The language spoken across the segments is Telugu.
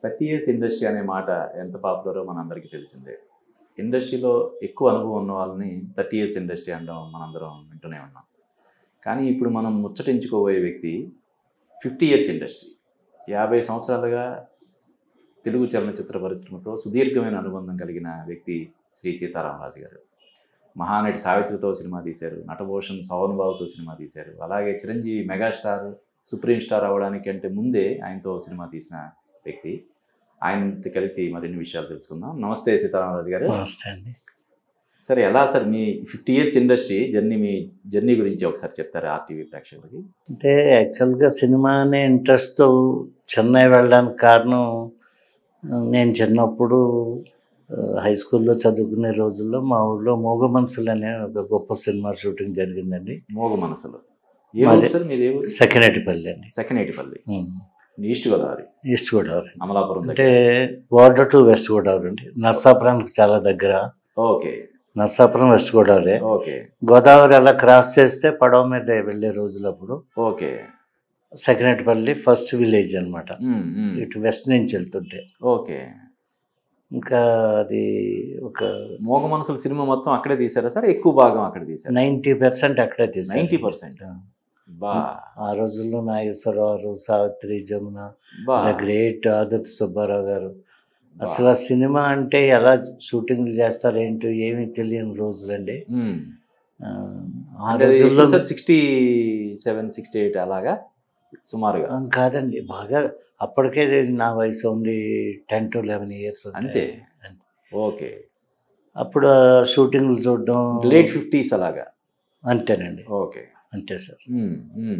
థర్టీ ఇయర్స్ ఇండస్ట్రీ అనే మాట ఎంత పాపులరో మనందరికీ తెలిసిందే ఇండస్ట్రీలో ఎక్కువ అనుభవం ఉన్న వాళ్ళని థర్టీ ఇయర్స్ ఇండస్ట్రీ అనడం మనందరం వింటూనే ఉన్నాం కానీ ఇప్పుడు మనం ముచ్చటించుకోబోయే వ్యక్తి ఫిఫ్టీ ఇయర్స్ ఇండస్ట్రీ యాభై సంవత్సరాలుగా తెలుగు చలనచిత్ర పరిశ్రమతో సుదీర్ఘమైన అనుబంధం కలిగిన వ్యక్తి శ్రీ సీతారామరాజు గారు మహానటి సావిత్రితో సినిమా తీశారు నటభూషణ్ సోహన్ బాబుతో సినిమా తీశారు అలాగే చిరంజీవి మెగాస్టార్ సుప్రీం స్టార్ అవ్వడానికి అంటే ముందే ఆయనతో సినిమా తీసిన వ్యక్తి ఆయనతో కలిసి మరిన్ని విషయాలు తెలుసుకుందాం నమస్తే సీతారామరాజు గారు నమస్తే అండి సరే ఎలా సార్ మీ ఫిఫ్టీ ఇయర్స్ ఇండస్ట్రీ జర్నీ మీ జర్నీ గురించి ఒకసారి చెప్తారా ఆర్టీవీ ప్రేక్షకులకి అంటే యాక్చువల్గా సినిమా అనే ఇంట్రెస్ట్తో చెన్నై వెళ్ళడానికి కారణం నేను చిన్నప్పుడు ఆ, హై స్కూల్లో చదువుకునే రోజుల్లో మా ఊళ్ళో మూగ మనసులు అనే ఒక గొప్ప సినిమా షూటింగ్ జరిగిందండి మోగ మనసులు ఏ మాది- ఊరు సార్ మీది ఏ ఊరు సెకండేటిపల్లి అండి సెకనేటిపల్లి ఉమ్. ఈస్ట్ గోదావరి ఈస్ట్ గోదావరి అమలాపురం అంటే దగ్గర బోర్డర్ టు వెస్ట్ గోదావరి అండి నర్సాపురానికి చాలా దగ్గర okay Narsapuram west Godavari okay Godavari అలా క్రాస్ చేస్తే పడవ మీద వెళ్ళే రోజులప్పుడు ఓకే సెకండేటిపల్లి ఫస్ట్ విలేజ్ అనమాట ఉమ్, ఉమ్. ఇటు వెస్ట్ నుంచి వెళ్తుంటే ఓకే ఇంకా అది ఒక మోగ మనసుల సినిమా మొత్తం అక్కడే తీసారా సార్ ఎక్కువ భాగం అక్కడ తీసారు నైంటీ పర్సెంట్ అక్కడే తీసారు నైంటీ పర్సెంట్ బా ఆ రోజుల్లో నాగేశ్వరరావు సావిత్రి జమున బా ద గ్రేట్ ఆదుర్తి సుబ్బారావు గారు అసలు ఆ సినిమా అంటే ఎలా షూటింగ్లు చేస్తారు ఏంటో ఏమీ తెలియని రోజులండి ఉమ్. ఆ, ఆ రోజుల్లో sir sixty seven sixty eight అలాగా సుమారుగా ఆ, కాదండి బాగా అప్పటికే నా వయసు only ten to eleven years అంతే ఓకే అప్పుడు ఆ షూటింగ్లు చూడడం లేట్ ఫిఫ్టీస్ అలాగా అంతేనండి ఓకే అంతే సార్ ఉమ్, ఉమ్.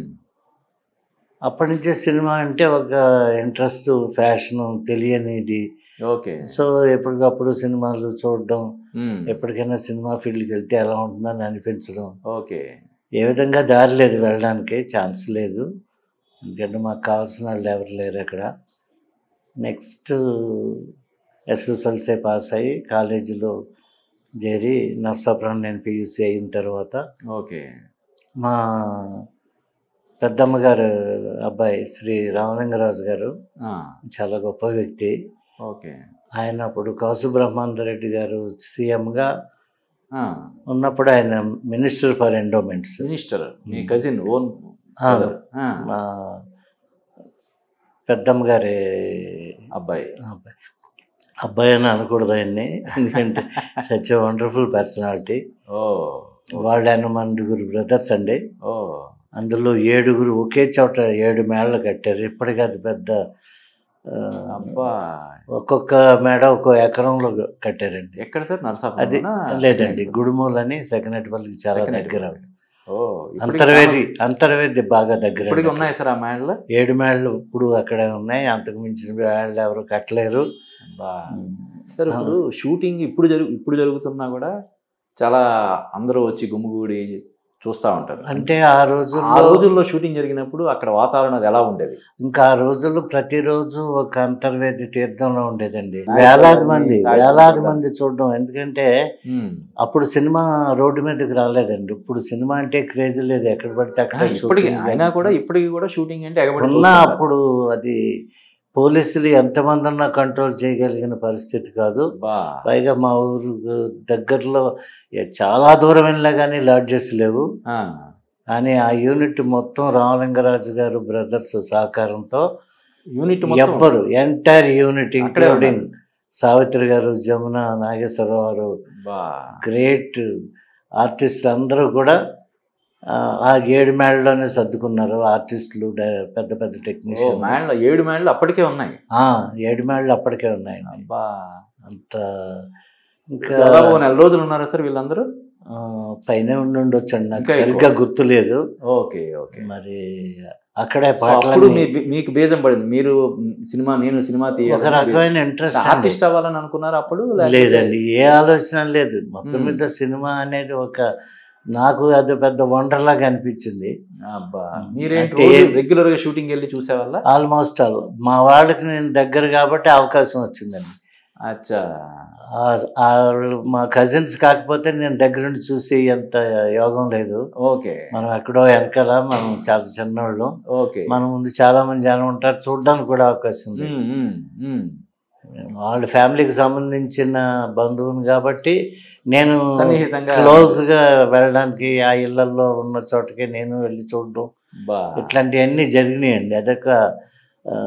అప్పటి నుంచే సినిమా అంటే ఒక ఇంట్రెస్ట్ ఫ్యాషన్ తెలియనిది ఓకే సో ఎప్పటికప్పుడు సినిమాలు చూడడం ఉమ్, ఎప్పటికైనా సినిమా ఫీల్డ్కి వెళ్తే ఎలా ఉంటుందని అనిపించడం ఓకే ఏ విధంగా దారి లేదు వెళ్ళడానికి ఛాన్స్ లేదు ఎందుకంటే మాకు కావాల్సిన వాళ్ళు ఎవరు లేరు అక్కడ నెక్స్ట్ ఎస్ఎస్ఎల్సీ పాస్ అయ్యి కాలేజీలో చేరి నర్సాపురం నేను పియూసీ అయిన తర్వాత ఓకే మా పెద్దమ్మ గారు అబ్బాయి శ్రీ రామలింగరాజు గారు ఆ, చాలా గొప్ప వ్యక్తి ఓకే ఆయన అప్పుడు కాసు బ్రహ్మానందరెడ్డి గారు సీఎంగా ఆ, ఉన్నప్పుడు ఆయన మినిస్టర్ ఫర్ ఎండోమెంట్స్ మినిస్టర్ మీ కజిన్ ఓన్ ఆ, ఆ, మా పెద్దమ్మ గారి అబ్బాయి అబ్బాయి అబ్బాయి అని అనకూడదు ఆయన్ని ఎందుకంటే సచ్ వండర్ఫుల్ పర్సనాలిటీ ఓ అందులో ఏడుగురు ఒకే చోట ఏడు మేళలు కట్టారు ఇప్పటికీ అది పెద్ద ఆ, అబ్బా ఒక్కొక్క మేడ ఒక్కో ఎకరంలో కట్టారండి ఎక్కడ సార్ అది నరసాపురం లేదండి గుడుమూలని సెకండేటిపల్లికి చాలా దగ్గర ఓ ఇప్పటికి అంతర్వేది famous- అంతర్వేది బాగా దగ్గర ఇప్పటికి ఉన్నాయి సార్ ఆ మేడలు ఏడు మేడలు ఇప్పుడు అక్కడే ఉన్నాయి అంతకు మించిన మేడలు ఎవరు కట్టలేరు అబ్బా సార్ ఇప్పుడు షూటింగ్ ఇప్పుడు జరుగు ఇప్పుడు జరుగుతున్నా కూడా చాలా అందరూ వచ్చి గుమ్ముగూడి చూస్తూ ఉంటారు అంటే ఆ ఆ రోజుల్లో రోజుల్లో షూటింగ్ జరిగినప్పుడు అక్కడ వాతావరణం అది ఎలా ఉండేది ఇంకా ఆ రోజుల్లో ప్రతిరోజు ఒక అంతర్వేది తీర్థంలో ఉండేదండి సాయంత్రం వేలాది మంది సాయంత్రం వేలాది కూడా. మంది చూడడం ఎందుకంటే ఉమ్. అప్పుడు సినిమా రోడ్డు మీదకి రాలేదండి ఇప్పుడు సినిమా అంటే క్రేజ్ లేదు ఎక్కడ పడితే ఆ, అక్కడ ఇప్పటికి shooting అయినా కూడా ఇప్పటికి కూడా షూటింగ్ అంటే ఎగబడి ఉన్నా చూస్తుంటారు. అప్పుడు అది పోలీసులు ఎంతమంది ఉన్నా కంట్రోల్ చేయగలిగిన పరిస్థితి కాదు అబ్బా పైగా మా ఊరు దగ్గరలో ఏ- చాలా దూరం వెళ్ళినా కానీ లాడ్జెస్ లేవు ఆ, కానీ ఆ యూనిట్ మొత్తం రామలింగరాజు గారు బ్రదర్స్ సహకారంతో యూనిట్ మొత్తం ఎవ్వరు ఎంటైర్ యూనిట్ అక్కడే ఇంక్లూడింగ్ సావిత్రి గారు జమున నాగేశ్వరరావు గారు అబ్బా. గ్రేట్ ఆర్టిస్టులు అందరూ కూడా ఆ, ఆ ఏడు మేడలోనే సర్దుకున్నారు ఆర్టిస్టులు డై- పెద్ద పెద్ద ఓ, టెక్నీషియన్ మేడలు ఏడు మేడలు అప్పటికే ఉన్నాయి ఏడు మేడలు అప్పటికే ఉన్నాయండి అబ్బా అంత ఇంకా దాదాపు ఓ నెల రోజులు ఉన్నారా సార్ వీళ్ళందరూ ఆ, పైనే ఉండి ఉండొచ్చండి నాకు ఇంకా ఎక్కువ. సరిగ్గా గుర్తులేదు ఓకే ఓకే మరి అక్కడే సో అప్పుడు మీ పాటలు మీకు బీజం పడింది మీరు సినిమా నేను సినిమా ఒక తీయాలి రకమైన ఇంట్రెస్ట్ ఆర్టిస్ట్ అవ్వాలని అనుకున్నారు అప్పుడు లేకపోతే- లేదండి ఏ ఆలోచన లేదు మొత్తం మ్మ్. మీద సినిమా అనేది ఒక నాకు అది పెద్ద వండర్ లాగా అనిపించింది అబ్బా మీరేంటి అంటే- రెగ్యులర్ గా షూటింగ్ వెళ్ళి చూసేవాళ్ళ ఆల్మోస్ట్ ఆల్ మా వాళ్ళకి నేను దగ్గర కాబట్టి అవకాశం వచ్చిందండి అచ్చా ఆ- ఆ వాళ్ళు మా కజిన్స్ కాకపోతే నేను దగ్గరుండి చూసి ఎంత యోగం లేదు ఓకే మనం ఎక్కడో వెనకాల మనం చాలా చిన్నవాళ్ళం ఓకే మన ముందు చాలా మంది జనం ఉంటారు చూడడానికి కూడా అవకాశం ఉంది ఉమ్, ఉమ్, ఉమ్. వాళ్ళ ఫ్యామిలీకి సంబంధించిన బంధువుని కాబట్టి నేను సన్నిహితంగా క్లోజ్ గా వెళ్ళడానికి ఆ ఇళ్లలో ఉన్న చోటకి నేను వెళ్ళి చూడడం బా ఇట్లాంటివన్నీ జరిగినాయండి అదొక ఆ,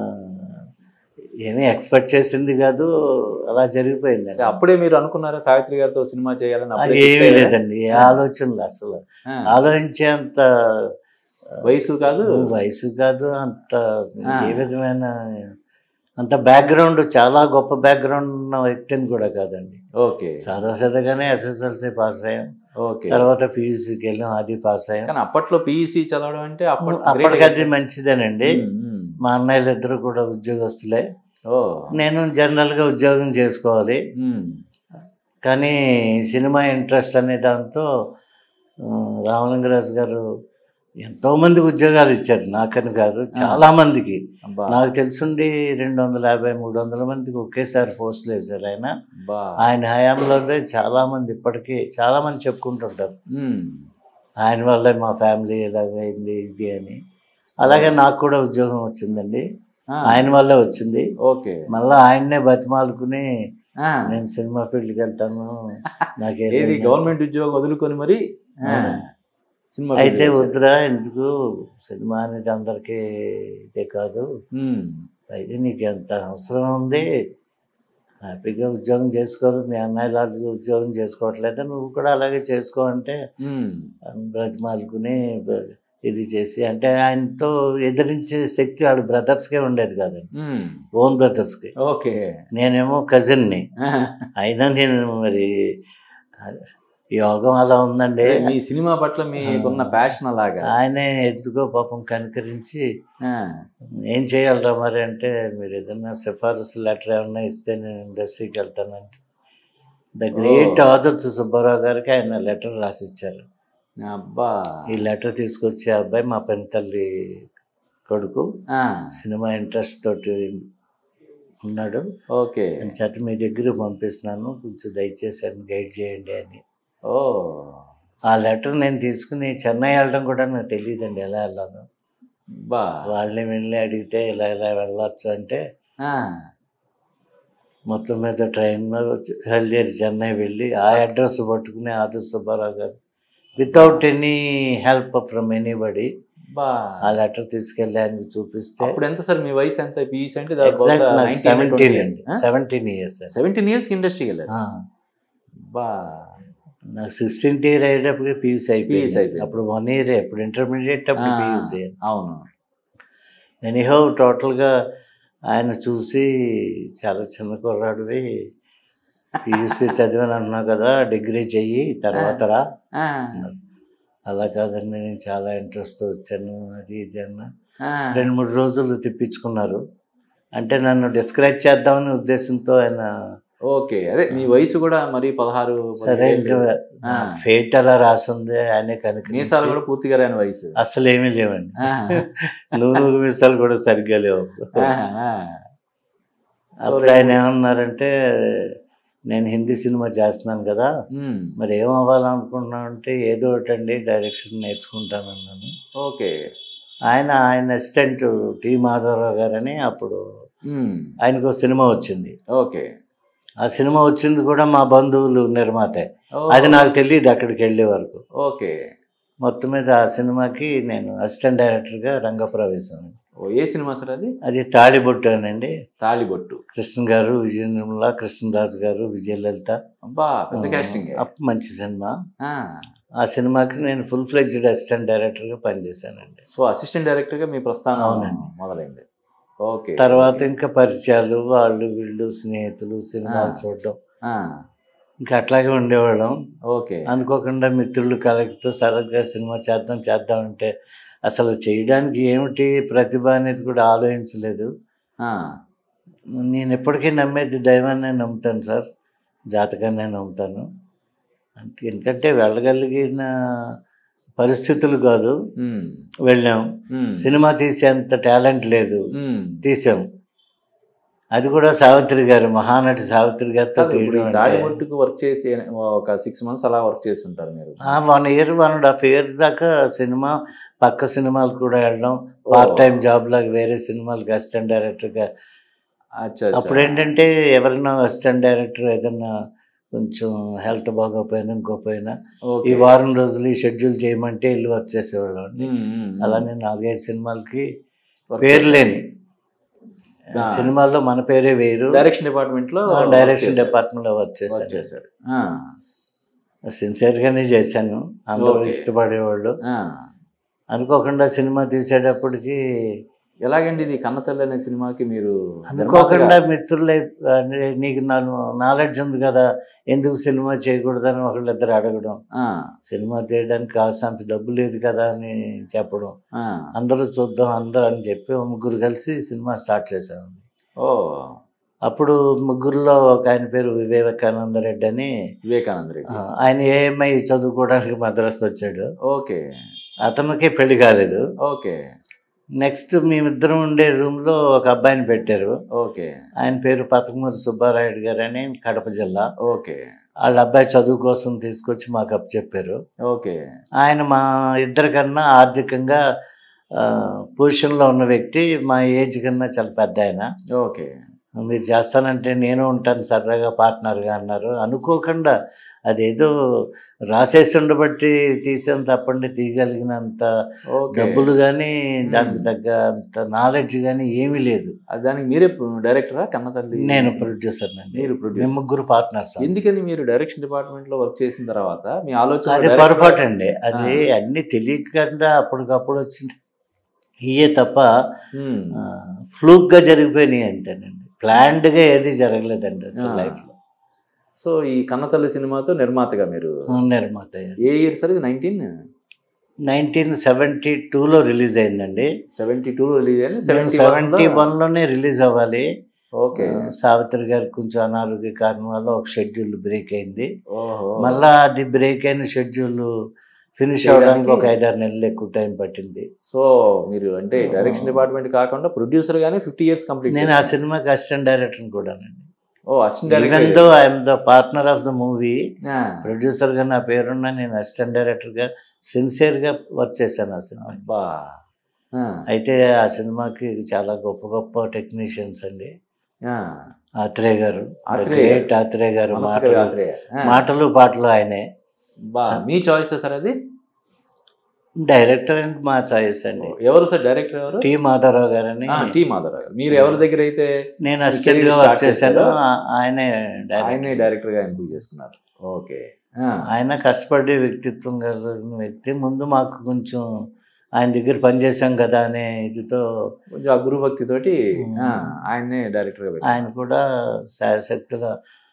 ఏమీ ఎక్స్పెక్ట్ చేసింది కాదు అలా జరిగిపోయింది అంటే అప్పుడే మీరు అనుకున్నారా సావిత్రి గారితో సినిమా చేయాలని అది అప్పుడే ఏమీ fix అయ్యారా? లేదండి ఏ ఆలోచనలు అసలు ఆ, ఆలోచించేంత వయసు కాదు వయసు కాదు అంత ఆ. ఏ విధమైన అంత బ్యాక్గ్రౌండ్ చాలా గొప్ప బ్యాక్గ్రౌండ్ ఉన్న వ్యక్తిని కూడా కాదండి ఓకే సాదా సీదాగానే ఎస్ఎస్ఎల్సీ పాస్ అయ్యాం ఓకే తర్వాత పీయూసీకి వెళ్ళాం అది పాస్ అయ్యాం కానీ అప్పట్లో పిఈసి చదవడం అంటే అప్పట్- అప్పటికి great అది కదా. మంచిదేనండి ఉమ్, ఉమ్. మా అన్నయ్యలు ఇద్దరు కూడా ఉద్యోగస్తులే ఓ నేను జనరల్గా ఉద్యోగం చేసుకోవాలి ఉమ్, కానీ సినిమా ఇంట్రెస్ట్ అనే దాంతో ఆ, రామలింగరాజు గారు ఎంతో మందికి ఉద్యోగాలు ఇచ్చారు నాకని కాదు చాలా మందికి అబ్బా నాకు తెలుసుండి రెండు వందల యాభై మూడు వందల మందికి ఒకేసారి పోస్టులు వేశారు ఆయన అబ్బా ఆయన హయాంలోనే చాలా మంది ఇప్పటికీ చాలా మంది చెప్పుకుంటుంటారు ఉమ్, ఆయన వల్లే మా ఫ్యామిలీ ఇలాగైంది ఇది అని అలాగే నాకు కూడా ఉద్యోగం వచ్చిందండి ఆ, ఆయన వల్లే వచ్చింది ఓకే మళ్ళీ ఆయన్నే బతిమాలుకుని ఆ, నేను సినిమా ఫీల్డ్కి వెళ్తాను నాకు ఏది ఏదైనా- గవర్నమెంట్ ఉద్యోగం వదులుకొని మరి ఆ, అవును. సినిమా అయితే ఫీల్డ్కి వచ్చారు. వద్దురా ఎందుకు సినిమా అనేది అందరికీ ఇదే కాదు ఉమ్, అయితే నీకు ఎంత అవసరం ఉంది హ్యాపీగా ఉద్యోగం చేసుకోరు మీ అన్నయ్య లాంటి ఉద్యోగం చేసుకోవట్లేదు నువ్వు కూడా అలాగే చేసుకో అంటే ఉమ్, బ్రతిమాలుకుని బ- ఇది చేసి అంటే ఆయనతో ఎదిరించే శక్తి వాళ్ళ బ్రదర్స్కే ఉండేది కాదండి ఉమ్, ఓన్ బ్రదర్స్కి ఓకే నేనేమో కజిన్ని ఆ, అయినా నేను మరి యోగం అలా ఉందండి అదే మీ సినిమా పట్ల మీకున్న ప్యాషన్ అలాగా ఆయనే ఎందుకో పాపం కనుకరించి ఆ, ఏం చేయాలరా మరి అంటే మీరు ఏదైనా సిఫారసు లెటర్ ఏమన్నా ఇస్తే నేను ఇండస్ట్రీకి వెళ్తానంటే ద గ్రేట్ ఆదర్శ సుబ్బారావు గారికి ఆయన లెటర్ రాసి ఇచ్చారు అబ్బా ఈ లెటర్ తీసుకొచ్చి ఆ అబ్బాయి మా పెన్ తల్లి కొడుకు ఆ, సినిమా ఇంట్రెస్ట్ తోటి ఉన్నాడు ఓకే అని చేత మీ దగ్గర పంపిస్తున్నాను కొంచెం దయచేసి ఆయన గైడ్ చేయండి అని ఓ ఆ లెటర్ నేను తీసుకుని చెన్నై వెళ్ళడం కూడా నాకు తెలియదండి ఎలా వెళ్ళాలో బా వాళ్ళని వెళ్ళి అడిగితే ఇలా ఇలా వెళ్ళొచ్చు అంటే ఆ, మొత్తం మీద ట్రైన్లో బయలుదేరి చెన్నై వెళ్ళి ఆ అడ్రస్ పట్టుకుని ఆదర్ సుబ్బారావు గారు without any help from anybody బా ఆ లెటర్ తీసుకెళ్ళి ఆయనకి చూపిస్తే అప్పుడు ఎంత సార్ మీ వయసు ఎంత పీస్ అంటే ఎగ్జాక్ట్ నాకు seventeen seventeen years seventeen years ఇండస్ట్రీకి వెళ్ళారు బా నాకు సిక్స్టీన్త్ ఇయర్ అయ్యేటప్పుడు పీయూసీ PUC అయిపోయింది అయిపోయింది. అప్పుడు వన్ ఇయర్ అప్పుడు ఇంటర్మీడియట్ అప్పుడు ఆ, పీయూసీ అవును ఎనీహౌ టోటల్గా ఆయన చూసి చాలా చిన్న కుర్రాడివి పీయూసీ చదివాను అంటున్నావు కదా డిగ్రీ చెయ్యి తర్వాత రా ఆ, అలా కాదండి నేను చాలా ఇంట్రెస్ట్ వచ్చాను అది ఇది అన్న ఆ, రెండు మూడు రోజులు తిప్పించుకున్నారు అంటే నన్ను డిస్కరేజ్ చేద్దామనే ఉద్దేశంతో ఆయన ఓకే అదే మీ వయసు కూడా మరి పదహారు సరే ఇంకా ఆ. ఫేట్ అలా రాసింది ఆయనే కనుక మీసాలు కూడా పూర్తిగా రాని వయసు అసలు ఏమీ లేవండి ఆ, నువ్వు నువ్వు మీసాలు కూడా సరిగ్గా లేవు ఆ, ఆ. అప్పుడు ఆయన ఏమన్నారంటే నేను హిందీ సినిమా చేస్తున్నాను కదా ఉమ్, మరి ఏం అవ్వాలనుకుంటున్నావు అంటే ఏదో ఒకటి అండి డైరెక్షన్ నేర్చుకుంటానన్నాను ఓకే ఆయన ఆయన అసిస్టెంట్ టి మాధవరావు గారని అప్పుడు ఉమ్, ఆయనకు ఒక సినిమా వచ్చింది ఓకే ఆ సినిమా వచ్చింది కూడా మా బంధువులు నిర్మాతే ఓ, అది నాకు తెలియదు అక్కడికి వెళ్ళే వరకు ఓకే మొత్తం మీద ఆ సినిమాకి నేను అసిస్టెంట్ డైరెక్టర్గా రంగప్రవేశం ఓ ఏ సినిమా సార్ అది అది తాళిబొట్టు అనండి తాళిబొట్టు కృష్ణ గారు విజయ నిర్మల కృష్ణరాజు గారు విజయలలిత అబ్బా పెద్ద కాస్టింగ్ అప్పుడు మంచి సినిమా ఆ సినిమాకి నేను ఫుల్ ఫ్లెడ్జ్డ్ అసిస్టెంట్ డైరెక్టర్గా పనిచేశానండి సో అసిస్టెంట్ డైరెక్టర్ గా మీ ప్రస్థానం అవునండి. మొదలైంది ఓకే తర్వాత ఇంకా పరిచయాలు వాళ్ళు వీళ్ళు స్నేహితులు సినిమాలు ఆ. చూడడం ఆ, ఇంకా అట్లాగే ఉండేవాళ్ళం ఓకే అనుకోకుండా మిత్రులు కలెక్ట్తో సరగ్గా సినిమా చేద్దాం చేద్దాం అంటే అసలు చేయడానికి ఏమిటి ప్రతిభ అనేది కూడా ఆలోచించలేదు ఆ, నేను ఎప్పటికీ నమ్మేది దైవాన్నే నమ్ముతాను సార్ జాతకాన్నే నమ్ముతాను అంటే ఎందుకంటే వెళ్ళగలిగిన పరిస్థితులు కాదు ఉమ్, వెళ్ళాం ఉమ్, సినిమా తీసేంత టాలెంట్ లేదు ఉమ్, తీసాం అది కూడా సావిత్రి గారు మహానటి సావిత్రి గారితో కాదు, ఇప్పుడు ఈ తీయడం తాడి అంటే- బొట్టుకు వర్క్ చేసి ఒక సిక్స్ మంత్స్ అలా వర్క్ చేసి ఉంటారు మీరు ఆ, one year one and half year దాకా సినిమా పక్క సినిమాలు కూడా వెళ్ళడం పార్ట్ టైం జాబ్ లాగా వేరే సినిమాలకి అసిస్టెంట్ డైరెక్టర్గా అచ్చా, అచ్చా. అప్పుడు ఏంటంటే ఎవరైనా అసిస్టెంట్ డైరెక్టర్ ఏదన్నా కొంచెం హెల్త్ బాగోపోయినా ఇంకోపోయినా ఓకే. ఈ వారం రోజులు ఈ షెడ్యూల్ చేయమంటే వెళ్ళి వర్క్ చేసేవాళ్ళం ఉమ్, ఉమ్, ఉమ్. అలానే నాలుగైదు సినిమాలకి వర్క్ పేరు చేసి- లేని ఆ. సినిమాల్లో మన పేరే వేరు డైరెక్షన్ డిపార్ట్మెంట్ లో డైరెక్షన్ వర్క్ డిపార్ట్మెంట్ లో వర్క్ చేశారు. వర్క్ చేశాను చేశారు ఆ, సిన్సియర్ గానే చేశాను అందరూ Okay. ఇష్టపడేవాళ్ళు ఆ. అనుకోకుండా సినిమా తీసేటప్పటికి ఎలాగండి ఇది కన్నతల్లి అనే సినిమాకి మీరు అనుకోకుండా నిర్మాతగా- మిత్రులే అంటే నీకు నాలెడ్జ్ ఉంది కదా ఎందుకు సినిమా చేయకూడదని ఒకళ్ళిద్దరు అడగడం ఆ, సినిమా తీయడానికి కావాల్సినంత డబ్బు లేదు కదా అని చెప్పడం ఆ. అందరూ చూద్దాం అందరూ అని చెప్పి ఓ ముగ్గురు కలిసి సినిమా స్టార్ట్ చేశాము ఓ అప్పుడు ముగ్గురులో ఒక ఆయన పేరు వివేకానంద రెడ్డి అని వివేకానంద రెడ్డి ఆ, ఆయన ఏఎంఐ చదువుకోవడానికి మద్రాసు వచ్చాడు ఓకే అతనికి పెళ్లి కాలేదు ఓకే నెక్స్ట్ మేమిద్దరం ఉండే రూమ్లో ఒక అబ్బాయిని పెట్టారు ఓకే ఆయన పేరు పతకమూరి సుబ్బారాయుడు గారు అని కడప జిల్లా ఓకే వాళ్ళ అబ్బాయి చదువు కోసం తీసుకొచ్చి మాకు అప్పు చెప్పారు ఓకే ఆయన మా ఇద్దరికన్నా ఆర్థికంగా ఆ, పొజిషన్లో ఉన్న వ్యక్తి మా ఏజ్ కన్నా చాలా పెద్ద ఆయన ఓకే మీరు చేస్తానంటే నేను ఉంటాను సరదాగా పార్ట్నర్గా అన్నారు అనుకోకుండా అదేదో రాసేసి ఉండబట్టి తీసేంత తప్పండి తీయగలిగినంత ఓకే డబ్బులు కానీ Hmm. దానికి తగ్గ అంత నాలెడ్జ్ కానీ ఏమీ లేదు అది దానికి మీరే డైరెక్టరా కన్నతల్లి నేను ప్రొడ్యూసర్ అండి మీరు మేము ప్రొడ్యూసర్ ముగ్గురు పార్ట్నర్స్ ఎందుకని మీరు డైరెక్షన్ డిపార్ట్మెంట్ లో వర్క్ చేసిన తర్వాత మీ ఆలోచన అది direct గా- పొరపాటు అండి అది ఆ. అన్ని తెలియకుండా అప్పటికప్పుడు వచ్చింది ఇయే తప్ప ఉమ్, ఫ్లూక్ గా జరిగిపోయినాయి అంతేనండి ప్లాన్డ్ గా ఏది జరగలేదండి అసలు ఆ. లైఫ్ లో సో ఈ కన్నతల్లి సినిమాతో నిర్మాతగా మీరు నిర్మాత ఏ ఇయర్ సార్ ఇది నైన్టీన్ నైన్టీన్ సెవెంటీ టూలో రిలీజ్ అయిందండి సెవెంటీ టూలో రిలీజ్ అయింది సెవెంటీ సెవెంటీ వన్ లోనే రిలీజ్ అవ్వాలి ఓకే ఆ, సావిత్రి గారికి కొంచెం అనారోగ్య కారణం వల్ల ఒక షెడ్యూల్ బ్రేక్ అయింది ఓహో మళ్ళా అది బ్రేక్ అయిన షెడ్యూల్ ఫినిష్ చేయడానికి- అవడానికి ఒక ఐదారు నెలలు ఎక్కువ టైం పట్టింది సో మీరు అంటే డైరెక్షన్ డిపార్ట్మెంట్ కాకుండా ప్రొడ్యూసర్ గానే ఫిఫ్టీ ఇయర్స్ కంప్లీట్ నేను ఆ సినిమాకి అసిస్టెంట్ డైరెక్టర్ కూడానండి ఓ assistant even director though I'm the partner of the movie producer గా నా పేరున్నా నేను అసిస్టెంట్ డైరెక్టర్ గా సిన్సియర్ గా వర్క్ చేశాను ఆ సినిమా అబ్బా ఆ, అయితే ఆ సినిమాకి చాలా గొప్ప గొప్ప టెక్నీషియన్స్ అండి ఆ, ఆత్రేయ గారు ఆత్రేయ గారు. గ్రేట్ ఆత్రేయ గారు మనసుగా మాటలు ఆత్రేయ. ఆ, మాటలు పాటలు ఆయనే బా, మీ చాయిస్ సార్ అది డైరెక్టర్ అండ్ మా చాయిస్ అండి ఎవరు సార్ డైరెక్టర్ ఎవరు టి మాధవరావు గారని ఆ, టి మాధవరావు గారు మీరు ఎవరి దగ్గర అయితే నేను మీ అసిస్టెంట్ career గా start వర్క్ చేశాను చేశారో? ఆ- ఆయనే డైరెక్టర్ ఆయనే డైరెక్టర్ గా ఎంపిక చేసుకున్నారు ఓకే ఆ, ఆయన కష్టపడే వ్యక్తిత్వం కలిగిన వ్యక్తి ముందు మాకు కొంచెం ఆయన దగ్గర పనిచేసాం కదా అనే ఇదితో కొంచెం ఆ గురుభక్తి తోటి ఆ, ఆయన్నే డైరెక్టర్ గా పెట్టారు. ఆయన కూడా శాయశక్తుల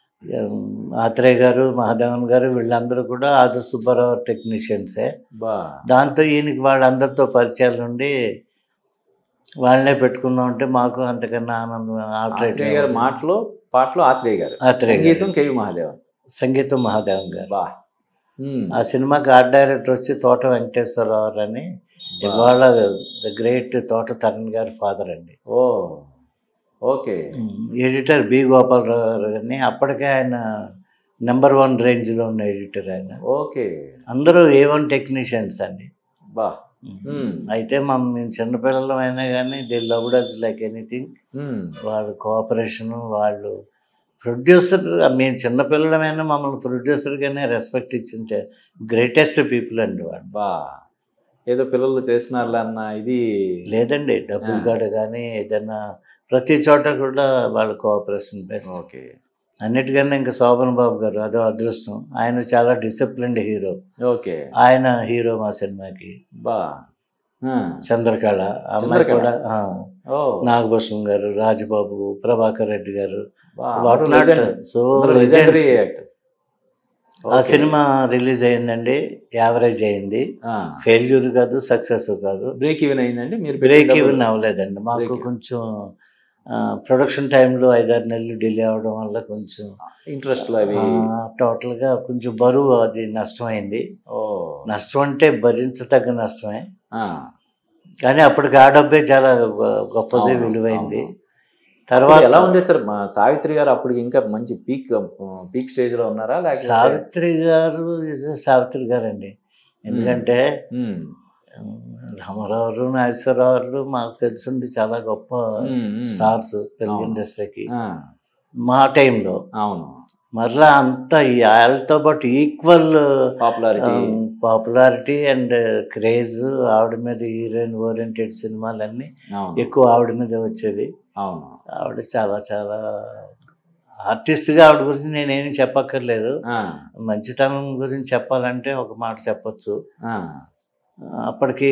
ఆత్రేయ గారు మహాదేవన్ గారు వీళ్ళందరూ కూడా ఆది సుబ్బారావు టెక్నీషియన్సే బా దాంతో ఈయనకి వాళ్ళందరితో పరిచయాలు ఉండి వాళ్ళనే పెట్టుకుందాం అంటే మాకు అంతకన్నా ఆనందం ఆత్రేయ గారు ఆల్టరేట్ మాటలో పాటలో ఆత్రేయ గారు ఆత్రేయ గారు. సంగీతం కేవి మహాదేవన్ సంగీతం మహాదేవన్ గారు బా ఉమ్, ఆ సినిమాకి ఆర్ట్ డైరెక్టర్ వచ్చి తోట వెంకటేశ్వరరావు అని బా. ఇవాళ ద గ్రేట్ తోట తరుణ్ గారి ఫాదర్ అండి ఓ ఓకే ఎడిటర్ బి గోపాలరావు గారు అని అప్పటికే ఆయన నెంబర్ వన్ రేంజ్లో ఉన్న ఎడిటర్ ఆయన ఓకే అందరూ ఏ వన్ టెక్నీషియన్స్ అండి బా ఉమ్, అయితే మా మేము చిన్నపిల్లలం అయినా కానీ they love does like anything ఉమ్, వాళ్ళ కోఆపరేషను వాళ్ళు ప్రొడ్యూసర్ మేము చిన్నపిల్లలమైనా మమ్మల్ని ప్రొడ్యూసర్గానే రెస్పెక్ట్ ఇచ్చింటే గ్రేటెస్ట్ పీపుల్ అండి వాళ్ళు బా ఏదో పిల్లలు చేస్తున్నారులే అన్న ఇది లేదండి డబ్బులు ఆ. కాడ కానీ ఏదైనా ప్రతి చోట కూడా వాళ్ళ కోఆపరేషన్ బెస్ట్ ఓకే అన్నిటికన్నా ఇంకా శోభన్ బాబు గారు అదో అదృష్టం ఆయన చాలా డిసిప్లిన్డ్ హీరో ఓకే ఆయన హీరో మా సినిమాకి బా ఆ, చంద్రకళ ఆ అమ్మాయి చంద్రకళ. కూడా ఆ, ఓ నాగభూషణం గారు రాజబాబు ప్రభాకర్ రెడ్డి గారు బా, వాట్ అందరూ నాట్ legend. సో అందరూ legendary actors. ఆ ఓకే. సినిమా రిలీజ్ అయిందండి యావరేజ్ అయింది ఆ, ఫెయిల్యూర్ కాదు సక్సెస్ కాదు బ్రేక్ ఈవెన్ అయిందండి మీరు పెట్టిన బ్రేక్ డబ్బులు- ఈవెన్ అవ్వలేదండి మాకు Break even. కొంచెం ప్రొడక్షన్ టైంలో ఐదారు నెలలు డిలే అవడం వల్ల కొంచెం ఇంట్రెస్ట్లు అవి ఆ, టోటల్గా కొంచెం బరువు అది నష్టమైంది ఓ నష్టం అంటే భరించదగ్గ నష్టమే ఆ, కానీ అప్పటికి ఆ డబ్బే చాలా గొ- గొప్పది అవును, విలువైంది అవును. తర్వాత ఎలా ఉండేది సార్ మా సావిత్రి గారు అప్పుడు ఇంకా మంచి పీక్ పీక్ స్టేజ్ లో ఉన్నారా లేకపోతే సావిత్రి గారు is a సావిత్రి గారు అండి ఎందుకంటే ఉమ్, ఉమ్, రామారావు నాగేశ్వరరావు మాకు తెలుసుండి చాలా గొప్ప ఉమ్, ఉమ్. స్టార్స్ తెలుగు అవును. ఇండస్ట్రీకి ఆ, మా టైంలో అవును మరలా అంత ఈ వాళ్ళతో పాటు equal popularity popularity and craze ఆవిడ మీద హీరోయిన్ ఓరియంటెడ్ సినిమాలన్నీ అవును ఎక్కువ ఆవిడ మీద వచ్చేవి అవును ఆవిడ చాలా చాలా ఆర్టిస్ట్గా ఆవిడ గురించి నేనేమి చెప్పక్కర్లేదు ఆ, మంచితనం గురించి చెప్పాలంటే ఒక మాట చెప్పొచ్చు ఆ, అప్పటికి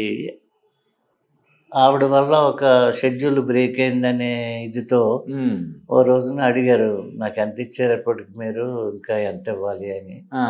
ఆవిడ వల్ల ఒక షెడ్యూల్ బ్రేక్ అయిందనే ఇదితో ఉమ్, ఓ రోజున అడిగారు నాకు ఎంత ఇచ్చారు అప్పటికి మీరు ఇంకా ఎంత ఇవ్వాలి అని ఆ,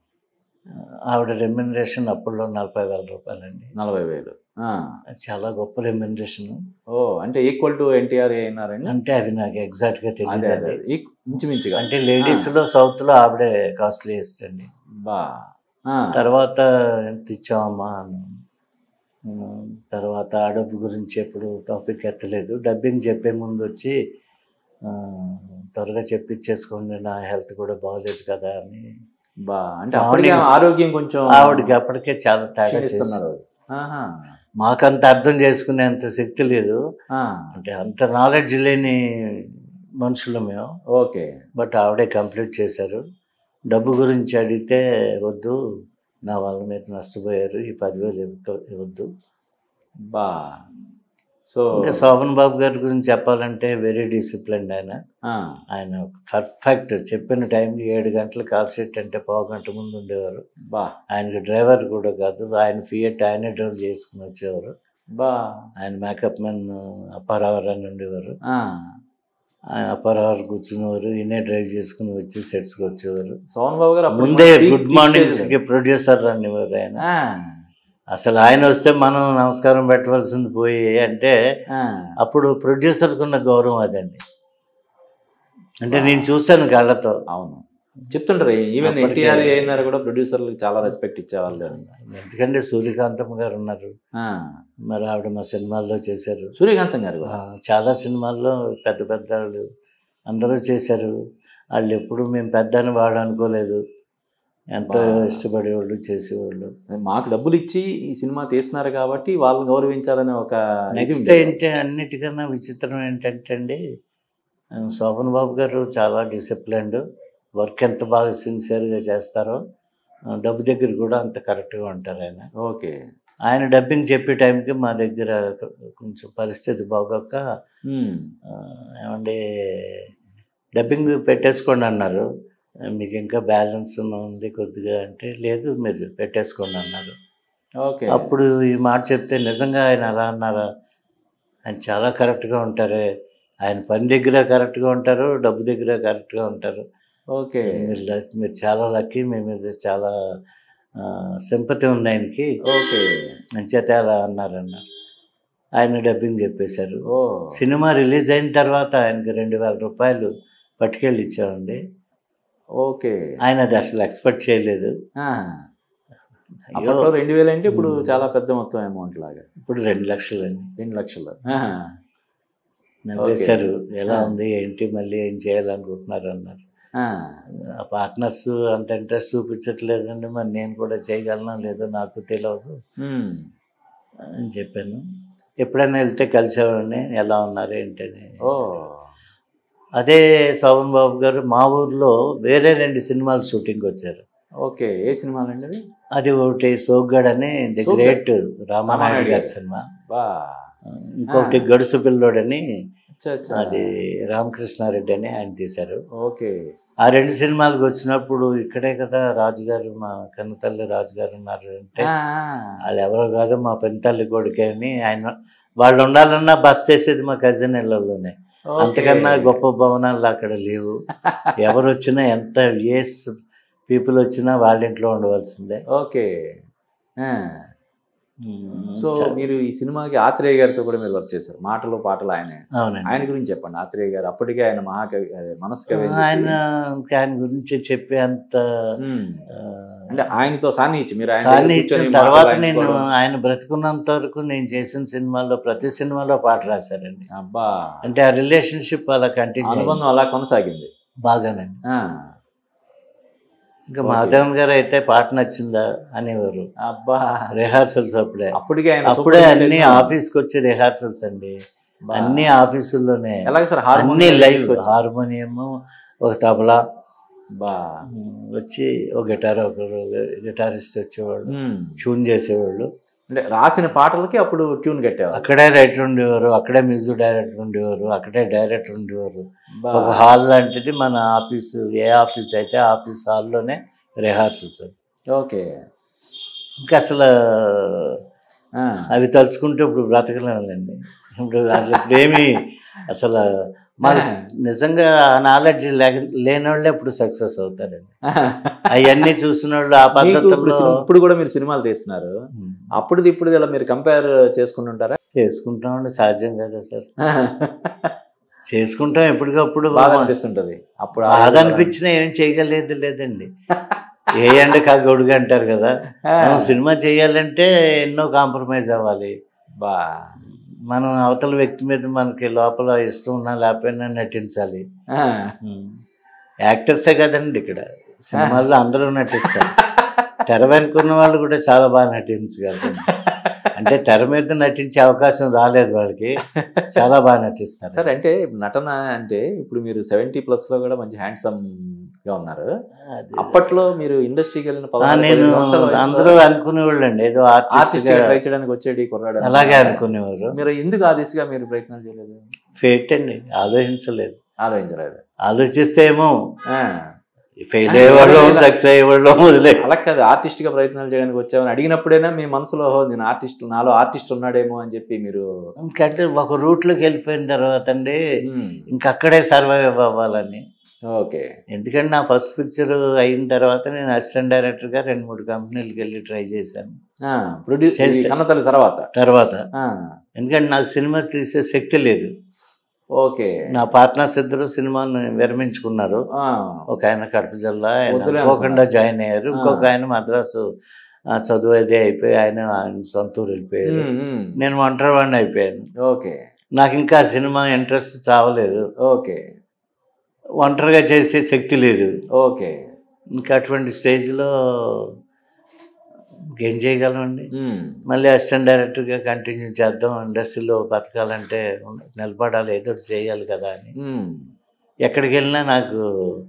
ఆవిడ రెమ్యునరేషన్ అప్పుడులో నలభై వేల రూపాయలండి నలభై వేలు ఆ, అది చాలా గొప్ప రెమ్యునరేషన్ ఓ అంటే ఈక్వల్ టు ఎన్టీఆర్ అయినారండి అంటే అవి నాకు ఎగ్జాక్ట్గా అదే అదే తెలియదు అదే. ఈక్- ఇంచుమించుగా అంటే లేడీస్లో సౌత్లో ఆవిడే కాస్ట్లీయెస్ట్ అండి బా ఆ, తర్వాత ఎంత ఇచ్చామమ్మా అని ఉమ్, తర్వాత ఆ డబ్బు గురించి ఎప్పుడు టాపిక్ ఎత్తలేదు డబ్బింగ్ చెప్పే ముందు వచ్చి ఆ, త్వరగా చెప్పించేసుకోండి నా హెల్త్ కూడా బాగలేదు కదా అని బా అంటే అప్పటికే ఆవిడకి- ఆరోగ్యం కొంచెం ఆవిడకి అప్పటికే చాలా తేడా క్షీణిస్తున్నారు చేస్తున్నారు ఆహా, మాకంత అర్థం చేసుకునేంత శక్తి లేదు ఆ, అంటే అంత నాలెడ్జ్ లేని మనుషులు మేము ఓకే బట్ ఆవిడే కంప్లీట్ చేశారు డబ్బు గురించి అడిగితే వద్దు నా వాళ్ళ మీద నష్టపోయారు ఈ పదివేలు ఇవ్వక- ఇవ్వద్దు బా సో ఇంకా శోభన్ బాబు గారి గురించి చెప్పాలంటే వెరీ డిసిప్లిన్డ్ ఆయన ఆ, ఆయన పర్ఫెక్ట్ చెప్పిన టైంకి ఏడు గంటలు కాల్ షీట్ అంటే పావు గంట ముందు ఉండేవారు బా ఆయనకి డ్రైవర్ కూడా కాదు ఆయన ఫియట్ ఆయనే డ్రైవ్ చేసుకుని వచ్చేవారు బా ఆయన మేకప్ మెన్ అప్పారావర్ అని ఉండేవారు ఆ, ఆయన అప్పారావర్ కూర్చునేవారు ఈయనే డ్రైవ్ చేసుకుని వచ్చి సెట్స్కి వచ్చేవారు సోమన్ బాబు గారు అప్పుడు ముందే peak- good peak mornings stage కి ప్రొడ్యూసర్ అనేవారు ఆయన ఆ, అసలు ఆయన వస్తే మనం నమస్కారం పెట్టవలసింది పోయి అంటే ఆ, అప్పుడు ప్రొడ్యూసర్కి ఉన్న గౌరవం అదండి అంటే నేను చూశాను కళ్ళతో అవును చెప్తుంటారు ఈవెన్ అప్పటికే- ఎన్టీఆర్ అయినారు కూడా ప్రొడ్యూసర్లకు చాలా రెస్పెక్ట్ ఇచ్చేవాళ్ళు అని ఎందుకంటే సూర్యకాంతం గారు ఉన్నారు ఆ, మరి ఆవిడ మా సినిమాల్లో చేశారు సూర్యకాంతం గారు ఆ, కూడా. చాలా సినిమాల్లో పెద్ద పెద్ద వాళ్ళు అందరూ చేశారు వాళ్ళు ఎప్పుడు మేము పెద్ద అని వాడు అనుకోలేదు ఎంతో బా. ఇష్టపడేవాళ్ళు చేసేవాళ్ళు మాకు డబ్బులు ఇచ్చి ఈ సినిమా తీస్తున్నారు కాబట్టి వాళ్ళని గౌరవించాలనే ఒక ఇది నెక్స్ట్ ఉండేది. ఏంటి అన్నిటికన్నా విచిత్రం ఏంటంటే అండి ఆ, శోభన్ బాబు గారు చాలా డిసిప్లిన్డ్ వర్క్ ఎంత బాగా సిన్సియర్గా చేస్తారో ఆ, డబ్బు దగ్గర కూడా అంత కరెక్ట్గా ఉంటారు ఆయన ఓకే ఆయన డబ్బింగ్ చెప్పే టైంకి మా దగ్గర కొంచెం పరిస్థితి బాగోక ఉమ్, ఆ, ఏమండి డబ్బింగ్ పెట్టేసుకోండి అన్నారు ఆ, మీకు ఇంకా బ్యాలెన్స్ ఉంది కొద్దిగా అంటే లేదు మీరు పెట్టేసుకోండి అన్నారు ఓకే అప్పుడు ఈ మాట చెప్తే నిజంగా ఆయన అలా అన్నారా ఆయన చాలా కరెక్ట్గా ఉంటారే ఆయన పని దగ్గర కరెక్ట్గా ఉంటారు డబ్బు దగ్గర కరెక్ట్గా ఉంటారు ఓకే మీరు లక్- మీరు చాలా లక్కీ మీ మీద చాలా సింపతి ఉంది ఆయనకి ఓకే అంచేత అలా అన్నారన్న ఆయన డబ్బింగ్ చెప్పేశారు ఓ సినిమా రిలీజ్ అయిన తర్వాత ఆయనకి రెండు వేల రూపాయలు పట్టుకెళ్ళి ఇచ్చామండి ఓకే ఆయన అది అసలు ఎక్స్పెక్ట్ చేయలేదు ఆ, అయ్యో, అప్పట్లో రెండు వేలు అంటే ఇప్పుడు ఉమ్. చాలా పెద్ద మొత్తం అమౌంట్ లాగా ఇప్పుడు రెండు లక్షలు అండి రెండు లక్షలు ఆహా. నవ్వేశారు ఎలా ఆ. ఉంది ఏంటి మళ్ళీ ఏం చేయాలనుకుంటున్నారు అన్నారు ఆ, ఆ పార్ట్నర్స్ అంత ఇంట్రెస్ట్ చూపించట్లేదండి మరి నేను కూడా చేయగలనా లేదో నాకు తెలియదు ఉమ్, అని చెప్పాను ఎప్పుడైనా వెళ్తే కలిసేవాడిని ఎలా ఉన్నారు ఏంటని ఓ అదే శోభన్ బాబు గారు మా ఊర్లో వేరే రెండు సినిమాలు షూటింగ్ వచ్చారు ఓకే ఏ సినిమాలండి అది అది ఒకటి సోగ్గాడ్ అని ది సోగ్గాడ్. గ్రేట్ రామానాయుడు రామానాయుడు గారి గారు. సినిమా బా ఇంకొకటి ఆ. గడుసు పిల్లోడని అచ్చా అచ్చా అది రామకృష్ణారెడ్డి అని ఆయన తీశారు ఓకే ఆ రెండు సినిమాలకు వచ్చినప్పుడు ఇక్కడే కదా రాజుగారు మా కన్నతల్లి రాజుగారు ఉన్నారు అంటే ఆ, వాళ్ళు ఎవరో కాదు మా పెనతల్లి కొడుకే అని ఆయన వాళ్ళు ఉండాలన్నా బస్ చేసేది మా కజిన్ ఇళ్లలోనే ఓకే. అంతకన్నా గొప్ప భవనాలు అక్కడ లేవు ఎవరు వచ్చినా ఎంత ఏస్ పీపుల్ వచ్చినా వాళ్ళ ఇంట్లో ఉండవలసిందే ఓకే ఆ, ఉమ్, సో చా- మీరు ఈ సినిమాకి ఆత్రేయ గారితో కూడా మీరు వర్క్ చేశారు మాటలు పాటలు ఆయనే అవునండి ఆయన గురించి చెప్పండి ఆత్రేయ గారు అప్పటికే ఆయన మహాకవి అదే మనసు కవి అని ఆయన చెప్పి. ఇంకా ఆయన గురించి చెప్పే అంత ఉమ్. ఆ, అంటే ఆయనతో సాన్నిహిత్యం మీరు ఆయన దగ్గర సాన్ని కూర్చొని ఇచ్చిన మాటలు తర్వాత నేను రాయించుకోవడం. ఆయన బ్రతుకున్నంత వరకు నేను చేసిన సినిమాల్లో ప్రతి సినిమాలో పాట రాశారండి అబ్బా అంటే ఆ రిలేషన్షిప్ అలా కంటిన్యూ అనుబంధం అలా కొనసాగింది బాగానండి ఆ, ఇంకా Okay. మాధవన్ గారు అయితే పాట నచ్చిందా అనేవారు అబ్బా రిహార్సల్స్ అప్పుడే అప్పటికే ఆయన అప్పుడే super hit అన్ని అయిన- ఆఫీస్కి వచ్చి రిహార్సల్స్ అండి బా. అన్ని ఆఫీసుల్లోనే ఎలాగ సార్ అన్ని హార్మోనియం లైవ్ తీసుకొచ్చి- హార్మోనియం ఒక తబలా బా ఉమ్, వచ్చి ఒక గిటార్ ఒకరు గిటారిస్ట్ వచ్చేవాళ్ళు ఉమ్. ట్యూన్ చేసేవాళ్ళు అంటే రాసిన పాటలకి అప్పుడు ట్యూన్ కట్టేవారు అక్కడే రైటర్ ఉండేవారు అక్కడే మ్యూజిక్ డైరెక్టర్ ఉండేవారు అక్కడే డైరెక్టర్ ఉండేవారు బా. ఒక హాల్ లాంటిది మన ఆఫీసు ఏ ఆఫీస్ అయితే ఆఫీస్ హాల్లోనే రిహార్సల్స్ ఓకే ఇంకా అసలు ఆ. అవి తలుచుకుంటే ఇప్పుడు బ్రతకలేమండి ఇప్పుడు అసలు ఇప్పుడు ఏమి అసలు మాకు నిజంగా ఆ నాలెడ్జ్ లేక లేని వాళ్ళే ఇప్పుడు సక్సెస్ అవుతారండి అవన్నీ చూసిన వాళ్ళు ఆ మీకు ఇప్పుడు పద్ధతిలో సినిమా- ఇప్పుడు కూడా మీరు సినిమాలు తీస్తున్నారు అప్పుడుది ఇప్పుడు ఇలా మీరు కంపేర్ చేసుకుంటుంటారా చేసుకుంటామండి సాధ్యం కదా సార్ చేసుకుంటాం ఎప్పటికప్పుడు బాధ అనిపిస్తుంటది అప్పుడు ఆ బాధ రోజుల్లో- అనిపించినా ఏం చేయగలేదు లేదండి ఏ ఎండకా గొడుగు అంటారు కదా ఆ, మనం సినిమా చేయాలంటే ఎన్నో కాంప్రమైజ్ అవ్వాలి బా మనం అవతల వ్యక్తి మీద మనకి లోపల ఇష్టం ఉన్నా లేకపోయినా నటించాలి ఆ. యాక్టర్సే కదండి ఇక్కడ సినిమాల్లో అందరూ నటిస్తారు తెర వెనుకున్న వాళ్ళు కూడా చాలా బాగా నటించగలరు అంటే తెర మీద నటించే అవకాశం రాలేదు వాళ్ళకి చాలా బాగా నటిస్తారు సరే అంటే నటన అంటే ఇప్పుడు మీరు సెవెంటీ ప్లస్ లో కూడా మంచి హ్యాండ్సమ్ గా ఉన్నారు అది- అప్పట్లో మీరు ఇండస్ట్రీకి వెళ్ళిన ఆ, పదహారు, నేను పదిహేడు సంవత్సరాల వయసులో అందరూ అనుకునేవాళ్ళు అండి ఏదో ఆర్టిస్ట్ ఆర్టిస్ట్ ట్రై చేయడానికి వచ్చేది కుర్రాడు అని. అలాగే అనుకునేవారు మీరు ఎందుకు ఆ దిశగా మీరు ప్రయత్నాలు చేయలేదు ఫేట్ అండి ఆలోచించలేదు ఆలోచించలేదు ఆలోచిస్తే ఏమో ఆ, ఫెయిల్ అయ్యేవాళ్ళం సక్సెస్ అయ్యేవాళ్ళం వదిలే అలా కాదు ఆర్టిస్ట్ గా ప్రయత్నాలు చేయడానికి వచ్చామని అడిగినప్పుడైనా మీ మనసులో "ఓహో, నేను ఆర్టిస్ట్ నాలో ఆర్టిస్ట్ ఉన్నాడేమో అని చెప్పి మీరు ఇంకంటే ఒక రూట్లోకి వెళ్ళిపోయిన తర్వాత అండి మ్మ్. ఇంక అక్కడే సర్వైవ్ అవ్వాలని ఓకే ఎందుకంటే నా ఫస్ట్ పిక్చర్ అయిన తర్వాత నేను అసిస్టెంట్ డైరెక్టర్గా రెండు మూడు కంపెనీలకు వెళ్ళి ట్రై చేశాను ఆ, ప్రొడ్యూస్ చేస్తే- కన్నతల్లి తర్వాత తర్వాత ఆ, ఎందుకంటే నాకు సినిమా తీసే శక్తి లేదు ఓకే నా పార్ట్నర్స్ ఇద్దరు సినిమాను విరమించుకున్నారు ఆ, ఒక ఆయన కడప జిల్లా ఆయన వద్దులే అనుకోకుండా అనుకున్నారు. జాయిన్ అయ్యారు ఇంకొక ఆ. ఆయన మద్రాసు ఆ, చదువు అదే అయిపోయి ఆయన ఆయన సొంత ఊరు వెళ్ళిపోయారు మ్మ్, మ్మ్. నేను ఒంటరి వాడిని అయిపోయాను ఓకే నాకు ఇంకా ఆ సినిమా ఇంట్రెస్ట్ చావలేదు ఓకే ఒంటరిగా చేసే శక్తి లేదు ఓకే ఇంకా అటువంటి స్టేజ్లో ఏం చేయగలమండి మ్మ్. మళ్ళీ అసిస్టెంట్ డైరెక్టర్గా కంటిన్యూ చేద్దాం ఇండస్ట్రీలో బతకాలంటే నిలబడాలి ఏదో ఒకటి చేయాలి కదా అని మ్మ్. ఎక్కడికి వెళ్ళినా నాకు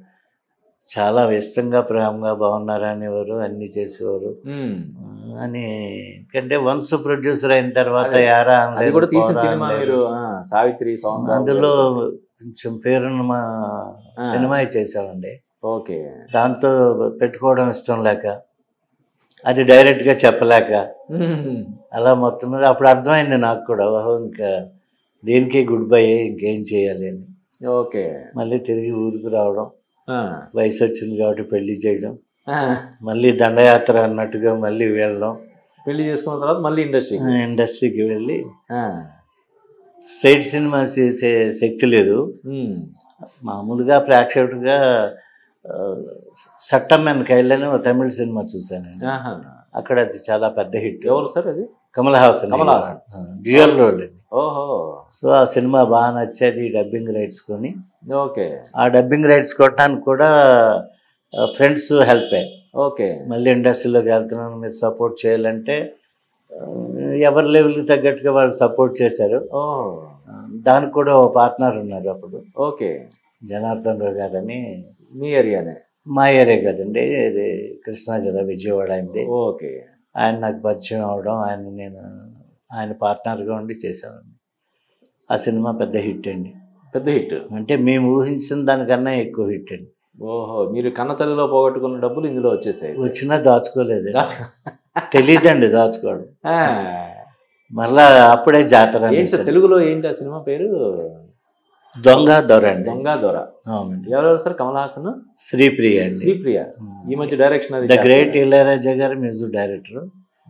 చాలా ఇష్టంగా ప్రేమగా బాగున్నారా అనేవారు అన్నీ చేసేవారు మ్మ్. అని కంటే వన్స్ ప్రొడ్యూసర్ అయిన తర్వాత అదే. యారా అది అనలేదు, కూడా తీసిన పోరా సినిమా అనలేదు. మీరు ఆ, సావిత్రి సాంగ్ అందులో కొంచెం పేరున్న మా ఆ. సినిమా చేసామండి ఓకే దాంతో పెట్టుకోవడం ఇష్టం లేక అది డైరెక్ట్గా చెప్పలేక మ్మ్. అలా మొత్తం మీద అప్పుడు అర్థమైంది నాకు కూడా ఓహో ఇంకా దీనికి గుడ్ బై ఇంకేం చేయాలి అని ఓకే మళ్ళీ తిరిగి ఊరికి రావడం ఆ, వయసు వచ్చింది కాబట్టి పెళ్లి చేయడం ఆ. మళ్ళీ దండయాత్ర అన్నట్టుగా మళ్ళీ వెళ్ళడం పెళ్లి చేసుకున్న తర్వాత మళ్ళీ ఇండస్ట్రీ ఇండస్ట్రీకి వెళ్ళి స్ట్రైట్ సినిమా చేసే శక్తి లేదు మామూలుగా ప్రేక్షకుడిగా ఆ, సట్టమ్మన్ కైలని ఒక తమిళ సినిమా చూశానండి అక్కడ అది చాలా పెద్ద హిట్ ఎవరు సార్ అది కమల్ హాసన్ కమల్ హాసన్. డ్యూయల్ రోల్ అండి ఓహో సో ఆ సినిమా బాగా నచ్చేది డబ్బింగ్ రైట్స్ కొని ఓకే ఆ డబ్బింగ్ రైట్స్ కొట్టడానికి కూడా ఫ్రెండ్స్ హెల్ప్ అయ్యాయి ఓకే మళ్ళీ ఇండస్ట్రీలోకి వెళ్తున్నాను మీరు సపోర్ట్ చేయాలంటే ఆ, ఎవరి లెవెల్కి తగ్గట్టుగా వాళ్ళు సపోర్ట్ చేశారు ఓ ఆ, దానికి కూడా ఒక పార్ట్నర్ ఉన్నారు అప్పుడు ఓకే జనార్దన్ రావు గారని మీ ఏరియానే మా ఏరియా కదండి ఇది కృష్ణా జిల్లా విజయవాడ అయింది ఓకే ఆయన నాకు పరిచయం అవడం ఆయన నేను ఆయన పార్ట్నర్గా ఉండి చేశామండి ఆ సినిమా పెద్ద హిట్ అండి పెద్ద హిట్ అంటే మేము ఊహించిన దానికన్నా ఎక్కువ హిట్ అండి ఓహో మీరు కన్నతల్లిలో పోగొట్టుకున్న డబ్బులు ఇందులో వచ్చేసాయి వచ్చినా దాచుకోలేదు దాచు- తెలియదండి దాచుకోవడం ఆ. మళ్ళా అప్పుడే జాతర ఏంటి సార్ అనేసారు. తెలుగులో ఏంటి ఆ సినిమా పేరు దొంగ దొరండి దొంగ దొర అవునండి ఎవరెవరు సార్ కమల్ హాసన్ శ్రీప్రియ అండి శ్రీప్రియ ఈ మధ్య డైరెక్షన్ అది ద గ్రేట్ చేస్తారు. ఇళయరాజా గారు music director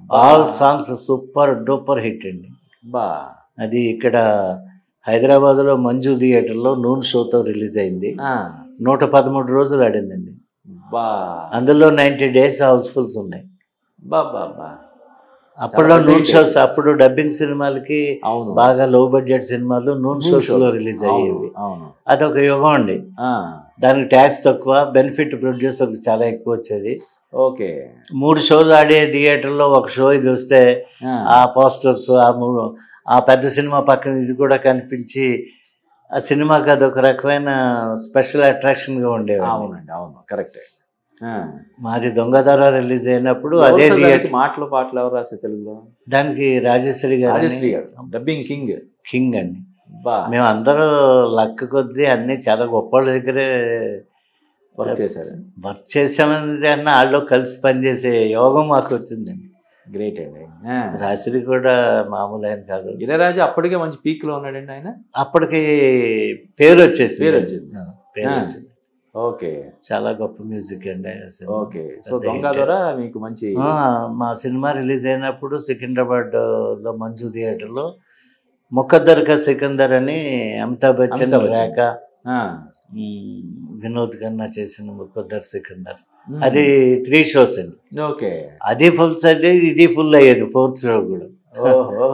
all songs super duper hit అండి బా అది ఇక్కడ హైదరాబాద్లో మంజు థియేటర్లో నూన్ షోతో రిలీజ్ అయింది ఆ, నూట పదమూడు రోజులు ఆడిందండి బా అందులో నైంటీ డేస్ హౌస్ఫుల్స్ ఉన్నాయి బా బా బా అప్పట్లో చాలా నూన్ great. షోస్ అప్పుడు డబ్బింగ్ సినిమాలకి అవును బాగా లో బడ్జెట్ సినిమాలు నూన్ Noon షోస్ show. లో రిలీజ్ అవును, అయ్యేవి అవును అదొక యుగం అండి ఆ, దానికి ట్యాక్స్ తక్కువ బెనిఫిట్ ప్రొడ్యూసర్ చాలా ఎక్కువ వచ్చేది ఓకే మూడు షోలు ఆడే థియేటర్లో ఒక షో ఇది వస్తే ఆ, ఆ పోస్టర్స్ ఆ మూడు ఆ పెద్ద సినిమా పక్కన ఇది కూడా కనిపించి ఆ సినిమాకి అదొక రకమైన స్పెషల్ అట్రాక్షన్గా ఉండేవి అవునండి అవును కరెక్టే ఆ. మాది దొంగదార రిలీజ్ అయినప్పుడు ఎవరు అదే సార్ థియేటర్ దానికి మాటలు పాటలు ఎవరు రాసే తెలుగులో దానికి రాజశ్రీ రాజశ్రీ గారు గారు డబ్బింగ్ కింగ్ కింగ్ అండి బా మేము అందరూ లక్ కొద్దీ అన్ని చాలా గొప్ప వాళ్ళ దగ్గరే వర్క్ చేశారు వర్క్ చేసామని అన్న వాళ్ళు కలిసి పనిచేసే యోగం మాకు వచ్చిందండి గ్రేట్ అండి ఆ. రాశ్రీ కూడా మామూలు ఆయన కాదు ఇళయరాజా అప్పటికే మంచి పీక్ లో ఉన్నాడండి ఆయన అప్పటికి పేరు వచ్చేసింది పేరు వచ్చింది. ఆ, పేరు ఆ. వచ్చింది ఓకే చాలా గొప్ప మ్యూజిక్ అండి ఆ సినిమా. ఓకే సో పెద్ద దొంగ hit. ద్వారా మీకు మంచి ఆ, మా సినిమా రిలీజ్ అయినప్పుడు సికింద్రాబాద్ లో మంజు థియేటర్లో ముఖద్దర్ కా సికందర్ అని అమితాబ్ బచ్చన్ అమితాబ్ బచ్చన్. రేఖ ఆ. ఉమ్, వినోద్ ఖన్నా చేసిన ముఖద్దర్ సికందర్ మ్మ్. అది త్రీ షోస్ అండి ఓకే అది ఫుల్ అయ్యేది ఇది ఫుల్ అయ్యేది ఫోర్త్ షో కూడా ఓహో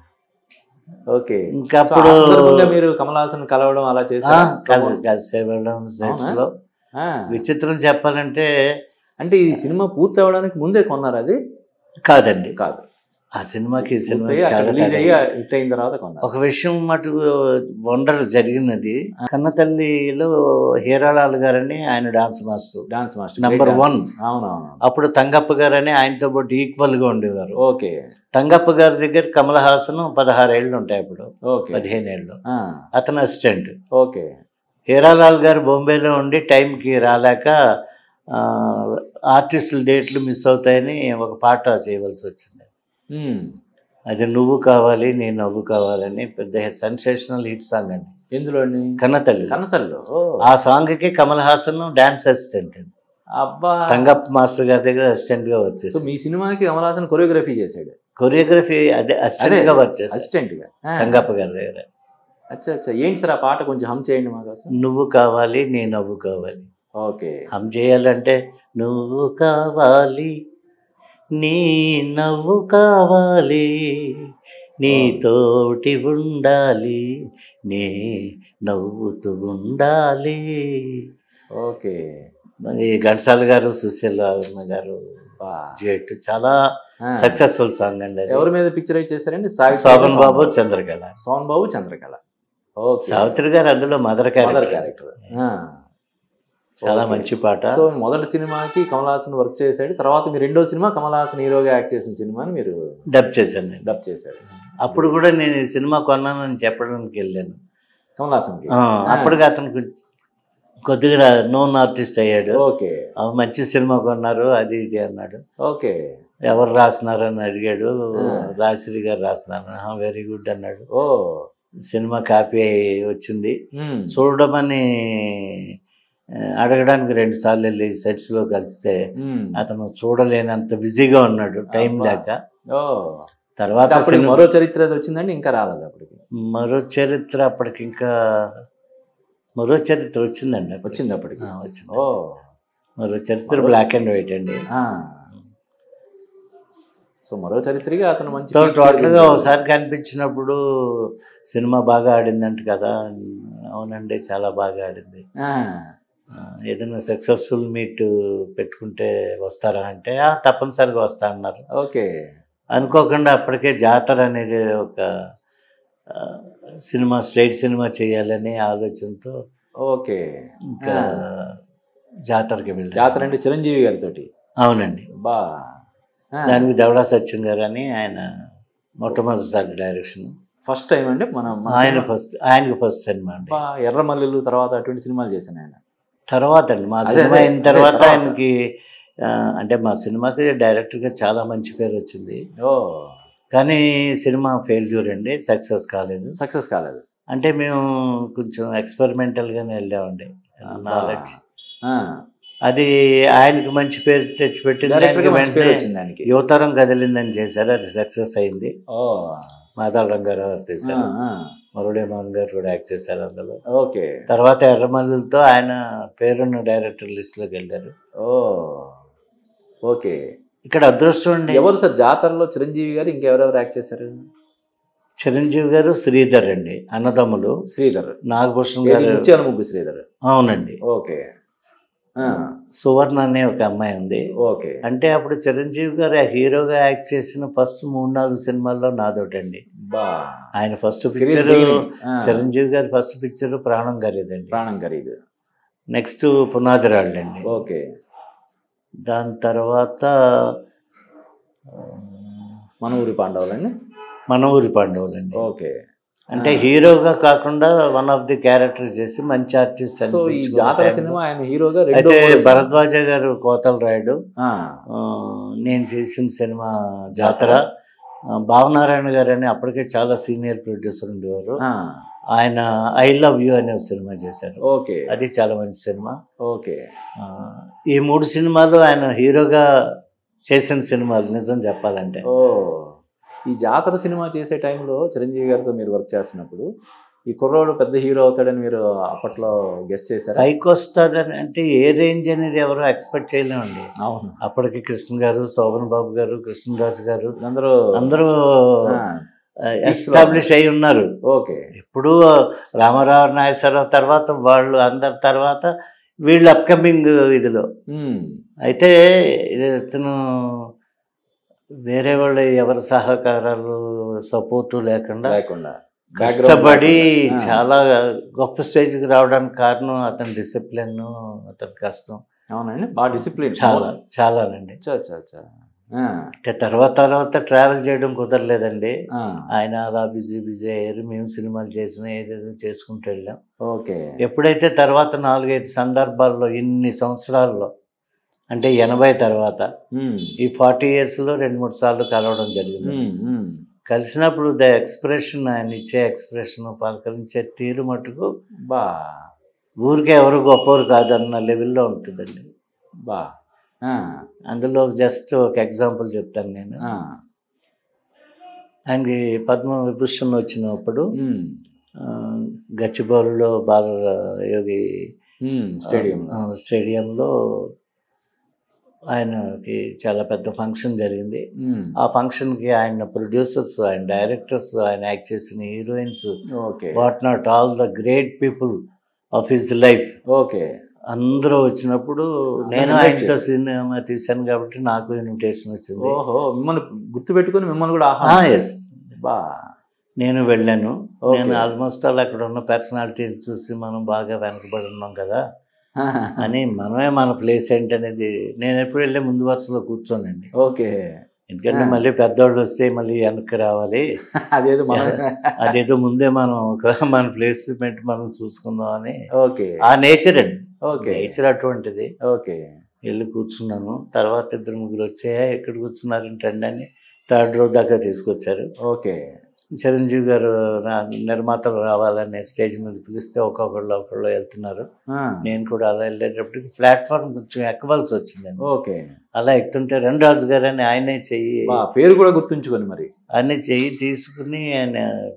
ఓకే ఇంకా సో ఆ అప్పుడు సందర్భంగా మీరు కమల్ హాసన్ కలవడం అలా ఆ, చేశారా కలిసి కలిసి వెళ్ళడం సెట్స్ లో ఆ. విచిత్రం చెప్పాలంటే అంటే ఈ సినిమా పూర్తి అవ్వడానికి ముందే కొన్నారు అది కాదండి కాదు ఆ సినిమాకి ఈ సినిమా పూర్తి చాలా రిలీజ్ తేడా. అయ్యి హిట్ అయిన తర్వాత కొన్నారు ఒక విషయం మటుకు వండర్ జరిగినది కన్నతల్లిలో హీరాలాల్ గారని ఆయన dance master dance master Number one. అవునవును అప్పుడు తంగప్ప గారని ఆయనతో పాటు ఈక్వల్ గా ఉండేవారు ఓకే తంగప్ప గారి దగ్గర కమల్ హాసన్ పదహారు ఏళ్ళు ఉంటాయి అప్పుడు ఓకే పదిహేను ఏళ్ళు ఆ, అతను అసిస్టెంట్ ఓకే హీరాలాల్ గారు బొంబేలో ఉండి టైంకి రాలేక ఆ, ఆర్టిస్టుల డేట్లు మిస్ అవుతాయని ఒక పాట చేయవలసి వచ్చింది మ్మ్. అది నువ్వు కావాలి నేను నవ్వు కావాలని పెద్ద సెన్సేషనల్ హిట్ సాంగ్ అండి ఎందులో అండి కన్నతల్లి కనసల్లో ఓ, ఆ సాంగ్ కి కమల్ హాసన్ డాన్స్ అసిస్టెంట్ అండి అబ్బా తంగప్ప మాస్టర్ గారి దగ్గర అసిస్టెంట్ గా సో వచ్చేసి మీ సినిమాకి కమల్ హాసన్ కొరియోగ్రఫీ చేశాడు కొరియోగ్రఫీ అదే అసిస్టెంట్ గా వర్క్ చేశారు అసిస్టెంట్ గా ఆ. తంగప్ప గారి దగ్గర అచ్చా అచ్చా ఏంటి సార్ ఆ పాట కొంచెం హమ్ చేయండి మా కోసం నువ్వు కావాలి నీ నవ్వు కావాలి ఓకే హమ్ చేయాలంటే నువ్వు కావాలి నీ నవ్వు కావాలి నీ తోటి ఉండాలి నే నవ్వుతూ ఉండాలి ఓకే మరి ఘంటసాల గారు సుశీల గారు బా. జెట్ చాలా ఆ. సక్సెస్ఫుల్ సాంగ్ అండి అది. ఎవరి మీద పిక్చరైజ్ చేశారండి సావిత్రి శోభన్ గారు, బాబు చంద్రకళ సోన్ బాబు చంద్రకళ ఓకే సావిత్రి గారు అందులో మదర్ మదర్ క్యారెక్టర్ క్యారెక్టర్ చాలా ఓకే. మంచి పాట సో మొదటి సినిమాకి కమల్ హాసన్ వర్క్ చేశాడు తర్వాత మీ రెండో సినిమా కమల్ హాసన్ హీరోగా యాక్ట్ చేసిన సినిమాని మీరు డబ్ చేశాను నేను డబ్ చేశారు అప్పుడు కూడా నేను ఈ సినిమా కొన్నానని చెప్పడానికి వెళ్ళాను కమల్ హాసన్కి ఆ, అప్పటికి అతను కొ- కొద్దిగా నోన్ ఆర్టిస్ట్ అయ్యాడు ఓకే ఆ, మంచి సినిమా కొన్నారు అది ఇది అన్నాడు ఓకే ఎవరు రాస్తున్నారు అని అడిగాడు ఆ. రాశ్రీ గారు రాస్తున్నారు వెరీ గుడ్ అన్నాడు ఓ సినిమా కాపీ వచ్చింది మ్మ్. చూడమని ఆ, అడగడానికి రెండు సార్లు వెళ్ళి సెట్స్ లో కలిస్తే మ్మ్. అతను చూడలేనంత బిజీగా ఉన్నాడు టైం అబ్బా. లేక ఓ తర్వాత అంటే అప్పుడు సినిమా- మరో చరిత్ర అది వచ్చిందండి ఇంకా రాలేదు అప్పటికి మరో చరిత్ర అప్పటికి ఇంకా మరో చరిత్ర వచ్చిందండి అప్పటికి. వచ్చింది అప్పటికి ఆ, వచ్చింది ఓ మరో చరిత్ర మరో- బ్లాక్ అండ్ వైట్ అండి ఆ. సో మరో చరిత్రగా అతను మంచి సో peak టోటల్గా ఎదిగాడు. ఒకసారి కనిపించినప్పుడు సినిమా బాగా ఆడిందంట కదా అవునండి చాలా బాగా ఆడింది ఆ. ఆ, ఏదైనా సక్సెస్ఫుల్ మీట్ పెట్టుకుంటే వస్తారా అంటే "ఆ, తప్పనిసరిగా వస్తా అన్నారు ఓకే అనుకోకుండా అప్పటికే జాతర అనేది ఒక ఆ, సినిమా స్ట్రైట్ సినిమా చేయాలని ఆలోచనతో ఓకే ఇంకా జాతరకి వెళ్ళాను జాతర అంటే చిరంజీవి గారితో అవునండి బా ఆ. దానికి దవడా సత్యం గారు అని ఆయన మొట్టమొదటిసారి డైరెక్షన్ ఫస్ట్ టైం అంటే మనం మన ఆయన సినిమా- ఫస్ట్ ఆయనకి ఫస్ట్ సినిమా అండి బా, ఎర్రమల్లెలు తర్వాత అటువంటి సినిమాలు చేశాను ఆయన తర్వాత అండి మా అదే, సినిమా అదే, అయిన అదే, తర్వాత తర్వాత. ఆయనకి ఆ, అంటే మా సినిమాకి డైరెక్టర్గా చాలా మంచి పేరు వచ్చింది ఓ కానీ సినిమా ఫెయిల్యూర్ అండి సక్సెస్ కాలేదు సక్సెస్ కాలేదు అంటే మేము కొంచెం ఎక్స్పెరిమెంటల్గానే వెళ్ళామండి నాలెడ్జ్ ఆ. అది ఆయనకి మంచి పేరు తెచ్చిపెట్టింది డైరెక్టర్ గా ఆయనకి మంచి పేరు వెంటనే వచ్చింది ఆయనకి యువతరం కదిలిందని చేశారు అది సక్సెస్ అయింది ఓ మాతాల రంగారావు గారు ఆ, తీశారు ఆ. మురళీ మోహన్ గారు కూడా యాక్ట్ చేశారు అందులో ఓకే తర్వాత ఎర్రమల్లులతో ఆయన పేరున్న డైరెక్టర్ లిస్ట్లోకి వెళ్ళారు ఓ ఓకే ఇక్కడ అదృష్టం అండి ఎవరు సార్ జాతరలో చిరంజీవి గారు ఇంకెవరెవరు యాక్ట్ చేశారు చిరంజీవి గారు శ్రీధర్ అండి అన్నదమ్ములు శ్రీధర్ నాగభూషణ్ ఏది గారు ముత్యాల ముగ్గు శ్రీధర్ అవునండి ఓకే ఆ, సువర్ణ అనే ఒక అమ్మాయి ఉంది ఓకే అంటే అప్పుడు చిరంజీవి గారు ఆ హీరోగా యాక్ట్ చేసిన ఫస్ట్ మూడు నాలుగు సినిమాల్లో నాదోటండి బా ఆయన ఫస్ట్ Career పిక్చర్ beginning. ఆ, చిరంజీవి గారి ఫస్ట్ పిక్చర్ ప్రాణం ఖరీదండి ప్రాణం ఖరీదు నెక్స్ట్ పునాది రాళ్ళండి ఓకే దాని తర్వాత ఆ, మన ఊరి పాండవులండి మన ఊరి పాండవులండి ఓకే అంటే హీరోగా కాకుండా వన్ ఆఫ్ ది క్యారెక్టర్ చేసి మంచి ఆర్టిస్ట్ సో ఈ జాతర సినిమా ఆయన హీరోగా రెండో అయితే మూడో సినిమా. భరద్వాజ గారు కోతల రాయుడు ఆ, ఆ, నేను చేసిన సినిమా జాతర ఆ, భావనారాయణ గారు అని అప్పటికే చాలా సీనియర్ ప్రొడ్యూసర్ ఉండేవారు ఆ, ఆయన ఐ లవ్ యూ అనే ఒక సినిమా చేశారు ఓకే అది చాలా మంచి సినిమా ఓకే ఆ, ఈ మూడు సినిమాలు ఆయన హీరోగా చేసిన సినిమాలు నిజం చెప్పాలంటే ఓ ఈ జాతర సినిమా చేసే టైంలో చిరంజీవి గారితో మీరు వర్క్ చేస్తున్నప్పుడు ఈ కుర్రోడు పెద్ద హీరో అవుతాడని మీరు అప్పట్లో గెస్ట్ చేశారా పైకి వస్తాడని అంటే ఏ రేంజ్ అనేది ఎవరు ఎక్స్పెక్ట్ చేయలేమండి అవును అప్పటికి కృష్ణ గారు శోభన్ బాబు గారు కృష్ణరాజు గారు అందరూ అందరూ ఆ, ఎస్టాబ్లిష్ అయి ఉన్నారు ఓకే ఇప్పుడు రామారావు నాగేశ్వరరావు తర్వాత వాళ్ళు అందరి తర్వాత వీళ్ళు అప్కమింగ్ ఇదిలో ఉమ్, అయితే ఇది ఇతను వేరే వాళ్ళ ఎవరి సహకారాలు సపోర్టు లేకుండా లేకుండా కష్టపడి లేకుండా. ఆ, చాలా గొప్ప స్టేజ్కి రావడానికి కారణం అతని డిసిప్లిన్ అతని కష్టం అవునండి బాగా డిసిప్లిన్ చాలా చాలానండి అచ్చా అచ్చా అచ్చా ఆ, అంటే తర్వాత తర్వాత ట్రావెల్ చేయడం కుదరలేదండి ఆ, ఆయన అలా బిజీ బిజీ అయ్యారు మేము సినిమాలు చేసిన ఏదేదో చేసుకుంటూ వెళ్ళాం ఓకే ఎప్పుడైతే తర్వాత నాలుగైదు సందర్భాల్లో ఇన్ని సంవత్సరాల్లో అంటే ఎనభై తర్వాత ఉమ్, ఈ ఫార్టీ ఇయర్స్లో రెండు మూడు సార్లు కలవడం జరిగింది ఉమ్, ఉమ్, కలిసినప్పుడు ద ఎక్స్ప్రెషన్ ఆయన ఇచ్చే ఎక్స్ప్రెషన్ పలకరించే తీరు మటుకు బా ఊరికే ఎవరు గొప్పవారు కాదన్న లెవెల్లో ఉంటుందండి బా ఆ, అందులో జస్ట్ ఒక ఎగ్జాంపుల్ చెప్తాను నేను ఆ, ఆయనకి పద్మ విభూషణ్ వచ్చినప్పుడు ఉమ్, ఆ, గచ్చిబౌలిలో బాల యోగి ఉమ్, స్టేడియం ఆ, స్టేడియంలో ఆయనకి చాలా పెద్ద ఫంక్షన్ జరిగింది ఉమ్, ఆ ఫంక్షన్కి ఆయన ప్రొడ్యూసర్స్ ఆయన డైరెక్టర్స్ ఆయన యాక్ట్ చేసిన heroines okay what not all the great people of his life okay అందరూ వచ్చినప్పుడు నేను invite ఆయనతో చేశారు. సినిమా తీశాను కాబట్టి నాకు ఇన్విటేషన్ వచ్చింది ఓహో మిమ్మల్ని గుర్తు పెట్టుకుని మిమ్మల్ని కూడా ఆ, ఆహ్వానించారు. ఎస్ బా నేను వెళ్ళాను Okay. నేను ఆల్మోస్ట్ ఆల్ అక్కడ ఉన్న పర్సనాలిటీని చూసి మనం బాగా వెనకబడి ఉన్నాం కదా అని మనమే మన ప్లేస్ ఏంటనేది నేను ఎప్పుడు వెళ్ళే ముందు వరుసలో కూర్చోనండి ఓకే ఎందుకంటే ఆ. మళ్ళీ పెద్దోళ్ళు వస్తే మళ్ళీ వెనక్కి రావాలి అదేదో మనం అదేదో ముందే మనం ఒక మన ప్లేస్మెంట్ మనం చూసుకుందాం అని ఓకే ఆ నేచర్ అండి ఓకే నేచర్ అటువంటిది ఓకే వెళ్ళి కూర్చున్నాను తర్వాత ఇద్దరు ముగ్గురు వచ్చాయా ఎక్కడ కూర్చున్నారంటండి అని థర్డ్ రోడ్ దాకా తీసుకొచ్చారు ఓకే చిరంజీవి గారు రా- నిర్మాతలు రావాలని స్టేజ్ మీద పిలిస్తే ఒక్కొక్కళ్ళు ఒకళ్ళు వెళ్తున్నారు ఆ, నేను కూడా అలా వెళ్ళేటప్పటికి ప్లాట్ఫామ్ కొంచెం ఎక్కవలసి వచ్చిందండి ఓకే అలా ఎక్కుతుంటే రెండు రాజు గారు అని ఆయనే చెయ్యి బా పేరు కూడా గుర్తుంచుకొని మరి ఆయనే చెయ్యి తీసుకుని ఆయన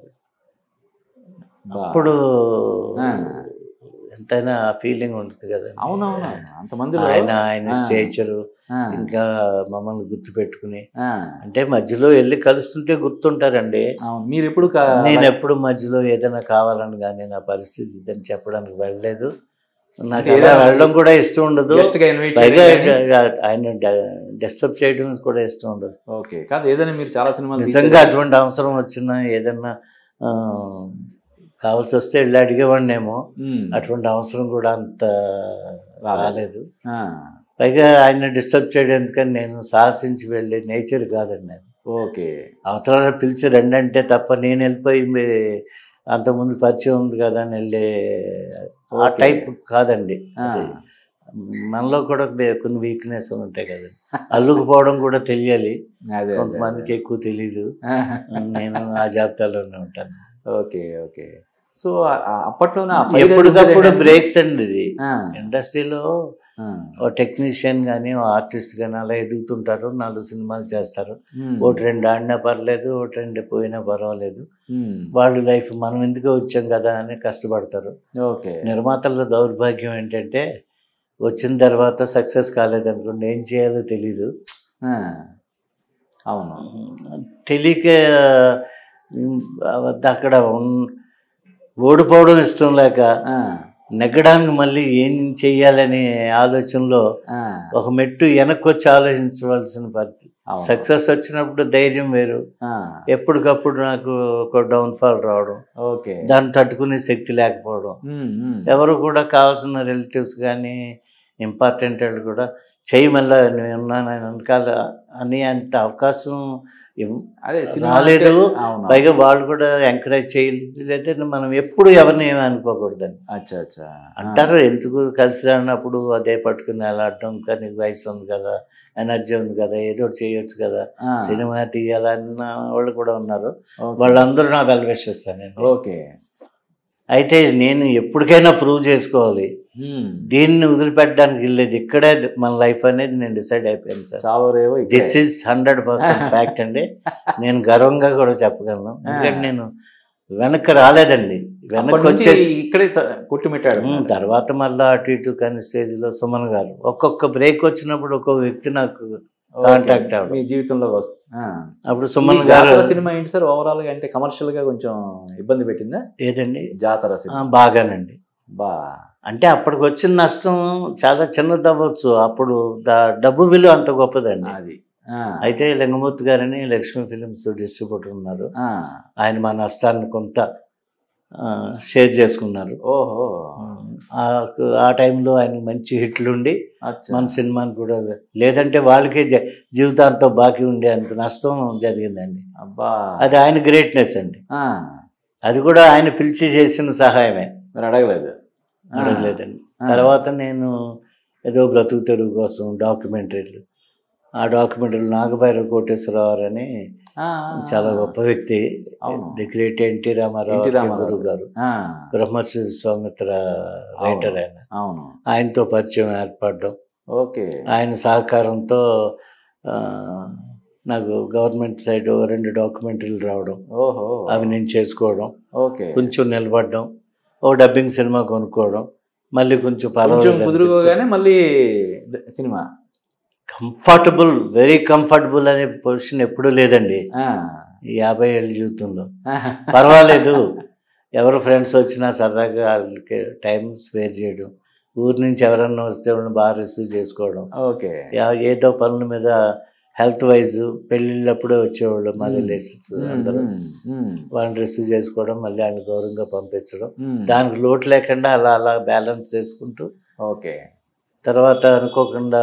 బా. అప్పుడు ఆ. ఎంతైనా ఫీలింగ్ ఉంటుంది కదా అవునవును అంతమందిలో ఆయన ఆయన ఆ. స్టేచరు ఆ, ఇంకా మమ్మల్ని గుర్తు పెట్టుకుని ఆ, అంటే మధ్యలో వెళ్ళి కలుస్తుంటే గుర్తుంటారండి అవును మీరు ఎప్పుడు కా- నేను ఎప్పుడు మధ్యలో ఏదైనా కావాలని కానీ నా పరిస్థితి ఇదని చెప్పడానికి వెళ్ళలేదు నాకు అంటే అలా ఏదైనా వెళ్ళడం కూడా ఇష్టం ఉండదు గెస్ట్ గా ఇన్వైట్ పైగా చేయడం కానీ- ఆయన డిస్టర్బ్ చేయడం కూడా ఇష్టం ఉండదు ఓకే కాదు ఏదైనా మీరు చాలా సినిమాలు నిజంగా తీశారు. అటువంటి అవసరం వచ్చినా ఏదన్నా ఆ, కావాల్సి వస్తే వెళ్ళి అడిగేవాడినేమో ఉమ్, అటువంటి అవసరం కూడా అంత రాలేదు. రాలేదు ఆ, పైగా ఆయన డిస్టర్బ్ చేయడం ఎందుకని నేను సాహసించి వెళ్ళే నేచర్ కాదండి అది ఓకే అవతల పిలిచి రండి అంటే తప్ప నేను వెళ్ళిపోయి మీ- అంతకుముందు పరిచయం ఉంది కదా అని వెళ్ళే ఆ ఓకే. టైప్ కాదండి ఆ, అది. మనలో కూడా బే- కొన్ని వీక్నెస్ ఉంటాయి కదండి అల్లుకుపోవడం కూడా తెలియాలి అదే, అదే కొంతమందికి ఎక్కువ తెలియదు అదే. నేను ఆ జాబితాలోనే ఉంటాను ఓకే ఓకే సో ఆ- ఆ అప్పట్లోనే ఆ fire ఎప్పటికప్పుడు అనేది బ్రేక్స్ అండి ఇది ఆ, ఇండస్ట్రీలో ఆ. ఓ టెక్నీషియన్ కానీ ఓ ఆర్టిస్ట్ కానీ అలా ఎదుగుతుంటారు నాలుగు సినిమాలు చేస్తారు ఉమ్. ఒకటి రెండు ఆడినా పర్లేదు ఒకటి రెండు పోయినా పర్వాలేదు ఉమ్. వాళ్ళు లైఫ్ మనం ఎందుకు వచ్చాం కదా అని కష్టపడతారు ఓకే నిర్మాతల దౌర్భాగ్యం ఏంటంటే వచ్చిన తర్వాత సక్సెస్ కాలేదనుకోండి ఏం చేయాలో తెలీదు ఆ. అవును తెలియక ఉమ్, అక్కడ ఉన్- ఓడిపోవడం ఇష్టం లేక ఆ. నెగ్గడానికి మళ్ళీ ఏం చెయ్యాలనే ఆలోచనలో ఆ. ఒక మెట్టు వెనక్కి వచ్చి ఆలోచించవలసిన పరిస్థితి అవును. సక్సెస్ వచ్చినప్పుడు ధైర్యం వేరు ఆ. ఎప్పటికప్పుడు నాకు ఒక డౌన్ఫాల్ రావడం ఓకే దాన్ని తట్టుకునే శక్తి లేకపోవడం ఉమ్. ఉమ్. ఎవరు కూడా కావాల్సిన రిలేటివ్స్ కానీ ఇంపార్టెంట్ వాళ్ళు కూడా చేయమల్లా నేను ఉన్నాను ఆయన వెనకాల అని అంత అవకాశం ఇవ్- అదే సినిమా రాలేదు. అంటే- అవును. పైగా వాళ్ళు కూడా ఎంకరేజ్ చేయలేదంటే మనం ఎప్పుడు ఎవరిని ఏమీ అనుకోకూడదని అచ్చా అచ్చా అంటారు ఎందుకు కలిసి రానప్పుడు అదే పట్టుకుని వెళ్ళాడటం కానీ నీకు వయసు ఉంది కదా ఎనర్జీ ఉంది కదా ఏదో ఒకటి చేయొచ్చు కదా ఆ. సినిమా తీయాలన్న వాళ్ళు కూడా ఉన్నారు ఓకే. వాళ్ళందరూ నాకు వెల్విషిస్తానండి ఓకే అయితే నేను ఎప్పటికైనా ప్రూవ్ చేసుకోవాలి ఉమ్. దీన్ని వదిలిపెట్టడానికి వెళ్ళేది ఇక్కడే మన లైఫ్ అనేది నేను డిసైడ్ అయిపోయాను సార్ చావరేవో ఇక్కడే. This is hundred percent fact అండి నేను గర్వంగా కూడా చెప్పగలను ఎందుకంటే నేను వెనక్కి రాలేదండి అప్పటి వెనక్కి నుంచి వచ్చేసి ఇక్కడే త- కొట్టుమిట్టాడు ఉమ్, తర్వాత మళ్ళీ అటు ఇటు కానీ స్టేజ్లో సుమన్ గారు ఒక్కొక్క బ్రేక్ వచ్చినప్పుడు ఒక్కొక్క వ్యక్తి నాకు ఓకే. కాంటాక్ట్ అవ్వడం. మీ జీవితంలో వస్తుంది అప్పుడు ఈ సుమన్ జాతర గారు సినిమా ఏంటి సార్ ఓవరాల్ గా అంటే కమర్షియల్ గా కొంచెం ఇబ్బంది పెట్టిందా ఏదండి జాతర ఆ, సినిమా బాగానండి బా అంటే అప్పటికి వచ్చిన నష్టం చాలా చిన్నది అవ్వచ్చు అప్పుడు దా- డబ్బు విలువ అంత గొప్పదండి అది ఆ. అయితే లింగమూర్తి గారని లక్ష్మీ ఫిలిమ్స్ డిస్ట్రిబ్యూటర్ ఉన్నారు ఆ. ఆయన మా నష్టాన్ని కొంత ఆ, షేర్ చేసుకున్నారు ఓహో ఆ- ఆ టైంలో ఆయన మంచి హిట్లు ఉండి అచ్చా. మన సినిమాని కూడా లేదంటే వాళ్ళకే జ- జీవితాంతం బాకీ ఉండే అంత నష్టం జరిగిందండి అబ్బా అది ఆయన గ్రేట్నెస్ అండి ఆ. అది కూడా ఆయన పిలిచి చేసిన సహాయమే మీరు అడగలేదు ఆ. అడగలేదండి ఆ. తర్వాత నేను ఏదో బ్రతుకు తెరుగు కోసం డాక్యుమెంటరీలు ఆ డాక్యుమెంటరీలు నాగభైరవ కోటేశ్వరరావు అని ఆ. చాలా గొప్ప వ్యక్తి అవును. The great NT Ramarao NT గారి రామారావు. గురువు గారు ఆ. బ్రహ్మశ్రీ విశ్వామిత్ర రైటర్ ఆయన అవును ఆయనతో పరిచయం ఏర్పడడం ఓకే ఆయన సహకారంతో ఆ, నాకు గవర్నమెంట్ సైడ్ రెండు డాక్యుమెంటరీలు రావడం ఓహో అవి నేను చేసుకోవడం ఓకే కొంచెం నిలబడడం ఓ డబ్బింగ్ సినిమా కొనుక్కోవడం మళ్ళీ కొంచెం కొంచెం పర్వాలేదు కుదురుకోగానే మళ్ళీ సినిమా కంఫర్టబుల్ వెరీ కంఫర్టబుల్ అనే పొజిషన్ ఎప్పుడూ లేదండి ఆ. ఈ యాభై ఏళ్ళ జీవితంలో పర్వాలేదు ఎవరు ఫ్రెండ్స్ వచ్చినా సరదాగా వాళ్ళకి టైం స్పేర్ చేయడం ఊరి నుంచి ఎవరన్నా వస్తే వాళ్ళని బాగా రిసీవ్ చేసుకోవడం ఓకే యా- ఏదో పనుల మీద హెల్త్ వైజ్ పెళ్ళిళ్ళప్పుడే వచ్చేవాళ్ళు మా Hmm. రిలేషన్స్ అందరూ ఉమ్, ఉమ్, వాళ్ళని రిసీవ్ చేసుకోవడం మళ్ళీ వాళ్ళని గౌరవంగా పంపించడం ఉమ్. దానికి లోటు లేకుండా అలా అలా బ్యాలెన్స్ చేసుకుంటూ ఓకే తర్వాత అనుకోకుండా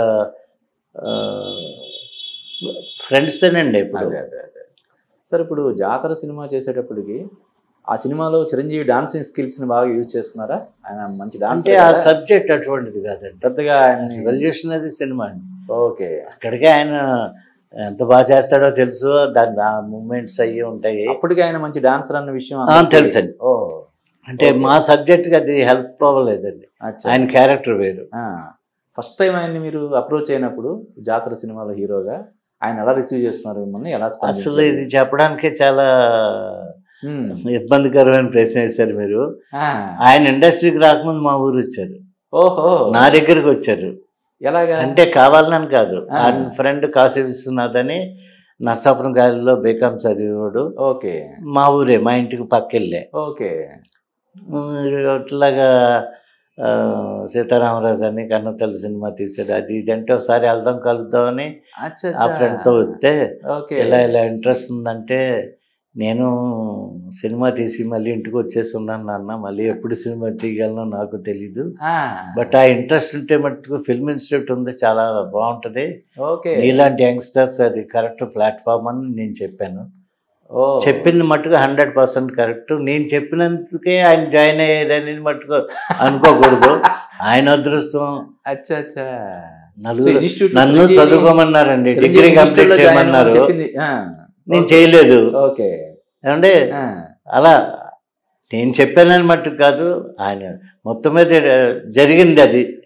ఫ్రెండ్స్తోనండి ఇప్పుడు అదే అదే అదే సార్ ఇప్పుడు జాతర సినిమా చేసేటప్పటికి ఆ సినిమాలో చిరంజీవి డాన్సింగ్ స్కిల్స్ ని బాగా యూజ్ చేసుకున్నారా ఆయన మంచి డాన్స్ అంటే ఆ సబ్జెక్ట్ అటువంటిది కాదండి పెద్దగా ఆయన్ని వెల్ చేసినది సినిమా అండి ఓకే అక్కడికే ఆయన ఎంత బాగా చేస్తాడో తెలుసు దాని ఆ మూమెంట్స్ అయ్యి ఉంటాయి అప్పటికి ఆయన మంచి డాన్సర్ అన్న విషయం ఆ, అందరికీ- తెలుసండి. ఓ అంటే Okay. మా సబ్జెక్ట్కి అది హెల్ప్ అవ్వలేదండి అచ్చా. ఆయన క్యారెక్టర్ వేరు ఫస్ట్ టైం ఆయన్ని మీరు అప్రోచ్ అయినప్పుడు జాతర సినిమాలో హీరోగా ఆయన ఎలా రిసీవ్ చేస్తున్నారు మిమ్మల్ని ఎలా అసలు స్పందించారు? ఇది చెప్పడానికే చాలా ఉమ్. ఇబ్బందికరమైన ప్రశ్న వేశారు మీరు ఆ. ఆయన ఇండస్ట్రీకి రాకముందు మా ఊరు వచ్చారు ఓహో నా దగ్గరికి వచ్చారు ఎలాగా అంటే కావాలని కాదు ఆ. ఆయన ఫ్రెండ్ కాశీ విశ్వనాథ్ అని నర్సాపురం గాలిలో బేకాం చదివేవాడు ఓకే మా ఊరే మా ఇంటికి పక్కెళ్ళే ఓకే అట్లాగా ఆ, సీతారామరాజు అని కన్నతల్లి సినిమా తీసాడు అది ఇది అంటే ఒకసారి వెళ్దాం కలుద్దామని అచ్చా ఆ ఫ్రెండ్తో వస్తే ఓకే ఇలా ఇలా ఇంట్రెస్ట్ ఉందంటే నేను సినిమా తీసి మళ్ళీ ఇంటికి వచ్చేసి ఉన్నాను నాన్న మళ్ళీ ఎప్పుడు సినిమా తీయగలనో నాకు తెలీదు ఆ. బట్ ఆ ఇంట్రెస్ట్ ఉంటే మట్టుకు ఫిల్మ్ ఇన్స్టిట్యూట్ ఉంది చాలా బాగుంటుంది ఓకే ఇలాంటి యంగ్స్టర్స్ అది కరెక్ట్ ప్లాట్ఫామ్ అని నేను చెప్పాను ఓ చెప్పింది మట్టుకు హండ్రెడ్ పర్సెంట్ కరెక్ట్ నేను చెప్పినందుకే ఆయన జాయిన్ అయ్యారని మట్టుకు అనుకోకూడదు ఆయన అదృష్టం అచ్చా అచ్చా నలుగురు ఇన్స్టిట్యూట్ నన్ను చదువుకోమన్నారండి డిగ్రీ కంప్లీట్ చేయమన్నారు చెప్పింది ఆ. నేను చేయలేదు ఓకే ఏమంటే ఆ. అలా నేను చెప్పానని మట్టుకు కాదు ఆయన మొత్తం మీద జరిగింది అది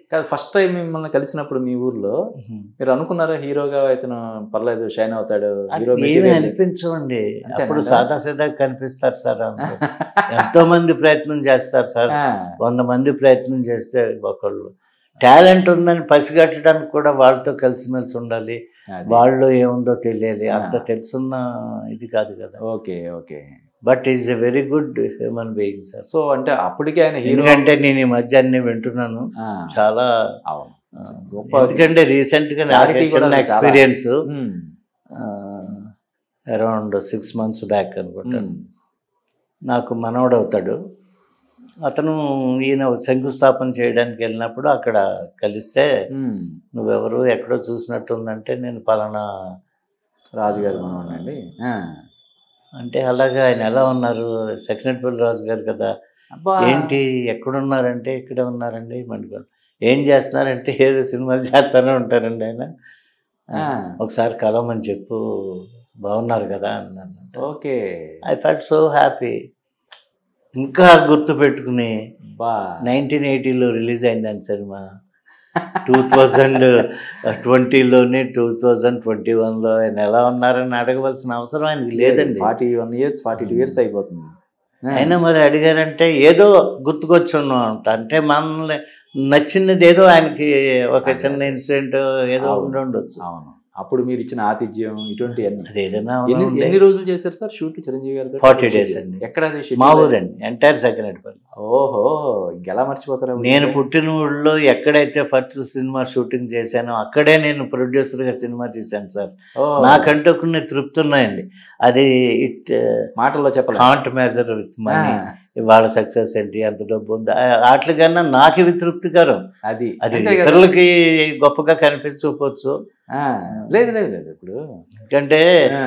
కాదు ఫస్ట్ టైం మిమ్మల్ని కలిసినప్పుడు మీ ఊర్లో మీరు అనుకున్నారా హీరోగా ఇతను పర్లేదు షైన్ అవుతాడు హీరో ఏమీ మెటీరియల్ అనిపించవండి అంతేనా? అప్పుడు సాదా సీదా కనిపిస్తారు సార్ అందరూ. ఎంతో మంది ప్రయత్నం చేస్తారు సార్ వంద మంది ప్రయత్నం చేస్తే ఒకళ్ళు టాలెంట్ ఉందని పసిగట్టడానికి కూడా వాళ్ళతో కలిసిమెలిసి ఉండాలి వాళ్ళు ఏముందో తెలియాలి అంత ఆ. తెలుసున్న ఇది కాదు కదా okay okay but is a very good human being sir so అంటే అప్పటికే ఆయన హీరో ఎందుకంటే నేను ఈ మధ్య అన్ని వింటున్నాను ఆ, చాలా అవును ఆ, గొప్ప ఎందుకంటే రీసెంట్ గా Charity నాకే కూడా చిన్న చాలా- experience um, around six months back అనుకుంటా ఉమ్, నాకు మనవడు అవుతాడు అతను ఈయన శంకుస్థాపన చేయడానికి వెళ్ళినప్పుడు అక్కడ కలిస్తే ఉమ్. నువ్వెవరు ఎక్కడో చూసినట్టుందంటే నేను పలానా రాజుగారి మనవాడిని అండి ఆ. అంటే అలాగా ఆయన ఎలా ఉన్నారు సెకండ్పల్లి రాజు గారు కదా అబ్బా ఏంటి ఎక్కడున్నారంటే ఇక్కడే ఉన్నారండి మనకు ఏం చేస్తున్నారంటే ఏదో సినిమాలు చేస్తూనే ఉంటారండి ఆయన ఆ, ఒకసారి కలవమని చెప్పు బాగున్నారు కదా అన్నాను okay I felt so happy ఇంకా గుర్తు పెట్టుకుని బా నైన్టీన్ ఎయిటీలో రిలీజ్ అయిందండి సినిమా టూ థౌజండ్ ట్వంటీలోని టూ థౌజండ్ ట్వంటీ వన్లో ఆయన ఎలా ఉన్నారని అడగవలసిన అవసరం ఆయనకి లేదండి forty one years forty two years అయిపోతుంది ఆ, అయినా మరి అడిగారంటే ఏదో గుర్తుకొచ్చున్నాం అంట అంటే మనల్ని నచ్చినది ఏదో ఆయనకి ఒక చిన్న ఇన్సిడెంట్ ఏదో అవును. ఉండి ఉండొచ్చు అవును అప్పుడు మీరు ఇచ్చిన ఆతిథ్యం ఇటువంటి అన్ని అది ఏదైనా ఎన్ని ఉండే. ఎన్ని రోజులు చేశారు సార్ షూట్ చిరంజీవి గారు 40 days అండి. ఎక్కడ అది schedule? మా ఊరండి ఎంటైర్ సెకండ్ ఓహో ఇంకెలా మర్చిపోతారా నేను పుట్టిన ఊళ్ళో ఎక్కడైతే ఫస్ట్ సినిమా షూటింగ్ చేశానో అక్కడే నేను ప్రొడ్యూసర్గా సినిమా తీశాను సార్ ఓ, నాకంటూ కొన్ని తృప్తి ఉన్నాయండి అది ఇట్ మాటల్లో చెప్పలేదు కాంట్ మెజర్ విత్ మనీ వాళ్ళ సక్సెస్ ఏంటి అంత డబ్బు ఉంది వాటి కన్నా నాకు ఇవి తృప్తికరం అది అది అంతే కదా. ఇతరులకి గొప్పగా కనిపించకపోవచ్చు ఆ, లేదు లేదు లేదు ఇప్పుడు ఎందుకంటే ఆ,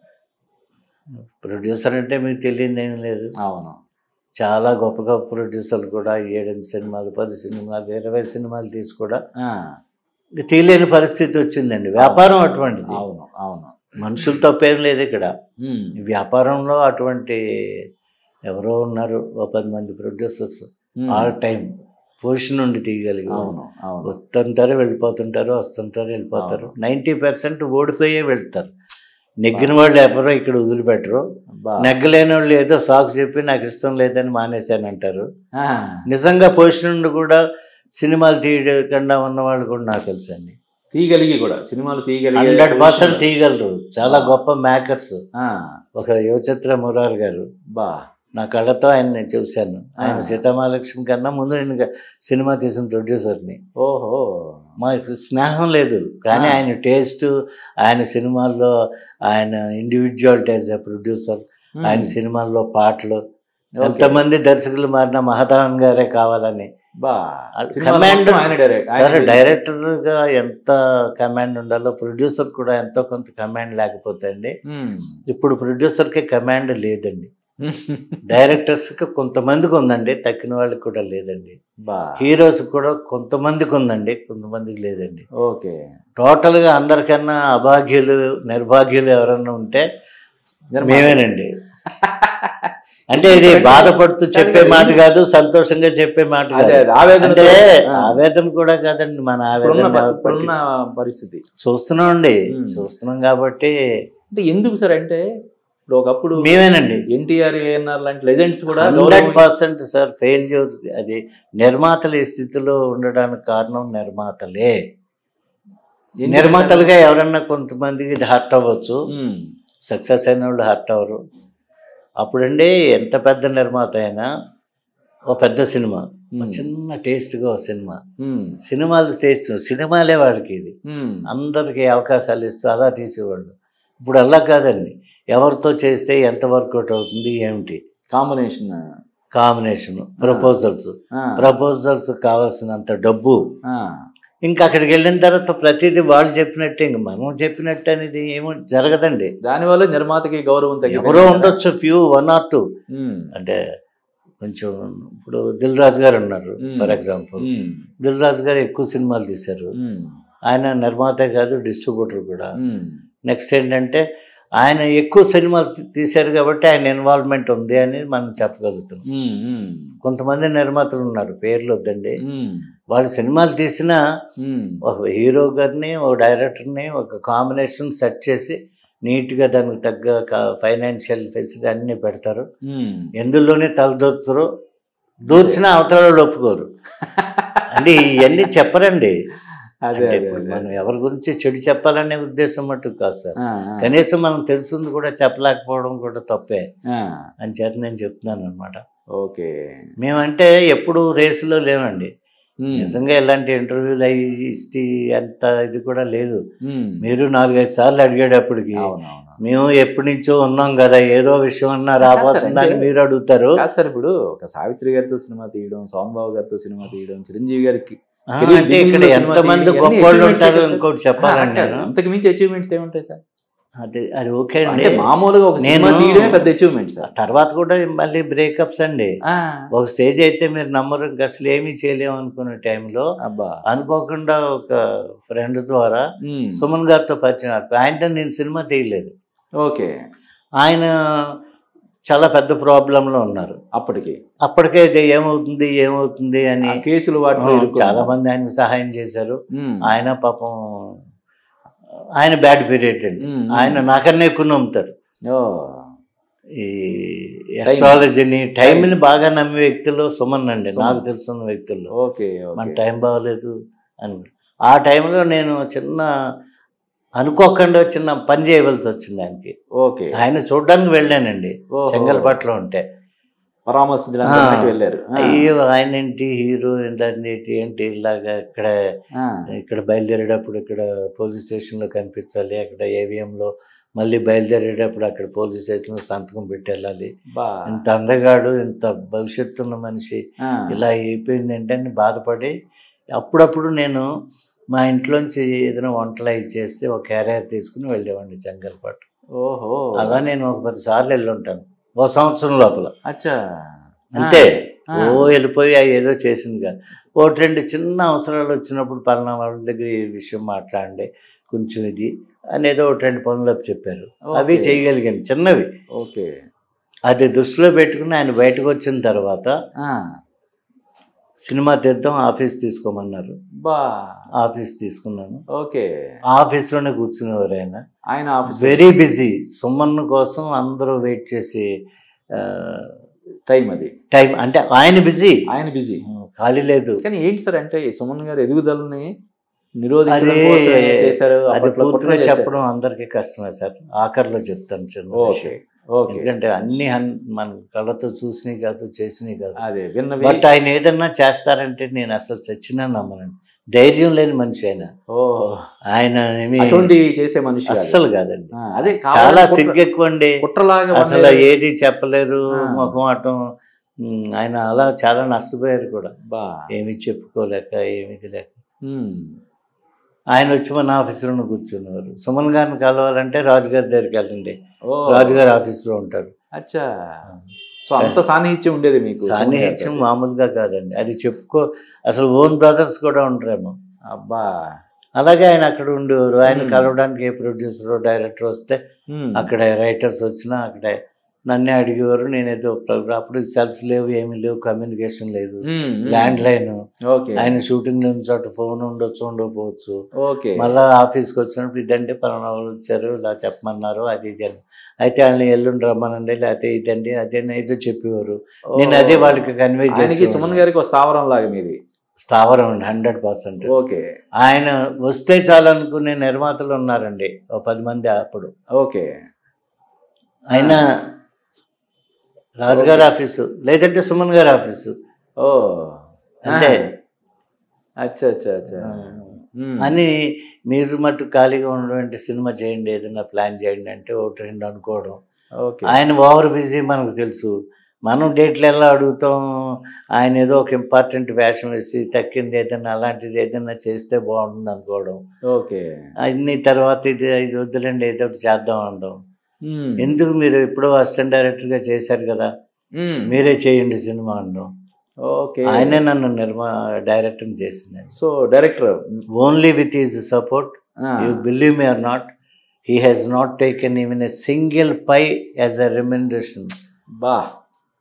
ప్రొడ్యూసర్ అంటే మీకు తెలియదు ఏం లేదు అవును చాలా గొప్ప గొప్ప ప్రొడ్యూసర్లు కూడా ఏడెనిమిది సినిమాలు పది సినిమాలు ఇరవై సినిమాలు తీసి కూడా ఆ, ఇంక తెలియని పరిస్థితి వచ్చిందండి వ్యాపారం అటువంటిది అవును అవును మనుషులు తప్పేం లేదు ఇక్కడ ఉమ్, ఈ వ్యాపారంలో అటువంటి ఎవరో ఉన్నారు ఓ పది మంది producers um, all time position నుండి తీయగలిగి అవును అవును వస్తుంటారు వెళ్ళిపోతుంటారు వస్తుంటారు వెళ్ళిపోతారు నైంటీ పర్సెంట్ ఓడిపోయే వెళ్తారు నెగ్గిన వాళ్ళు ఎవరో ఇక్కడ వదిలిపెట్టరు అబ్బా. నెగ్గలేని వాళ్ళు ఏదో సాకు చెప్పి నాకు ఇష్టం లేదని మానేశాను అంటారు ఆ, నిజంగా పొజిషన్ నుండి కూడా సినిమాలు తీయకుండా ఉన్న వాళ్ళు కూడా నాకు తెలుసండి తీయగలిగి కూడా సినిమాలు తీయగలిగి హండ్రెడ్ పర్సెంట్ తీయగలరు చాలా గొప్ప మేకర్స్ ఆ, ఒక యువచిత్ర మురార్ గారు బా నా కళ్ళతో ఆయన్ని చూశాను ఆయన ఆ. సీతామహాలక్ష్మి కన్నా ముందు నేను సినిమా తీసిన ప్రొడ్యూసర్ని ఓహో మాకు స్నేహం లేదు కానీ ఆ. ఆయన ఆయన టేస్ట్ ఆయన సినిమాల్లో ఆయన ఇండివిజువాలిటీ యాజ్ ఎ ప్రొడ్యూసర్ ఉమ్, ఆయన సినిమాల్లో పాటలు ఓకే. ఎంతమంది దర్శకులు మారిన మహతాన్ గారే కావాలని బా అది సినిమాలు command- మొత్తం ఆయన డైరెక్ట్ సరే డైరెక్టర్గా ఎంత కమాండ్ ఉండాలో ప్రొడ్యూసర్ కూడా ఎంతో కొంత కమాండ్ లేకపోతే అండి ఇప్పుడు ప్రొడ్యూసర్కి కమాండ్ లేదండి డైరెక్టర్స్కి కొంతమందికి ఉందండి తక్కిన వాళ్ళకి కూడా లేదండి బా హీరోస్ కూడా కొంతమందికి ఉందండి కొంతమందికి లేదండి ఓకే టోటల్గా అందరికన్నా అభాగ్యులు నిర్భాగ్యులు ఎవరన్నా ఉంటే మేమేనండి అంటే ఇది బాధపడుతూ చెప్పే మాట కాదు సంతోషంగా చెప్పే మాట అదే కాదు అదే, ఆవేదనతో, అంటే ఆ, ఆవేదన కూడా కాదండి మన ఇప్పుడున్న ఆవేదన ప- ఇప్పుడున్న పరిస్థితి చూస్తున్నాం అండి ఉమ్. చూస్తున్నాం కాబట్టి అంటే ఎందుకు సార్ అంటే ఇప్పుడు ఒకప్పుడు మేమేనండి ఎన్టీఆర్ ఏఎన్ఆర్ లాంటి లెజెండ్స్ కూడా హండ్రెడ్ గౌరవం- పర్సెంట్ సార్ ఫెయిల్యూర్ అది నిర్మాతలు ఈ స్థితిలో ఉండడానికి కారణం నిర్మాతలే ఎందుకంటే- నిర్మాతలుగా ఎవరన్నా కొంతమందికి ఇది హర్ట్ అవ్వచ్చు ఉమ్, సక్సెస్ అయిన వాళ్ళు హర్ట్ అవ్వరు అప్పుడండి ఎంత పెద్ద నిర్మాత అయినా ఓ పెద్ద సినిమా ఒక ఉమ్, చిన్న టేస్ట్గా ఒక సినిమా ఉమ్, సినిమాలు తీస్తూ సినిమాలే వాడికి ఇది ఉమ్, అందరికీ అవకాశాలు ఇస్తూ అలా తీసేవాళ్ళు ఇప్పుడు అలా కాదండి ఎవరితో చేస్తే ఎంత వర్కౌట్ అవుతుంది ఏమిటి కాంబినేషన్ కాంబినేషన్ ప్రపోజల్స్ ఆ, ప్రపోజల్స్ కావాల్సినంత డబ్బు ఆ, ఇంకా అక్కడికి వెళ్ళిన తర్వాత ప్రతిదీ వాళ్ళు చెప్పినట్టే ఇంక మనం చెప్పినట్టు అనేది ఏమో జరగదండి దానివల్ల నిర్మాతకి గౌరవం తగ్గిపోయింది ఎవరో కదా? ఉండొచ్చు ఫ్యూ వన్ ఆర్ టూ ఉమ్, అంటే కొంచెం ఇప్పుడు దిల్ రాజు గారు ఉన్నారు Hmm. For example um, Dil Raju గారు ఎక్కువ సినిమాలు తీశారు ఉమ్, ఆయన నిర్మాతే కాదు డిస్ట్రిబ్యూటర్ కూడా ఉమ్, నెక్స్ట్ ఏంటంటే ఆయన ఎక్కువ సినిమాలు తీ- తీశారు కాబట్టి ఆయన ఇన్వాల్వ్మెంట్ ఉంది అని మనం చెప్పగలుగుతున్నాం ఉమ్, ఉమ్, కొంతమంది నిర్మాతలు ఉన్నారు పేర్లు వద్దండి ఉమ్, వాళ్ళు సినిమాలు తీసిన ఉమ్, ఒక హీరో గారిని ఒక డైరెక్టర్ని ఒక కాంబినేషన్ సెట్ చేసి నీట్గా దానికి తగ్గ ఫైనాన్షియల్ ఫెసిలిటీ అన్నీ పెడతారు ఉమ్. ఎందులోనే తలదొచ్చరు దూర్చిన అవతల వాళ్ళు ఒప్పుకోరు అంటే ఇవన్నీ చెప్పరండి అదే అంటే అదే ఇప్పుడు అదే. మనం ఎవరి గురించి చెడు చెప్పాలనే ఉద్దేశం మటుకు కాదు సార్ ఆ, ఆ, కనీసం మనం తెలుసుంది కూడా చెప్పలేకపోవడం కూడా తప్పే ఆ, అని చేత నేను చెప్తున్నాను అనమాట ఓకే మేమంటే ఎప్పుడు రేసులో లేవండి ఉమ్, నిజంగా ఇలాంటి ఇంటర్వ్యూలు అవి ఇష్టి అంత ఇది కూడా లేదు ఉమ్. మీరు నాలుగైదు సార్లు అడిగేటప్పటికి అవునవును మేము ఎప్పటి నుంచో ఉన్నాం కదా ఏదో విషయం అన్నా కాదు రాబోతుందని సార్, మీరు అడుగుతారు కాదు సార్ ఇప్పుడు ఒక సావిత్రి గారితో సినిమా తీయడం సోమబాబు గారితో సినిమా తీయడం చిరంజీవి గారికి ఆ, కెరీర్ అంటే ఇక్కడ beginning లో సినిమా ఎంతమంది తీయడం, గొప్ప ఇవన్నీ వాళ్ళు achievements ఉంటారు కదా సార్? ఇంకోటి ఆ, చెప్పాలండి కాదు. నేను అంతకు మించి అచీవ్మెంట్స్ ఏముంటాయి సార్ అది అది ఓకే అంటే అండి మామూలుగా ఒక సినిమా నేను- తీయడమే పెద్ద అచీవ్మెంట్ సార్ తర్వాత కూడా మళ్ళీ బ్రేకప్స్ అండి ఆ, ఒక స్టేజ్ అయితే మీరు నమ్మరు ఇంకా అసలు ఏమీ చేయలేము అనుకునే టైంలో అబ్బా అనుకోకుండా ఒక ఫ్రెండ్ ద్వారా ఉమ్, సుమన్ గారితో పరిచయం నాకు. ఆయనతో నేను సినిమా తీయలేదు ఓకే ఆయన చాలా పెద్ద ప్రాబ్లంలో ఉన్నారు అప్పటికి అప్పటికే ఇది ఏమవుతుంది ఏమవుతుంది అని ఆ కేసులు వాటిలో ఇరుక్కున్నారు. చాలా మంది ఆయనకు సహాయం చేశారు ఉమ్, ఆయన పాపం ఆయన బ్యాడ్ పీరియడ్ అండి ఉమ్, ఆయన నాకన్నా ఎక్కువ నమ్ముతారు ఓ, ఈ ఎస్ట్రాలజీని టైంని బాగా నమ్మే వ్యక్తుల్లో సుమన్ అండి సుమన్. నాకు తెలుసున్న వ్యక్తుల్లో ఓకే మన ఓకే టైం బాగలేదు అని ఆ టైంలో నేను చిన్న అనుకోకుండా చిన్న పని చేయవలసి వచ్చింది ఆయనకి ఓకే ఆయన చూడడానికి వెళ్ళానండి ఓహో. చెంగల్పట్లో ఉంటే పరామర్శించడానికి ఆ. వెళ్ళారు ఆ, అయ్యో ఆయన ఏంటి హీరో ఏంటి ఏంటి ఇలాగా ఇక్కడ ఆ, ఇక్కడ బయలుదేరేటప్పుడు ఇక్కడ పోలీస్ స్టేషన్లో కనిపించాలి అక్కడ ఏవిఎంలో మళ్ళీ బయలుదేరేటప్పుడు అక్కడ పోలీస్ స్టేషన్లో సంతకం పెట్టి వెళ్ళాలి బా ఇంత అందగాడు ఇంత భవిష్యత్తు ఉన్న మనిషి ఆ, ఇలా అయిపోయింది ఏంటని బాధపడి అప్పుడప్పుడు నేను మా ఇంట్లోంచి ఏదైనా వంటలు అవి చేస్తే ఒక క్యారియర్ తీసుకుని వెళ్ళేవాడిని జంగల్పాటు ఓహో అలా నేను ఒక పది సార్లు వెళ్ళి ఉంటాను ఓ సంవత్సరం లోపల అచ్చా అంతే ఆ. ఓ వెళ్ళిపోయి అవి ఏదో చేసింది కాదు ఒకటి రెండు చిన్న అవసరాలు వచ్చినప్పుడు పలానా వాళ్ళ దగ్గర ఈ విషయం మాట్లాడండి కొంచెం ఇది అని ఏదో ఒకటి రెండు పనులు అప్పు చెప్పారు అవి ఓకే. చేయగలిగాను చిన్నవి ఓకే అది దృష్టిలో పెట్టుకుని ఆయన బయటకు వచ్చిన తర్వాత ఆ, సినిమా తీద్దాం ఆఫీస్ తీసుకోమన్నారు బా ఆఫీస్ తీసుకున్నాను ఓకే ఆఫీస్లోనే కూర్చునేవారు ఆయన ఆయన ఆఫీస్ వెరీ బిజీ సుమన్ కోసం అందరూ వెయిట్ చేసి టైం అది టైం అంటే ఆయన బిజీ ఆయన బిజీ ఖాళీ లేదు కానీ ఏంటి సార్ అంటే ఈ సుమన్ గారు ఎదుగుదలని నిరోధించడం అది- కోసం ఏం చేశారు అది అప్పట్లో పూర్తిగా కుట్ర చేశారు. చెప్పడం అందరికీ కష్టమే సార్ ఆఖరిలో చెప్తాను చిన్న ఓకే విషయం. ఓకే ఎందుకంటే అన్ని హన్- మన కళ్ళతో చూసినవి కాదు చేసినవి కాదు అదే విన్నవి బట్ ఆయన ఏదన్నా చేస్తారంటే నేను అసలు చచ్చినా నమ్మనండి ధైర్యం లేని మనిషి ఆయన ఓ ఆయన ఏమీ అటువంటి చేసే మనిషి కాదు. అస్సలు కాదండి ఆ, అదే చాలా కావాలని కుట్ర- సిగ్గు ఎక్కువ అండి కుట్రలాగా అసలు పన్నేరు. ఏది చెప్పలేరు ఆ. ముఖమాటం ఉమ్, ఆయన అలా చాలా నష్టపోయారు కూడా బా ఏమి చెప్పుకోలేక ఏమిది లేక ఉమ్. ఆయన వచ్చి మన ఆఫీసులో కూర్చున్నారు సుమన్ గారిని కలవాలంటే రాజుగారి దగ్గరికి వెళ్ళండి ఓ రాజుగారి ఆఫీసులో ఉంటారు అచ్చా సో అంత సాన్నిహిత్యం ఉండేది మీకు సుమన్ సాన్నిహిత్యం గారితో. మామూలుగా కాదండి అది చెప్పుకో అసలు ఓన్ బ్రదర్స్ కూడా ఉంటారేమో అబ్బా అలాగే ఆయన అక్కడ ఉండేవారు ఆయన Hmm. కలవడానికి ఏ ప్రొడ్యూసర్ డైరెక్టర్ వస్తే ఉమ్. అక్కడ రైటర్స్ వచ్చినా అక్కడే నన్నే అడిగేవారు నేను ఏదో ప్రోగ్రామ్ అప్పుడు సెల్స్ లేవు ఏమీ లేవు కమ్యూనికేషన్ లేదు ఉమ్, ఉమ్. ల్యాండ్ లైన్ ఓకే ఆయన షూటింగ్ నుంచి అటు ఫోన్ ఉండొచ్చు ఉండకపోవచ్చు ఓకే మళ్ళా ఆఫీస్కి వచ్చినప్పుడు ఇదండి పలానా వాళ్ళు వచ్చారు ఇలా చెప్పమన్నారు అది ఇది అని అయితే వాళ్ళని ఎల్లుండి రమ్మనండి లేకపోతే ఇదండి అదే ఏదో చెప్పేవారు ఓ. నేను అదే వాళ్ళకి కన్వే ఆయనకి చేసి సుమన్ గారికి ఒక స్థావరం లాగా మీది స్థావరం అండి హండ్రెడ్ పర్సెంట్ ఓకే ఆయన వస్తే చాలు అనుకునే నిర్మాతలు ఉన్నారండి ఓ పది మంది అప్పుడు ఓకే ఆయన రాజుగారి ఆఫీసు లేదంటే సుమన్ గారి ఆఫీసు ఓ అంతే అచ్చా అచ్చా అచ్చా ఉమ్. అని మీరు మట్టు ఖాళీగా ఉన్నటువంటి సినిమా చేయండి ఏదైనా ప్లాన్ చేయండి అంటే ఒకటి రెండు అనుకోవడం ఓకే ఆయన ఓవర్ బిజీ మనకు తెలుసు మనం డేట్లు ఎలా అడుగుతాం ఆయన ఏదో ఒక ఇంపార్టెంట్ వేషం వేసి తక్కింది ఏదైనా అలాంటిది ఏదైనా చేస్తే బాగుంటుంది అనుకోవడం ఓకే అన్ని తర్వాత ఇది ఇది వద్దులేండి ఏదో ఒకటి చేద్దాం అనడం ఉమ్. ఎందుకు మీరు ఎప్పుడో అసిస్టెంట్ డైరెక్టర్గా చేశారు కదా ఉమ్. మీరే చేయండి సినిమా అనడం ఓకే ఆయనే నన్ను నిర్మా డైరెక్టర్ చేసింది so director only with is support you believe me or not he has not taken even a single pie as a remuneration బా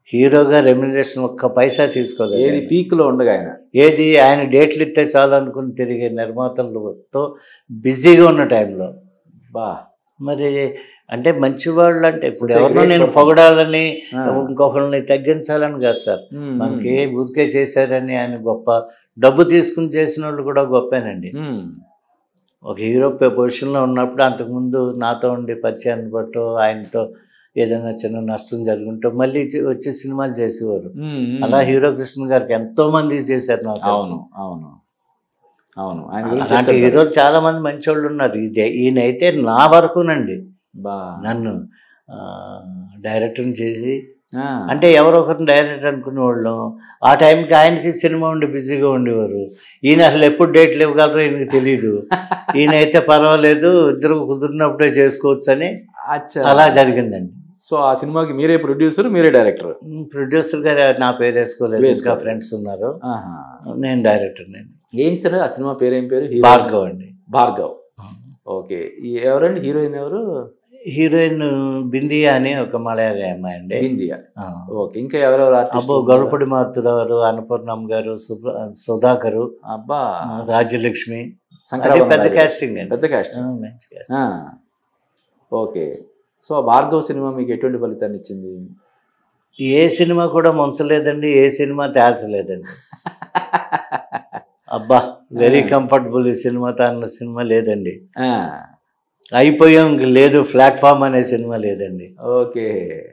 హీరోగా రెమ్యునరేషన్ ఒక్క పైసా ఏది తీసుకోలేదు పీక్ లో ఉండగా ఆయన ఏది ఆయన డేట్లు ఇస్తే చాలు అనుకుని తిరిగే నిర్మాతలతో బిజీగా ఉన్న టైంలో బా మరి అంటే మంచివాళ్ళు అంటే ఇప్పుడు Such a ఎవరినో great నేను person. పొగడాలని ఆ. ఇంకొకరిని తగ్గించాలని కాదు సార్ మ్మ్. మనకి ఊరికే చేశారని ఆయన గొప్ప డబ్బు తీసుకుని చేసిన వాళ్ళు కూడా గొప్పేనండి మ్మ్. ఒక హీరో పొ- పొజిషన్లో ఉన్నప్పుడు అంతకుముందు నాతో ఉండి పరిచయాన్ని బట్టో ఆయనతో ఏదైనా చిన్న నష్టం జరుగుంటో మళ్ళీ ఇచ్చి- వచ్చి సినిమాలు చేసేవారు మ్మ్. అలా హీరో కృష్ణ గారికి ఎంతో మంది చేశారు నాకు తెలిసి. అవును అవును అవును ఆయన గురించి అలాంటి చెప్తారు. హీరోలు చాలా మంది మంచి వాళ్ళు ఉన్నారు ఇదే ఈయనైతే నా వరకునండి బా నన్ను ఆ, డైరెక్టర్ని చేసి ఆ. అంటే ఎవరో ఒకరిని డైరెక్టర్ అనుకునే వాళ్ళం ఆ టైంకి ఆయనకి సినిమా ఉండి బిజీగా ఉండేవారు ఈయన అసలు ఎప్పుడు డేట్లు ఇవ్వగలరో ఈయనకి తెలియదు ఈయన అయితే పర్వాలేదు ఇద్దరు కుదిరినప్పుడే చేసుకోవచ్చు అని అచ్చా అలా జరిగిందండి సో ఆ సినిమాకి మీరే ప్రొడ్యూసర్ మీరే డైరెక్టర్ ప్రొడ్యూసర్ గారు నా పేరు వేసుకోలేదు ఇంకా వేసుకోలేదు. ఫ్రెండ్స్ ఉన్నారు ఆహా. నేను డైరెక్టర్ నేను ఏం సార్ ఆ సినిమా పేరు ఏం పేరు హీరో భార్గవ్ అండి భార్గవ్ ఓకే ఈ ఎవరండి హీరోయిన్ ఎవరు హీరోయిన్ బిందియా అని ఒక మలయాళీ అమ్మాయి అండి ఇండియా ఆ. ఓకే ఇంకా ఎవరెవరు అబ్బో ఆర్టిస్ట్ గొడపడి మారుతురావు అన్నపూర్ణమ్మ గారు సుబ్ర- సుధాకరు అబ్బా ఆ, రాజ్యలక్ష్మి అది శంకరాభరణం పెద్ద గారు. కాస్టింగ్ అండి పెద్ద కాస్ట్ ఆ, మంచి casting. Okay so Bhargav cinema మీకు ఎటువంటి ఫలితాన్ని ఇచ్చింది ఏ సినిమా కూడా ముంచలేదండి ఏ సినిమా తేల్చలేదండి అబ్బా వెరీ కంఫర్టబుల్ ఈ సినిమాతో అన్న సినిమా లేదండి ఆ, అయిపోయాం ఇంక లేదు ప్లాట్ఫామ్ అనే సినిమా లేదండి ఓకే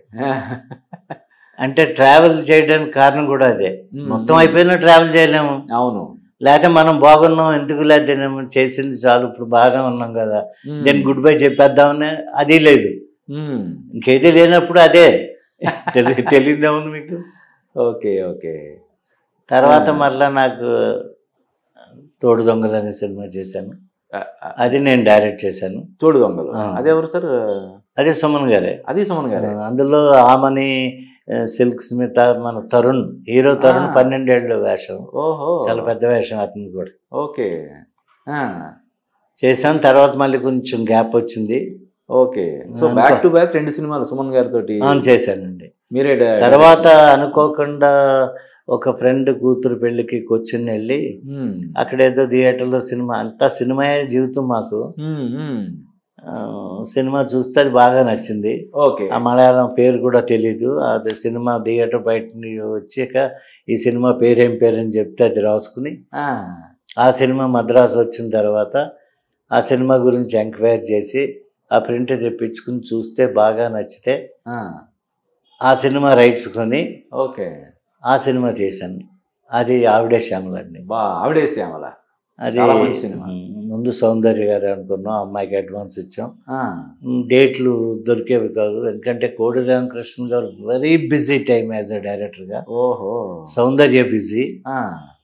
అంటే ట్రావెల్ చేయడానికి కారణం కూడా అదే మొత్తం అయిపోయినా ట్రావెల్ చేయలేము అవును లేకపోతే మనం బాగున్నాం ఎందుకు లేకపోతే చేసింది చాలు ఇప్పుడు బాగానే ఉన్నాం కదా మ్మ్. దెన్ గుడ్ బై చెప్పేద్దామని అది లేదు మ్మ్. ఇంకేది లేనప్పుడు అదే తెలి తెలియదేముంది మీకు ఓకే ఓకే తర్వాత ఆ. మళ్ళా నాకు తోడు దొంగలు అనే సినిమా చేశాను ఆ, ఆ, అది నేను డైరెక్ట్ చేశాను తోడు దొంగలు ఆ. అదెవరు సార్ అదే సుమన్ గారే అది సుమన్ గారే అందులో ఆమని ఆ, సిల్క్ స్మిత మన తరుణ్ హీరో తరుణ్ ఆ. పన్నెండేళ్ళు వేషం ఓహో చాలా పెద్ద వేషం అతను కూడా ఓకే ఆ, చేశాను తర్వాత మళ్ళీ కొంచెం గ్యాప్ వచ్చింది ఓకే సో అనుకో. బ్యాక్ టు బ్యాక్ రెండు సినిమాలు సుమన్ గారితో అవును చేశానండి మీరే డై- తర్వాత అనుకోకుండా ఒక ఫ్రెండ్ కూతురు పెళ్ళికి కొచ్చిన్ వెళ్ళి మ్మ్. అక్కడేదో థియేటర్లో సినిమా అంతా సినిమాయే జీవితం మాకు మ్మ్, మ్మ్. ఆ, సినిమా చూస్తే అది బాగా నచ్చింది ఓకే ఆ మలయాళం పేరు కూడా తెలీదు అది సినిమా థియేటర్ బయట నుండి వచ్చాక ఈ సినిమా పేరేం పేరు అని చెప్తే అది రాసుకుని ఆ, ఆ సినిమా మద్రాసు వచ్చిన తర్వాత ఆ సినిమా గురించి ఎంక్వైరీ చేసి ఆ ప్రింట్ తెప్పించుకుని చూస్తే బాగా నచ్చితే ఆ, ఆ సినిమా రైట్స్ కొని ఓకే ఆ సినిమా చేశాను అది ఆవిడే శ్యామల అండి బా ఆవిడే శ్యామల అది చాలా మంచి సినిమా. ఉమ్, ముందు సౌందర్య గారు అనుకున్నాం అమ్మాయికి అడ్వాన్స్ ఇచ్చాం ఆ, ఉమ్, డేట్లు దొరికేవి కాదు ఎందుకంటే కోడి రామకృష్ణ గారు very busy time as a డైరెక్టర్గా ఓహో సౌందర్య బిజీ ఆ,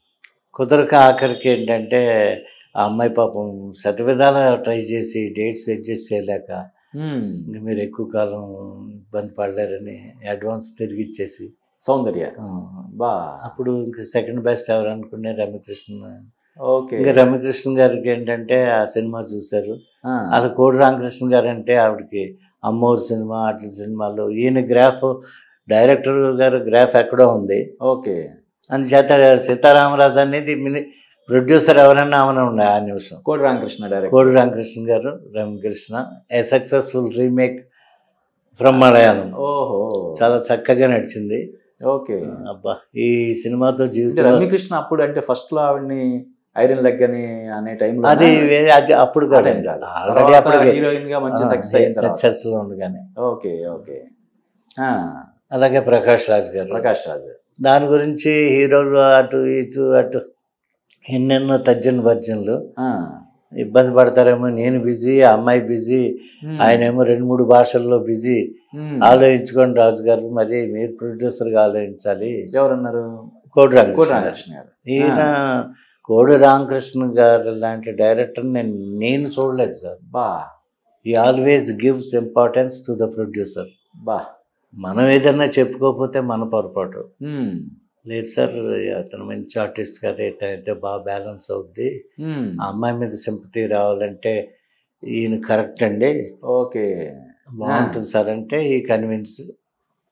కుదరక ఆఖరికి ఏంటంటే ఆ అమ్మాయి పాపం శతవిధాల ట్రై చేసి డేట్స్ అడ్జస్ట్ చేయలేక మ్మ్. ఇంక మీరు ఎక్కువ కాలం ఇబ్బంది పడలేరని అడ్వాన్స్ తిరిగి ఇచ్చేసి సౌందర్య ఆ, బా అప్పుడు ఇంక సెకండ్ బెస్ట్ ఎవరు అనుకునే రమ్యకృష్ణ ఓకే ఇంకా రమ్యకృష్ణ గారికి ఏంటంటే ఆ సినిమా చూశారు ఆ, అలా కోడి రామకృష్ణ గారు అంటే ఆవిడకి అమ్మోరు సినిమా అట్ల సినిమాలు ఈయన గ్రాఫ్ డైరెక్టర్ గారు గ్రాఫ్ ఎక్కడో ఉంది ఓకే అందుచేత సీతారామరాజు అనేది మిని ప్రొడ్యూసర్ ఎవరన్నా ఆమెనే ఉండే ఆ నిమిషం కోడి రామకృష్ణ డైరెక్ట్ కోడి రామకృష్ణ గారు Ramakrishna a successful remake from Malayalam ఓహో చాలా చక్కగా నడిచింది ఓకే అబ్బా ఈ సినిమాతో అంటే జీవితం రమ్యకృష్ణ అప్పుడు అంటే ఫస్ట్ లో ఆవిడ్ని ఐరన్ లెగ్ అని అనే టైంలో అది వే- అది అప్పుడు కాదు ఆల్రెడీ అప్పుడు హీరోయిన్ గా మంచి సక్సెస్ అయిన తర్వాత సక్సెస్ లో ఉండగానే ఓకే ఓకే ఆ, అలాగే ప్రకాష్ రాజ్ గారు ప్రకాష్ రాజ్ దాని గురించి హీరోలు అటు ఇటు అటు ఎన్నెన్నో తర్జన భర్జనలు ఆ, ఇబ్బంది పడతారేమో నేను బిజీ ఆ అమ్మాయి బిజీ మ్మ్. ఆయనేమో రెండు మూడు భాషల్లో బిజీ మ్మ్. ఆలోచించుకోండి రాజు గారు మరి మీరు ప్రొడ్యూసర్గా ఆలోచించాలి ఎవరన్నారు కోడి కోడి రామకృష్ణ గారు. రామకృష్ణ గారు ఈయన కోడి రామకృష్ణ గారు లాంటి డైరెక్టర్ నేను నేను చూడలేదు సార్ బా he always gives importance to the producer బా మనం ఏదైనా చెప్పుకోకపోతే మన పొరపాటు మ్మ్. లేదు సార్ అతను మంచి ఆర్టిస్ట్ కదా ఇతనైతే బాగా బ్యాలెన్స్ అవుద్ది మ్మ్. ఆ అమ్మాయి మీద సింపతి రావాలంటే ఈయన కరెక్ట్ అండి ఓకే బాగుంటుంది సార్ అంటే ఈ కన్విన్స్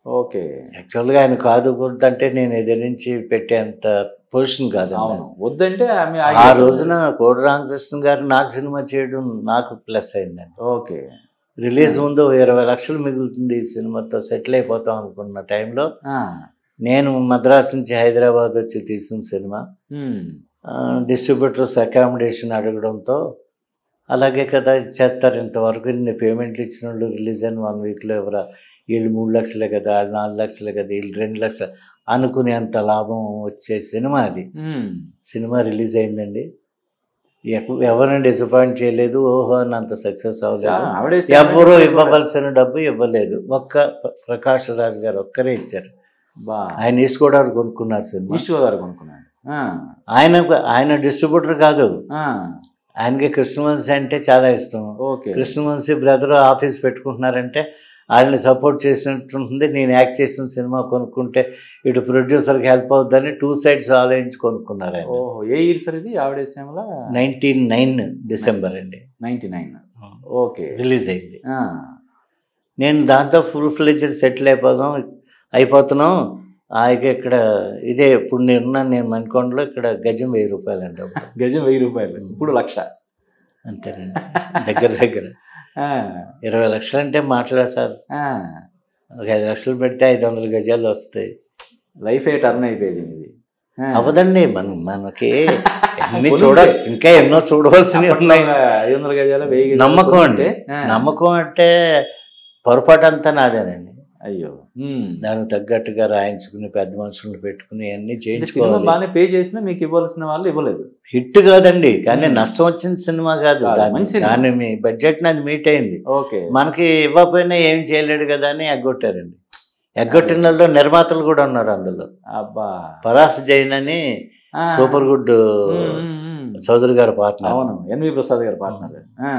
ఓకే యాక్చువల్గా ఆయన కాదు అంటే నేను ఎదిరించి పెట్టేంత పొజిషన్ కాదు అవును వద్దంటే ఆమె ఆ ఆగిపోతుంది. రోజున కోడి రామకృష్ణ గారు నాకు సినిమా చేయడం నాకు ప్లస్ అయిందండి ఓకే రిలీజ్ ముందు ఇరవై లక్షలు మిగులుతుంది ఈ సినిమాతో సెటిల్ అయిపోతాం అనుకున్న టైంలో ఆ, నేను మద్రాస్ నుంచి హైదరాబాద్ వచ్చి తీసిన సినిమా ఉమ్, డిస్ట్రిబ్యూటర్స్ అకామిడేషన్ అడగడంతో అలాగే కదా చేస్తారు ఇంతవరకు ఇన్ని పేమెంట్లు ఇచ్చిన వాళ్ళు రిలీజ్ అయిన వన్ వీక్లో ఎవరా వీళ్ళు మూడు లక్షలే కదా వాళ్ళు నాలుగు లక్షలే కదా వీళ్ళు రెండు లక్షలు అనుకునేంత లాభం వచ్చే సినిమా అది ఉమ్, సినిమా రిలీజ్ అయిందండి ఎవ- ఎవరిని డిసప్పాయింట్ చేయలేదు ఓహో అని అంత సక్సెస్ చా- అవ్వలేదు ఆవిడే ఎవరు సినిమా ఇవ్వవలసిన డబ్బు ఇవ్వలేదు ఒక్క ప్ర- ప్రకాష్ రాజ్ గారు ఒక్కరే ఇచ్చారు బా ఆయన ఈసుకోవడానికి కొనుక్కున్నారు సినిమా ఈస్ట్ గోదావరి కొనుక్కున్నాడు ఆ, ఆయన ఆయన డిస్ట్రిబ్యూటర్ కాదు ఆ, ఆయనకి కృష్ణవంశీ అంటే చాలా ఇష్టం ఓకే కృష్ణవంశీ బ్రదర్ ఆఫీస్ పెట్టుకుంటున్నారంటే ఆయన్ని సపోర్ట్ చేసినట్టుంటుంది నేను యాక్ట్ చేసిన సినిమా కొనుక్కుంటే ఇటు ప్రొడ్యూసర్కి హెల్ప్ అవుతుందని టూ సైడ్స్ ఆలోచించి కొనుక్కున్నారు ఆయన ఓహో ఏ ఇయర్ సార్ ఇది ఆవిడ శ్యామల నైన్టీన్ నైన్ డిసెంబర్ అండి నైన్టీ నైన్ ఓకే రిలీజ్ అయింది ఆ, నేను దాంతో ఫుల్ ఫ్లెడ్జెడ్ సెటిల్ అయిపోదాం అయిపోతున్నాం ఆయనకి ఇక్కడ ఇదే ఇప్పుడు నేను ఉన్నాను నేను మణికొండలో ఇక్కడ గజం వెయ్యి రూపాయలు అండి అప్పుడు. గజం వెయ్యి రూపాయలు ఇప్పుడు లక్ష అంతేనండి దగ్గర దగ్గర ఆ, ఇరవై లక్షలు అంటే మాట్లాడారు సార్ ఆ, ఒక ఐదు లక్షలు పెడితే ఐదు వందల గజాలు వస్తాయి లైఫ్ ఏ టర్న్ అయిపోయింది ఇది ఆ. అవదండి మనం మనకి ఎన్ని కొన్ని చూడ ఉంటాయి. ఇంకా ఎన్నో చూడవలసినవి అప్పట్లో ఉన్నాయి ఐదు వందల గజాలు వెయ్యి గజాలు నమ్మకం అండి ఆ, నమ్మకం అంటే పొరపాటు అంతా నాదేనండి అయ్యో ఉమ్. దానికి తగ్గట్టుగా రాయించుకుని పెద్ద మనుషులను పెట్టుకుని అన్ని అంటే సినిమా చేయించుకోవాలి బాగానే పే చేసినా మీకు ఇవ్వాల్సిన వాళ్ళు ఇవ్వలేదు హిట్ కాదండి కానీ మ్మ్. నష్టం వచ్చిన సినిమా కాదు కాదు, దాని మంచి సినిమా. దాని మీ బడ్జెట్ నాది మీట్ అయింది ఓకే మనకి ఇవ్వకపోయినా ఏం చేయలేడు కదా అని ఎగ్గొట్టారండి ఎగ్గొట్టిన వాళ్ళు నిర్మాతలు కూడా ఉన్నారు అందులో అబ్బా పరాస్ జైన్ అని ఆ. Super good um, um, um. Chowdary గారు పార్ట్నర్ అవును ఎన్వి ప్రసాద్ గారు పార్ట్నర్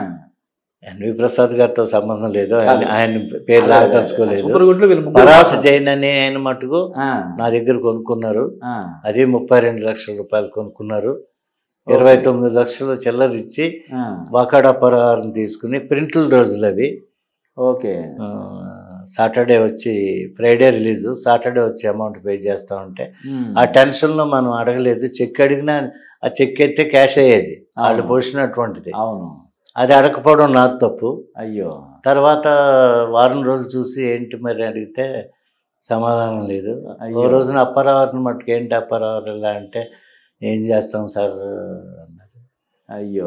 ఎన్వి ప్రసాద్ గారితో సంబంధం లేదు ఆయన ఆయన పేరు లాగదలుచుకోలేదు సూపర్ గుడ్ లో వీళ్ళు ముగ్గురు పరాస్ partners. జైన్ అని ఆయన మటుకు ఆ, నా దగ్గర కొనుక్కున్నారు ఆ, అది ముప్పై రెండు లక్షల రూపాయలు కొనుక్కున్నారు ఇరవై తొమ్మిది లక్షలు చిల్లర ఇచ్చి ఆ, వాకాడ పరహారం తీసుకుని ప్రింట్ల రోజులు అవి ఓకే ఆ, సాటర్డే వచ్చి ఫ్రైడే రిలీజు సాటర్డే వచ్చి అమౌంట్ పే చేస్తా ఉంటే ఉమ్. ఆ టెన్షన్లో మనం అడగలేదు చెక్ అడిగినా ఆ చెక్ అయితే క్యాష్ అయ్యేది వాళ్ళు అవును. పోసినటువంటిది అవును అది అడగకపోవడం నాకు తప్పు అయ్యో తర్వాత వారం రోజులు చూసి ఏంటి మరి అడిగితే సమాధానం లేదు అయ్యో. ఓ రోజున అప్పారావారిని మట్టుకు ఏంటి అప్పారావారు ఇలా అంటే ఏం చేస్తాం సార్ అన్నారు అయ్యో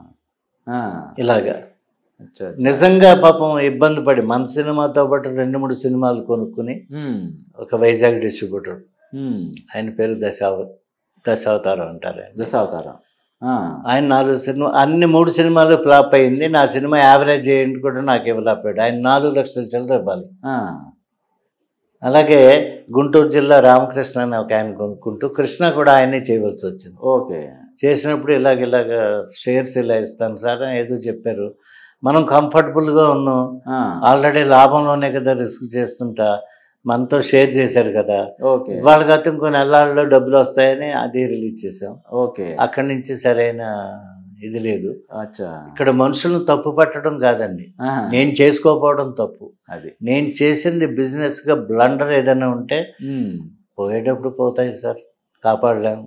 ఆ, ఇలాగా అచ్చా, అచ్చా. నిజంగా పాపం ఇబ్బంది పడి మన సినిమాతో పాటు రెండు మూడు సినిమాలు కొనుక్కుని ఉమ్, ఒక వైజాగ్ డిస్ట్రిబ్యూటర్ ఉమ్. ఆయన పేరు దశావ దశావతారం అంటారు ఆయన. దశావతారం ఆ, ఆయన నాలుగు సినిమా అన్ని మూడు సినిమాలు ఫ్లాప్ అయింది నా సినిమా యావరేజ్ చేయండి కూడా నాకు ఇవ్వలేపాడు ఆయన నాలుగు లక్షల చిల్లర ఇవ్వాలి ఆ, అలాగే గుంటూరు జిల్లా రామకృష్ణ అని ఒక ఆయన కొనుక్కుంటూ కృష్ణ కూడా ఆయనే చేయవలసి వచ్చింది ఓకే చేసినప్పుడు ఇలాగ ఇలాగ షేర్స్ ఇలా ఇస్తాను సార్ అని ఏదో చెప్పారు మనం కంఫర్టబుల్గా ఉన్నాం ఆ, ఆల్రెడీ లాభంలోనే కదా రిస్క్ చేస్తుంటా మనతో షేర్ చేశారు కదా ఓకే ఇవాళ కాదు ఇంకో నెలల్లో డబ్బులు వస్తాయని అది రిలీజ్ చేసాం ఓకే అక్కడి నుంచి సరైన ఇది లేదు అచ్చా ఇక్కడ మనుషులను తప్పు పట్టడం కాదండి ఆహా, నేను చేసుకోకపోవడం తప్పు అది నేను చేసింది బిజినెస్గా బ్లండర్ ఏదైనా ఉంటే ఉమ్. పోయేటప్పుడు పోతాయి సార్ కాపాడలేము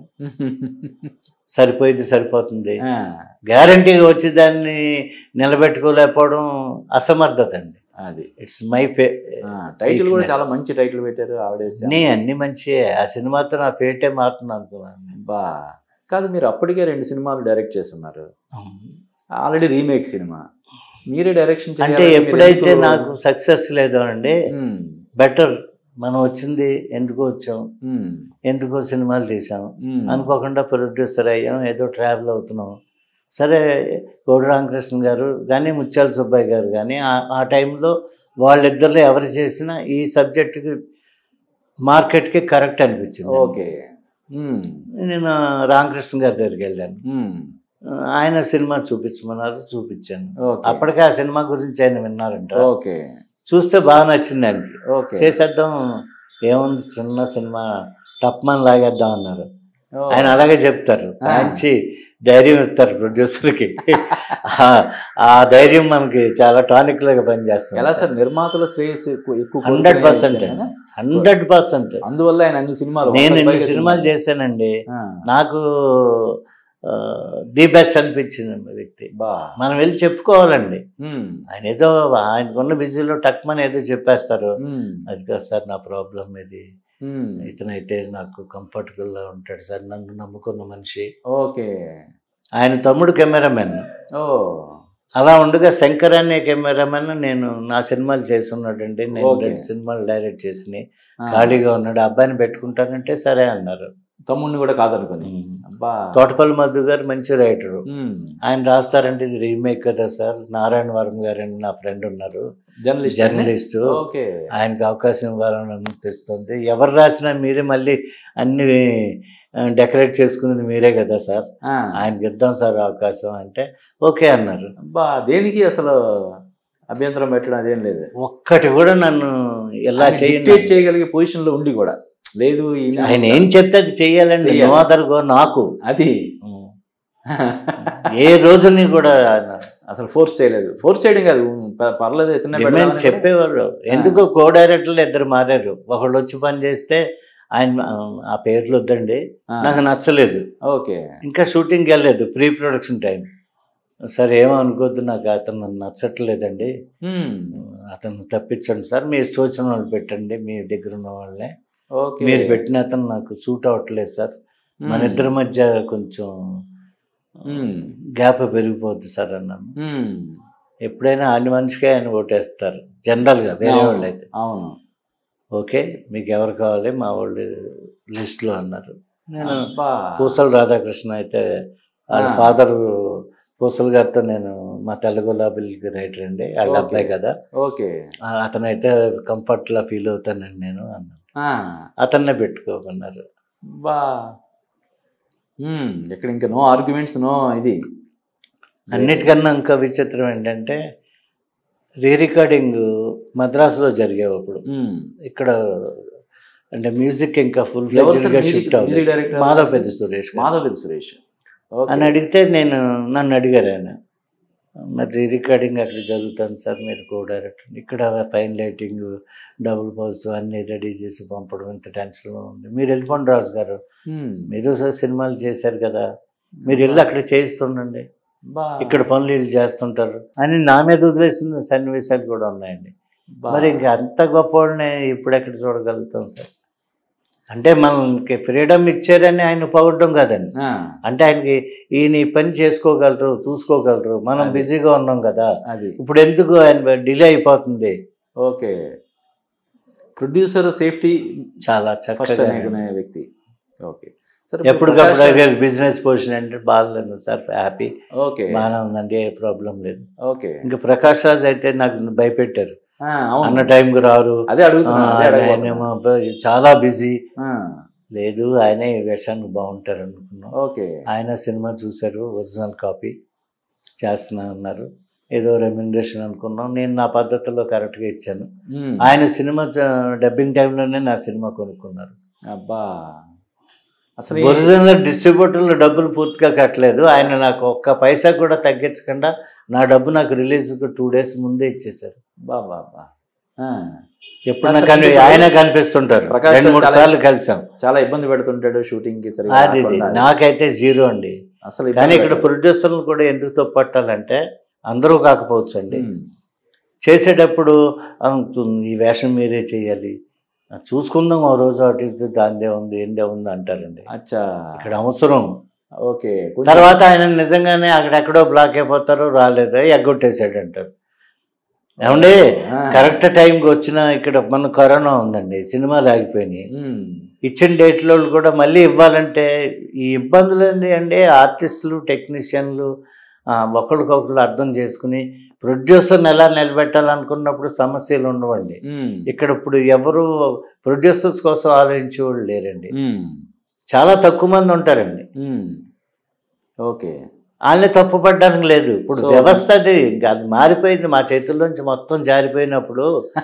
సరిపోయింది సరిపోతుంది ఆ, గ్యారంటీగా వచ్చి దాన్ని నిలబెట్టుకోలేకపోవడం అసమర్థత అండి అది ఇట్స్ మై ఫే ఆ, టైటిల్ కూడా Weakness. చాలా మంచి టైటిల్ పెట్టారు ఆవిడేసి అన్నీ అన్ని మంచియే ఆ సినిమాతో నా ఫేటే మారుతుంది అనుకున్నాను బా కాదు మీరు అప్పటికే రెండు సినిమాలు డైరెక్ట్ చేస్తున్నారు ఆల్రెడీ రీమేక్ సినిమా మీరే డైరెక్షన్ అంటే చేయాలని మీరు ఎప్పుడైతే ఎందుకు- నాకు సక్సెస్ లేదో అండి ఉమ్, బెటర్ మనం వచ్చింది ఎందుకు వచ్చాం ఉమ్, ఎందుకో సినిమాలు తీసాం ఉమ్. అనుకోకుండా ప్రొడ్యూసర్ అయ్యాం ఏదో ట్రావెల్ అవుతున్నాం సరే కోడి రామకృష్ణ గారు కానీ ముత్యాల సుబ్బయ్య గారు కానీ ఆ- ఆ టైంలో వాళ్ళిద్దరిలో ఎవరు చేసినా ఈ సబ్జెక్టుకి మార్కెట్కి కరెక్ట్ అనిపించింది ఓకే ఉమ్, నేను రామకృష్ణ గారి దగ్గరికి వెళ్ళాను ఉమ్, ఆయన సినిమా చూపించమన్నారు చూపించాను ఓకే అప్పటికే ఆ సినిమా గురించి ఆయన విన్నారంట ఓకే చూస్తే బాగా నచ్చింది ఆయనకి ఓకే చేసేద్దాం ఏముంది చిన్న సినిమా టప్మన్ లాగేద్దాం అన్నారు ఓ, ఆయన అలాగే చెప్తారు ఆ. మంచి ధైర్యం ఇస్తారు ప్రొడ్యూసర్కి ఆ- ఆ ధైర్యం మనకి చాలా టానిక్ లాగా పనిచేస్తుంది ఎలా సార్ నిర్మాతల శ్రేయస్సు ఎక్కువ ఎక్కువ హండ్రెడ్ కోరుకునే పర్సెంట్ వ్యక్తేనా? హండ్రెడ్ పర్సెంట్ అందువల్ల ఆయన అన్ని సినిమాలు నేను వందకు ఇన్ని పైగా సినిమాలు చేశానండి ఆ, నాకు ది బెస్ట్ అనిపించింది ఆ వ్యక్తి బా మనం వెళ్ళి చెప్పుకోవాలండి ఉమ్, ఆయన ఏదో ఆయనకున్న బిజీలో టక్మని ఏదో చెప్పేస్తారు ఉమ్, అది కాదు సార్ నా ప్రాబ్లం ఇది ఉమ్. ఇతనైతే నాకు కంఫర్టబుల్గా ఉంటాడు సార్ నన్ను నమ్ముకున్న మనిషి ఓకే ఆయన తమ్ముడు కెమెరామెన్ ఓ అలా ఉండగా శంకర్ అనే కెమెరామెన్ నేను నా సినిమాలు చేస్తున్నాడండి నేను Okay. రెండు సినిమాలు డైరెక్ట్ చేసి ఆ, ఖాళీగా ఉన్నాడు ఆ అబ్బాయిని పెట్టుకుంటానంటే సరే అన్నారు తమ్ముడిని కూడా కాదనుకొని అబ్బా తోటపల్లి మధు గారు మంచి రైటరు ఉమ్, ఆయన రాస్తారంటే ఇది రీమేక్ కదా సార్ నారాయణ వరం గారు అని నా ఫ్రెండ్ ఉన్నారు జర్నలిస్ట్ జర్నలిస్ట్ ఓకే ఆయనకి అవకాశం ఇవ్వాలని అనిపిస్తుంది ఎవరు రాసినా మీరే మళ్ళీ అన్ని డెకరేట్ చేసుకునేది మీరే కదా సార్ ఆ, ఆయనకి ఇద్దాం సార్ అవకాశం అంటే ఓకే అన్నారు అబ్బా దేనికి అసలు అభ్యంతరం పెట్టడం అదేం లేదు ఒక్కటి కూడా నన్ను ఎలా ఆయన చేయండి dictate చేయగలిగే పొజిషన్ లో ఉండి కూడా లేదు ఈయన- ఆయన ఏం చెప్తే అది చెయ్యాలండి చెయ్యాలి. నో అదర్ గో నాకు అది ఏ రోజుని కూడా ఆయన అసలు ఫోర్స్ చేయలేదు ఫోర్స్ చేయడం కాదు ప- పర్లేదు ఇతనే డిమాండ్ పెడదామని కూడా- చెప్పేవాళ్ళు ఎందుకు కో డైరెక్టర్లు ఇద్దరు మారారు ఒకళ్ళు వచ్చి పని చేస్తే ఆయన ఆ, ఆ పేర్లు వద్దండి ఆ, నాకు నచ్చలేదు ఓకే ఇంకా షూటింగ్కి వెళ్ళలేదు ప్రీ ప్రొడక్షన్ టైం సార్ ఏమనుకోద్దు నాకు అతను నన్ను నచ్చట్లేదండి ఉమ్, అతను తప్పించండి సార్ మీ ఇష్టం వచ్చిన వాళ్ళు పెట్టండి మీ దగ్గర ఉన్న వాళ్ళే ఓకే మీరు పెట్టిన అతను నాకు సూట్ అవ్వట్లేదు సార్ మన ఉమ్, ఇద్దరి మధ్య కొంచెం ఉమ్, గ్యాప్ పెరిగిపోద్ది సార్ అన్నాను ఉమ్, ఎప్పుడైనా అన్ని మనిషికే ఆయన ఓటేస్తారు జనరల్గా వేరే అవును, వాళ్ళు అయితే అవును ఓకే మీకు ఎవరు కావాలి మా వాళ్ళు లిస్ట్లో అన్నారు నేను అబ్బా. పూసల రాధాకృష్ణ అయితే వాళ్ళ ఆ. ఫాదర్ పూసల గారితో నేను మా తెల్ల గులాబీలకి రైటర్ అండి వాళ్ళ ఓకే. అబ్బాయి కదా ఓకే ఆ, అతనైతే కంఫర్ట్లా ఫీల్ అవుతానండి నేను అన్నాను ఆ, అతన్నే పెట్టుకోమన్నారు బా ఉమ్, ఇక్కడ ఇంకా నో ఆర్గ్యుమెంట్స్ నో ఇది అన్నిటికన్నా ఇంకా విచిత్రం ఏంటంటే రీ రికార్డింగ్ మద్రాసులో జరిగేవి అప్పుడు ఉమ్. ఇక్కడ అంటే మ్యూజిక్ ఇంకా ఫుల్ ఎవరు సార్ గా మ్యూజిక్- షిఫ్ట్ మ్యూజిక్ అవ్వలేదు డైరెక్టర్ మాధవ్ పెద్ద సురేష్ గారు. మాధవ్ పెద్ద సురేష్ ఓకే. అని అడిగితే నేను నన్ను అడిగారు ఆయన మరి రీ రికార్డింగ్ అక్కడ జరుగుతుంది సార్ మీరు కో డైరెక్టర్ ఇక్కడ ఫైన్ లైటింగ్ డబుల్ పాజిటివ్ అన్నీ రెడీ చేసి పంపడం ఇంత టెన్షన్లో ఉంది మీరు వెళ్ళిపోండి రాజు గారు ఉమ్, మీరు సార్ సినిమాలు చేశారు కదా మీరు వెళ్ళి అక్కడ చేయిస్తుండండి బా. ఇక్కడ పనులు వీళ్ళు చేస్తుంటారు అని నా మీద వదిలేసిన సన్నివేశాలు కూడా ఉన్నాయండి బా. మరి ఇంకా అంత గొప్ప వాళ్ళని ఇప్పుడు ఎక్కడ చూడగలుగుతాం సార్ అంటే మనకి ఫ్రీడమ్ ఇచ్చారని ఆయన పొగడ్డం కాదండి ఆ, అంటే ఆయనకి ఈయన ఈ పని చేసుకోగలరు చూసుకోగలరు మనం అదే. బిజీగా ఉన్నాం కదా అది ఇప్పుడు ఎందుకు ఆయన డిలే అయిపోతుంది ఓకే ప్రొడ్యూసర్ సేఫ్టీ చాలా ఫస్ట్ చక్కగా అనుకునే వ్యక్తి ఓకే సరే ఇప్పుడు ఎప్పటికప్పుడు ప్రకాష్- బిజినెస్ పొజిషన్ అంటే బాగాలేదు సార్ హ్యాపీ ఓకే బాగానే ఉందండి ఏ ప్రాబ్లం లేదు ఓకే ఇంకా ప్రకాష్ రాజ్ అయితే నాకు భయపెట్టారు ఆ, అవును అన్న టైంకి రారు అదే అడుగుతున్నా ఆ, అదే అడగబోతున్నా. ఆయనేమో అబ్బాయి చాలా బిజీ ఆ, లేదు ఆయనే ఈ వేషానికి బాగుంటారు అనుకున్నాం ఓకే ఆయన సినిమా చూశారు ఒరిజినల్ కాపీ చేస్తున్నా అన్నారు ఏదో రెమ్యునరేషన్ అనుకున్నాం నేను నా పద్ధతిలో కరెక్ట్గా ఇచ్చాను ఉమ్, ఆయన సినిమా డబ్బింగ్ టైంలోనే నా సినిమా కొనుక్కున్నారు అబ్బా అసలు ఈ- ఒరిజినల్ డిస్ట్రిబ్యూటర్లు డబ్బులు పూర్తిగా కట్టలేదు ఆయన నాకు ఒక్క పైసా కూడా తగ్గించకుండా నా డబ్బు నాకు రిలీజ్ టూ డేస్ ముందే ఇచ్చేశారు బా బా బా ఆ, ఎప్పుడు అసలు నాకు కని- ఇప్పుడు ఆయన కనిపిస్తుంటారు ప్రకాష్ రెండు మూడు చాలా- సార్లు కలిసాం చాలా ఇబ్బంది పెడుతుంటాడు షూటింగ్ కి సరిగ్గా అది ఇది. రాకుండా. నాకైతే జీరో అండి అసలు కానీ ఇబ్బంది ఇక్కడ పెట్టాడు. ప్రొడ్యూసర్లు కూడా ఎందుకు తప్పట్టాలంటే అందరూ కాకపోవచ్చు అండి ఉమ్, చేసేటప్పుడు "ఆ, ఈ వేషం మీరే చేయాలి ఆ, చూసుకుందాం ఓ రోజు అటు ఇటు దాందే ఉంది ఏందే ఉంది అంటారండి అచ్చా ఇక్కడ అవసరం ఓకే కొంచెం- తర్వాత ఆయన నిజంగానే అక్కడెక్కడో బ్లాక్ అయిపోతారు రాలేదు ఎగ్గొట్టేసాడు అంటారు ఏమండి ఆ, కరెక్ట్ టైంకి వచ్చిన ఇక్కడ మన కరోనా ఉందండి సినిమాలు ఆగిపోయినాయి ఉమ్, ఇచ్చిన డేట్లో కూడా మళ్ళీ ఇవ్వాలంటే ఈ ఇబ్బందులు ఏంటి అంటే ఆర్టిస్టులు టెక్నీషియన్లు ఆ, ఒకరికొకరు అర్థం చేసుకుని ప్రొడ్యూసర్ని ఎలా నిలబెట్టాలనుకున్నప్పుడు సమస్యలు ఉండవండి ఉమ్, ఇక్కడ ఇప్పుడు ఎవరు ప్రొడ్యూసర్స్ కోసం ఆలోచించే వాళ్ళు లేరండి ఉమ్, చాలా తక్కువ మంది ఉంటారండి ఉమ్, ఓకే వాళ్ళని తప్పు పడ్డానికి లేదు ఇప్పుడు So- వ్యవస్థ అది ఇంకా అది మారిపోయింది మా చేతుల్లోంచి మొత్తం జారిపోయినప్పుడు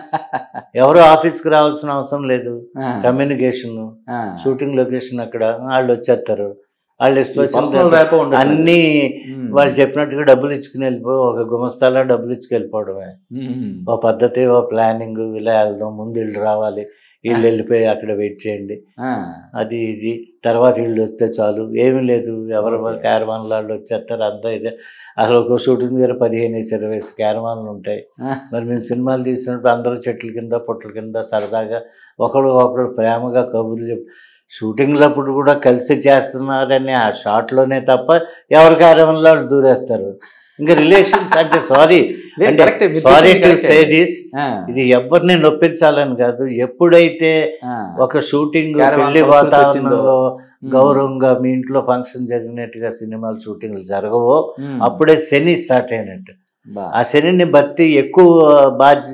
ఎవరు ఆఫీస్కి రావాల్సిన అవసరం లేదు ఆ, కమ్యూనికేషన్ ఆ, షూటింగ్ లొకేషన్ అక్కడ వాళ్ళు వచ్చేస్తారు వాళ్ళు ఇష్టం పర్సనల్ వచ్చిన ర్యాపో ఉండదు అన్ని వాళ్ళు చెప్పినట్టుగా డబ్బులు ఇచ్చుకుని వెళ్ళిపో ఒక గుమస్తాలో డబ్బులు ఇచ్చుకు వెళ్ళిపోవడమే ఓ పద్ధతి ఓ ప్లానింగ్ ఇలా వెళ్దాం ముందు వీళ్ళు రావాలి వీళ్ళు వెళ్ళిపోయి అక్కడ వెయిట్ చేయండి అది ఇది తర్వాత వీళ్ళు వస్తే చాలు ఏమీ లేదు ఎవరు Okay. క్యారవాన్లు వాళ్ళు వచ్చేస్తారు అంతా ఇదే అసలు ఒక షూటింగ్ దగ్గర పదిహేను ఇరవై క్యారవాన్లు ఉంటాయి మరి మేము సినిమాలు తీసినప్పుడు అందరూ చెట్ల కింద పొట్ల కింద సరదాగా ఒకడు ఒకడు ప్రేమగా కబుర్లు చెప్పి షూటింగ్లప్పుడు కూడా కలిసి చేస్తున్నారని ఆ షాట్లోనే తప్ప ఎవరి కార్యక్రమంలో వాళ్ళు దూరేస్తారు ఇంకా రిలేషన్స్ అంటే సారీ లేదు, అంటే correct, మీరు సారీ టు చెప్పింది సే correct. దిస్ ఇది ఎవరిని నొప్పించాలని కాదు ఎప్పుడైతే ఒక షూటింగ్ Caravan పెళ్లి సంస్కృతి వాతావరణంలో వచ్చిందో. గౌరవంగా మీ ఇంట్లో ఫంక్షన్ జరిగినట్టుగా సినిమాలు షూటింగ్లు జరగవో అప్పుడే శని స్టార్ట్ అయినట్టు బా ఆ శనిని బట్టి ఎక్కువ బాధ్య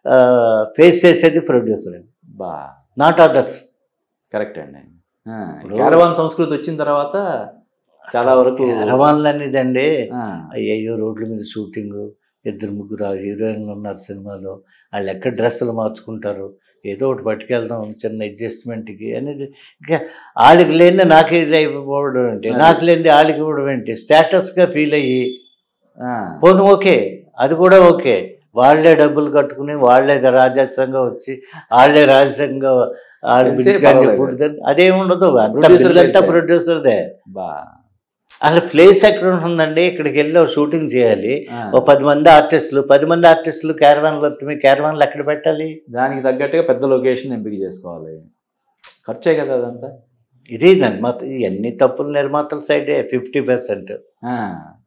ఫేస్ చేసేది ప్రొడ్యూసర్ అండి బా నాట్ అదర్స్ కరెక్ట్ అండి ఇప్పుడు- క్యారవాన్ సంస్కృతి వచ్చిన తర్వాత చాలా వరకు అరవాన్లు అనేదండి ఆ, అయ్యయ్యో రోడ్ల మీద షూటింగ్ ఇద్దరు ముగ్గురు హీరోయిన్లు ఉన్నారు సినిమాలో వాళ్ళు ఎక్కడ డ్రెస్సులు మార్చుకుంటారు ఏదో ఒకటి పట్టుకెళ్దాం చిన్న అడ్జస్ట్మెంట్కి అనేది ఇంకా వాళ్ళకి లేనిది నాకు ఇది అయిపోవడం ఏంటి అదే. నాకు లేనిది వాళ్ళకి ఇవ్వడం ఏంటి స్టేటస్గా ఫీల్ అయ్యి ఆ, పోను ఓకే అది కూడా ఓకే వాళ్ళే డబ్బులు కట్టుకుని వాళ్ళే రాజస్యంగా వచ్చి వాళ్ళే రాజస్యంగా వాళ్ళ వెళ్తే బిడ్డ కానీ పర్వాలేదు. ఫుడ్ తిని- అదేముండదు అంత Producer బిల్ అంతా వెళ్తే. ప్రొడ్యూసర్దే బా అసలు ప్లేస్ ఎక్కడ ఉంటుందండి ఇక్కడికి వెళ్ళి ఒక షూటింగ్ చేయాలి ఆ, ఓ పది మంది ఆర్టిస్టులు పది మంది ఆర్టిస్టులు క్యారవాన్లు వస్తుంది క్యారవాన్లు ఎక్కడ పెట్టాలి దానికి తగ్గట్టుగా పెద్ద లొకేషన్ ఎంపిక చేసుకోవాలి ఖర్చే కదా అదంతా ఇది నిర్మాత ఎన్ని తప్పులు నిర్మాతల సైడే ఫిఫ్టీ పర్సెంట్ ఆ.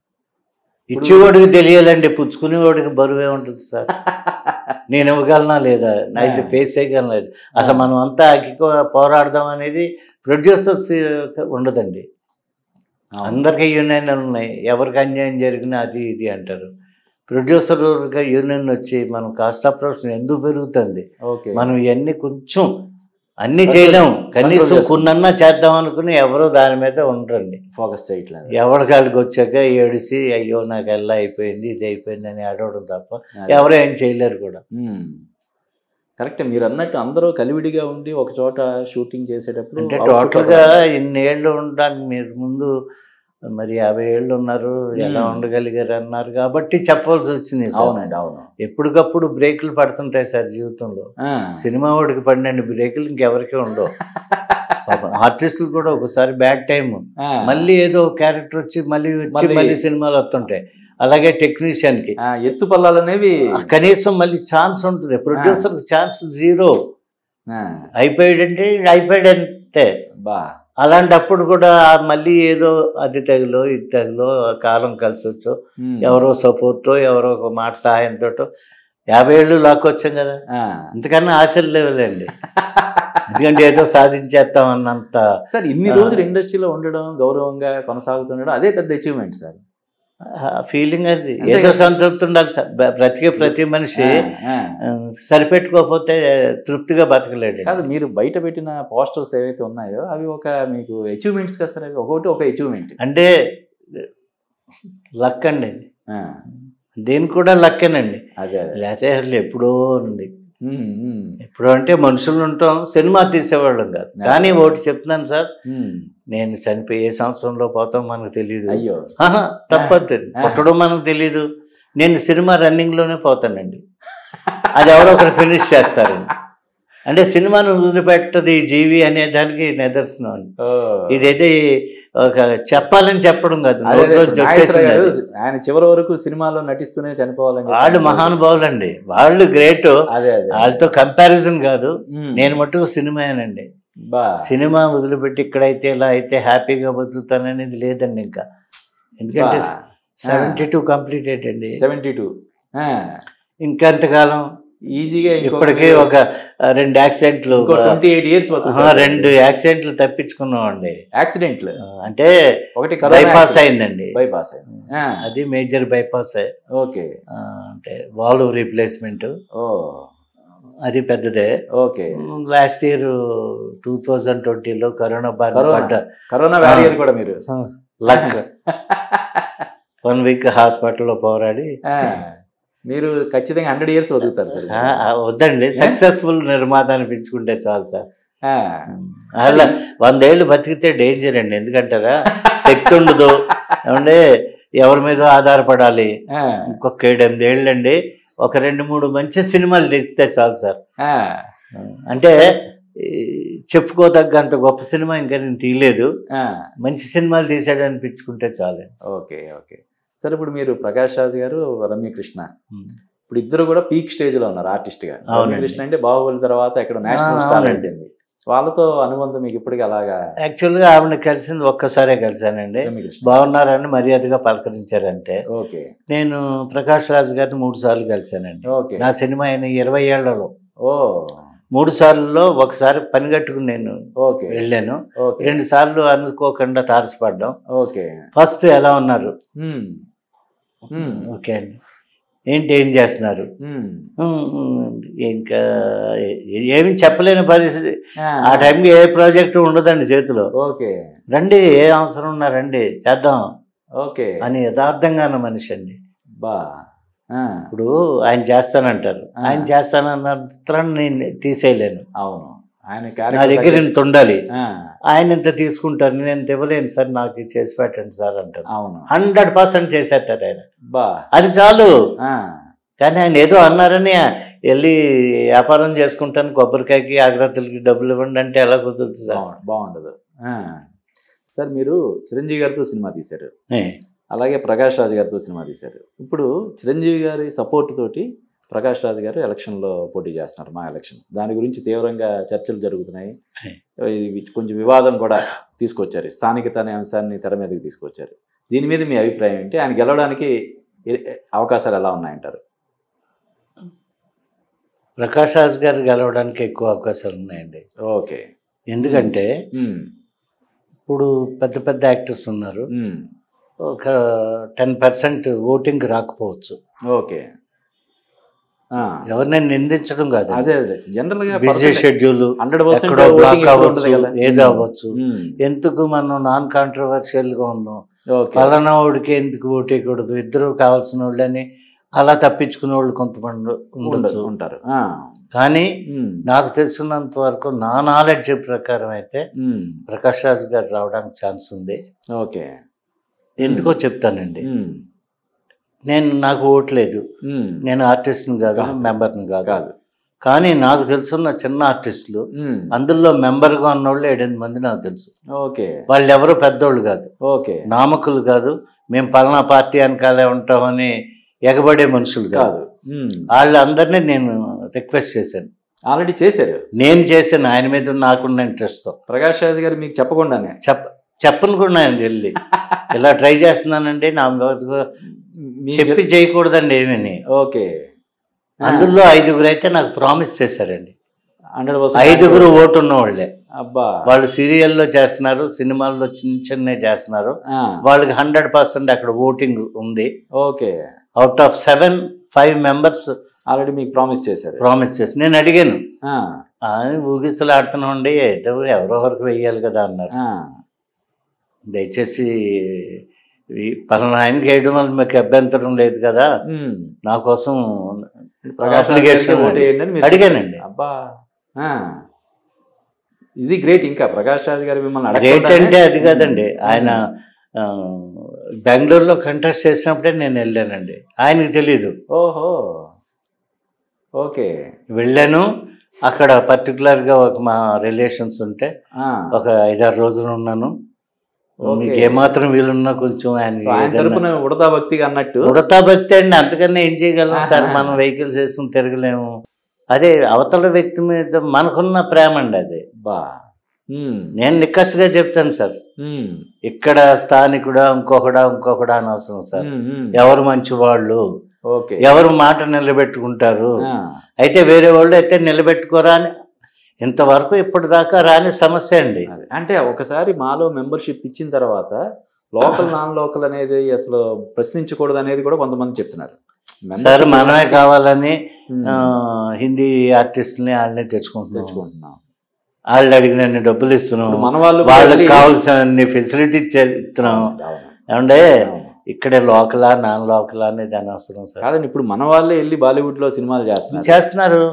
ఇచ్చేవాడికి తెలియాలండి పుచ్చుకునేవాడికి బరువే ఉంటుంది సార్ నేను ఇవ్వగలనా లేదా అయితే ఆ. ఫేస్ చేయగలనా లేదా అసలు మనం అంతా అగ్గి పోరాడదాం అనేది ప్రొడ్యూసర్స్ ఉండదండి అవును. అందరికీ యూనియన్ ఉన్నాయి ఎవరికి అన్యాయం జరిగినా అది ఇది అంటారు ప్రొడ్యూసర్ యూనియన్ వచ్చి మనం కాస్ట్ ఆఫ్ ప్రొడక్షన్ ఎందుకు పెరుగుతుంది ఓకే మనం ఇవన్నీ కొంచెం అన్ని Control- చేయలేము control కనీసం చేసుకుంటాం. కొన్నన్నా చేద్దాం అనుకుని ఎవరో దాని మీద ఉండరండి ఫోకస్ చేయట్లేదు ఎవరికాడికి వచ్చాక ఏడిసి అయ్యో నాకు ఎలా అయిపోయింది ఇది అయిపోయింది అని అడవడం తప్ప అదే. ఎవరు ఏం చేయలేరు కూడా మ్మ్. కరెక్టే మీరు అన్నట్టు అందరూ కలివిడిగా ఉండి ఒక చోట షూటింగ్ చేసేటప్పుడు అంటే output టోటల్గా ఒక- ఇన్ని ఏళ్ళు ఉండడానికి మీరు ముందు మరి యాభై ఏళ్ళు ఉన్నారు ఎలా మ్మ్. ఉండగలిగారు అన్నారు కాబట్టి చెప్పవలసి వచ్చింది సార్. అవునండి అవును ఎప్పటికప్పుడు బ్రేకులు పడుతుంటాయి సార్ జీవితంలో ఆ. సినిమా వాడికి పడినండి బ్రేకులు ఇంకెవరికి ఉండవు పాపం ఆర్టిస్టులు కూడా ఒకసారి బ్యాడ్ టైం ఆ. మళ్ళీ ఏదో క్యారెక్టర్ వచ్చి మళ్ళీ వచ్చి మళ్ళీ- మళ్ళీ సినిమాలు వస్తుంటాయి అలాగే టెక్నీషియన్ కి ఆ, ఎత్తు పల్లాలు అనేవి కనీసం మళ్ళీ ఛాన్స్ ఉంటుంది ప్రొడ్యూసర్ ఛాన్స్ జీరో ఆ, అయిపోయాడంటే అయిపోయాడు అంతే బా అలాంటప్పుడు కూడా మళ్ళీ ఏదో అది తగిలో ఇది తగిలో కాలం కలిసి వచ్చో మ్మ్. ఎవరో సపోర్టో ఎవరో ఒక మాట సహాయంతో యాభై ఏళ్ళు లాక్కొచ్చాం కదా ఆ. అంతకన్నా ఆశలు లేవులేండి ఎందుకంటే ఏదో సాధించేస్తాం అన్నంత సార్ ఇన్ని ఆ. రోజులు ఇండస్ట్రీలో ఉండడం గౌరవంగా కొనసాగుతుండడం అదే పెద్ద అచీవ్మెంట్ సార్ ఫీలింగ్ అది అంతే ఏదో కదా. సంతృప్తి ఉండాలి సార్ బ- బ్రతికే ప్రతి మనిషి ఆ, ఆ. ఆ, సరిపెట్టుకోకపోతే తృప్తిగా బతకలేడు కాదు మీరు బయట పెట్టిన పోస్టర్స్ ఏవైతే ఉన్నాయో అవి ఒక మీకు అచీవ్మెంట్స్ కదా సార్ అవి ఒకటి ఒక అచీవ్మెంట్ అంటే లక్ అండి ఇది. దీనికి కూడా లక్కేనండి అదే అదే లేకపోతే అసలు ఎప్పుడో ఉంది మ్మ్, మ్మ్, ఎప్పుడో అంటే మనుషులు ఉంటాం సినిమా తీసేవాళ్ళం కాదు కానీ ఒకటి చెప్తున్నాను సార్ మ్మ్. నేను చనిపోయి ఏ సంవత్సరంలో పోతాం మనకు తెలియదు అయ్యో తప్పదు ఆ. పుట్టడం మనకు తెలీదు నేను సినిమా రన్నింగ్లోనే పోతానండి అది ఎవరో ఒకరు ఫినిష్ చేస్తారండి అంటే సినిమాను వదిలిపెట్టది జీవి అనే దానికి నిదర్శనం అండి ఓ. ఇదైతే ఒక చెప్పాలని చెప్పడం కాదు అదే అదే, నోట్లో ఇప్పుడు నాగేశ్వర గారు జొచ్చేసింది అది. ఆయన చివరి వరకు సినిమాలో నటిస్తూనే చనిపోవాలని చెప్పి వాళ్ళు మహానుభావులండి వాళ్ళు గ్రేట్ అదే అదే వాళ్ళతో కంపారిజన్ కాదు మ్మ్. నేను మట్టుకు సినిమానండి బా సినిమా వదిలిపెట్టి ఇక్కడైతే ఇలా అయితే హ్యాపీగా బతుకుతాననేది లేదండి ఇంకా ఎందుకంటే సెవెంటీ టూ కంప్లీటెడ్ అండి సెవెంటీ టూ ఇంకెంతకాలం ఈజీగా ఇప్పటికే ఒక ఆ, రెండు యాక్సిడెంట్లు ట్వంటీ ఎయిట్ ఇయర్స్ ఆహా, రెండు యాక్సిడెంట్లు తప్పించుకున్నామండి యాక్సిడెంట్లు ఆ, అంటే ఒకటి బైపాస్ అయిందండి బైపాస్ అయింది ఆ, అది మేజర్ బైపాస్ ఓకే అంటే వాల్వ్ రీప్లేస్మెంట్ ఓ అది పెద్దదే okay last year two thousand ట్వంటీలో కరోనా బారిన కరోనా. పడ్డ కరోనా వ్యారియర్ కూడా మీరు లక్ వన్ వీక్ హాస్పిటల్లో పోరాడి ఆ, మీరు ఖచ్చితంగా హండ్రెడ్ ఇయర్స్ బతుకుతారు సార్ ఆ, ఆ, వద్దండి సక్సెస్ఫుల్ నిర్మాత అనిపించుకుంటే చాలు సార్ ఆ, అలా వందేళ్ళు బతికితే డేంజర్ అండి ఎందుకంటారా శక్తి ఉండదు ఏమంటే ఎవరి మీద ఆధారపడాలి ఆ, ఇంకొక ఏడెనిమిది అండి ఒక రెండు మూడు మంచి సినిమాలు తెచ్చితే చాలు సార్ ఆ, అంటే ఈ చెప్పుకోదగ్గంత గొప్ప సినిమా ఇంకా నేను తీయలేదు ఆ. మంచి సినిమాలు తీసాడు అనిపించుకుంటే చాలు ఓకే ఓకే సరే ఇప్పుడు మీరు ప్రకాష్ రాజ్ గారు రమ్యకృష్ణ ఇప్పుడు ఇద్దరు కూడా పీక్ స్టేజ్ లో ఉన్నారు ఆర్టిస్ట్ గా అవునండి. రమ్యకృష్ణ అంటే బాహుబలి తర్వాత ఎక్కడ నేషనల్ ఆ, స్టార్ అవునండి. అయిపోయింది వాళ్ళతో అనుబంధం మీకు ఇప్పటికీ అలాగా యాక్చువల్గా ఆవిడ కలిసింది ఒక్కసారే కలిశానండి రమ్యకృష్ణ బాగున్నారని మర్యాదగా పలకరించారంటే ఓకే నేను ప్రకాష్ రాజ్ గారిని మూడు సార్లు కలిశానండి ఓకే నా సినిమా అయిన ఇరవై ఏళ్లలో ఓ మూడు సార్లులో ఒకసారి పని కట్టుకుని నేను ఓకే వెళ్ళాను ఓకే రెండు సార్లు అనుకోకుండా తారసపడ్డాం ఓకే ఫస్ట్ ఎలా ఉన్నారు హ్మ్. హ్మ్. ఓకే అండి ఏంటి ఏం చేస్తున్నారు హ్మ్. "ఉమ్, ఉమ్, ఇంకా ఏ- ఏమీ చెప్పలేని పరిస్థితి ఆ, ఆ టైంకి ఏ ప్రాజెక్టు ఉండదండి చేతిలో ఓకే రండి ఏ అవసరం ఉన్నా రండి చేద్దాం ఓకే అని యథార్థంగా అన్న మనిషి అండి బా ఆ, ఇప్పుడు ఆయన చేస్తానంటారు ఆ. ఆయన చేస్తానన్న నేను తీసేయలేను అవును ఆయన నా క్యారెక్టర్ దగ్గర ఇంత ఉండాలి ఆ, ఆయన ఎంత తీసుకుంటారు నేను ఎంత ఇవ్వలేను సార్ నాకు ఇది చేసి పెట్టండి సార్ అంటారు అవును హండ్రెడ్ పర్సెంట్ చేసేస్తారు ఆయన బా అది చాలు ఆ, కానీ ఆయన ఏదో అన్నారని వెళ్ళి వ్యాపారం చేసుకుంటాను కొబ్బరికాయకి అగ్రతులకి డబ్బులు ఇవ్వండి అంటే ఎలా కుదురుతుంది సార్ బాగుండు బాగుండదు ఆ. సార్ మీరు చిరంజీవి గారితో సినిమా తీశారు ఏ, అలాగే ప్రకాష్ రాజ్ గారితో సినిమా తీశారు ఇప్పుడు చిరంజీవి గారి సపోర్ట్ తోటి ప్రకాష్ రాజ్ గారు ఎలక్షన్లో పోటీ చేస్తున్నారు మా ఎలక్షన్ దాని గురించి తీవ్రంగా చర్చలు జరుగుతున్నాయి ఇది కొంచెం వివాదం కూడా తీసుకొచ్చారు స్థానికత అనే అంశాన్ని తెర మీదకి తీసుకొచ్చారు దీని మీద మీ అభిప్రాయం ఏంటి ఆయన గెలవడానికి ఏ- అవకాశాలు ఎలా ఉన్నాయంటారు ప్రకాష్ రాజ్ గారు గెలవడానికి ఎక్కువ అవకాశాలు ఉన్నాయండి ఓకే ఎందుకంటే ఉమ్, ఇప్పుడు పెద్ద పెద్ద యాక్టర్స్ ఉన్నారు ఉమ్, ఒక టెన్ పర్సెంట్ ఓటింగ్ రాకపోవచ్చు ఓకే ఆ, ఎవరినైనా నిందించడం కాదు అదే అదే జనరల్ గా బిజీ షెడ్యూల్ హండ్రెడ్ పర్సెంట్ ఎక్కడో బ్లాక్ అవ్వచ్చు ఏదో అవ్వచ్చు ఉమ్, ఎందుకు మనం నాన్ కాంట్రవర్షియల్ గా ఉన్నాం ఓకే పలానా వాడికి ఎందుకు ఓటేయకూడదు ఇద్దరు కావాల్సిన వాళ్ళని అలా తప్పించుకునే వాళ్ళు కొంతమంది ఉండొచ్చు ఉండొచ్చు ఉంటారు ఆ, కానీ ఉమ్, నాకు తెలిసినంత వరకు నా నాలెడ్జ్ ప్రకారం అయితే ఉమ్, ప్రకాష్ రాజ్ గారు రావడానికి ఛాన్స్ ఉంది ఓకే ఎందుకో చెప్తానండి ఉమ్, నేను నాకు ఓట్లేదు ఉమ్, నేను ఆర్టిస్ట్ని కాదు కాదు. మెంబర్ని కాదు కాదు కానీ నాకు తెలుసున్న చిన్న ఆర్టిస్టులు ఉమ్, అందులో మెంబర్గా ఉన్నోళ్ళు ఏడెనిమిది మంది నాకు తెలుసు ఓకే వాళ్ళు ఎవరు పెద్దోళ్ళు కాదు ఓకే నామకులు కాదు మేము పలానా పార్టీ వెనకాలే ఉంటామని ఎగబడే మనుషులు కాదు కాదు ఉమ్, వాళ్ళందరినీ నేను రిక్వెస్ట్ చేశాను ఆల్రెడీ చేశారు నేను చేశాను ఆయన మీద నాకున్న ఇంట్రెస్ట్తో ప్రకాష్ రాజ్ గారు మీకు చెప్పకుండానే చెప్ప చెప్పను కూడా ఆయన వెళ్ళి ఇలా ట్రై చేస్తున్నానండి నా మీద మీ- చెప్పి చేయకూడదండి ఏమని ఓకే అందులో ఐదుగురు అయితే నాకు ప్రామిస్ చేశారండి హండ్రెడ్ పర్సెంట్ ఐదుగురు ఓటు ఉన్న వాళ్ళే అబ్బా వాళ్ళు సీరియల్లో చేస్తున్నారు సినిమాల్లో చిన్న చిన్న చేస్తున్నారు ఆ, వాళ్ళకి హండ్రెడ్ పర్సెంట్ అక్కడ ఓటింగ్ ఉంది okay out of seven five members already మీకు ప్రామిస్ చేశారు ప్రామిస్ చేసి నేను అడిగాను ఆ, అని ఊగిసలు ఆడుతున్నామండి ఏదో ఎవరో ఒకరికి వెయ్యాలి కదా అన్నారు ఆ, దయచేసి ఈ పలానా ఆయనకి వేయడం వల్ల మీకు అభ్యంతరం లేదు కదా ఉమ్. నా కోసం ప్రకాష్ రాజ్ application గారికి ఓటు వేయండి అని మీరు అడిగానండి అబ్బా ఆ. ఇది గ్రేట్ ఇంకా ప్రకాష్ రాజ్ గారు మిమ్మల్ని గ్రేట్ అడగకుండానే- అంటే అది కాదండి ఆయన ఆ, బెంగళూరులో కంటెస్ట్ చేసినప్పుడే నేను వెళ్ళానండి ఆయనకి తెలీదు ఓహో ఓకే వెళ్ళాను అక్కడ పర్టికులర్గా ఒక మా రిలేషన్స్ ఉంటే ఆ. ఒక ఐదారు రోజులు ఉన్నాను ఓకే. మీకు ఏమాత్రం వీలున్నా కొంచెం సో ఆయన ఆయన తరపున ఉడతా భక్తిగా అన్నట్టు ఉడతా భక్తి అండి అంతకన్నా ఏం చేయగలం సార్ ఆహా. మనం వెహికల్స్ వేసుకుని తిరగలేము అదే అవతల వ్యక్తి మీద మనకున్న ప్రేమ అండి అది బా ఉమ్, నేను నిక్కచ్చుగా చెప్తాను సార్ ఉమ్, ఇక్కడ స్థానికుడా ఇంకొకడా ఇంకొకడా అని అవసరం సార్ ఉమ్, ఉమ్. ఎవరు మంచి వాళ్ళు ఓకే ఎవరు మాట నిలబెట్టుకుంటారు ఆ, అయితే వేరే వాళ్ళు అయితే నిలబెట్టుకోరా అని ఇంతవరకు ఇప్పటిదాకా రాని సమస్య అండి అదే. అంటే ఒకసారి మాలో మెంబర్షిప్ ఇచ్చిన తర్వాత లోకల్ నాన్ లోకల్ అనేది అసలు ప్రశ్నించకూడదు అనేది కూడా కొంతమంది చెప్తున్నారు సార్ Membership మనమే కావాలని ఉమ్, ఆ, హిందీ ఆర్టిస్ట్ని వాళ్ళని తెచ్చుకుంటున్నాం తెచ్చుకుంటున్నాం వాళ్ళు అడిగినన్ని డబ్బులు ఇస్తున్నాం ఇప్పుడు మన వాళ్ళు కూడా వాళ్ళకి వెళ్ళి- కావాల్సిన ఫెసిలిటీ ఇస్తున్నాం అవును, అవును, ఏమంటే అవును. ఇక్కడే లోకలా నాన్ లోకలా అనేది అనవసరం సార్ కాదండి ఇప్పుడు మన వాళ్ళే వెళ్ళి బాలీవుడ్ లో సినిమాలు చేస్తున్నారు చేస్తున్నారు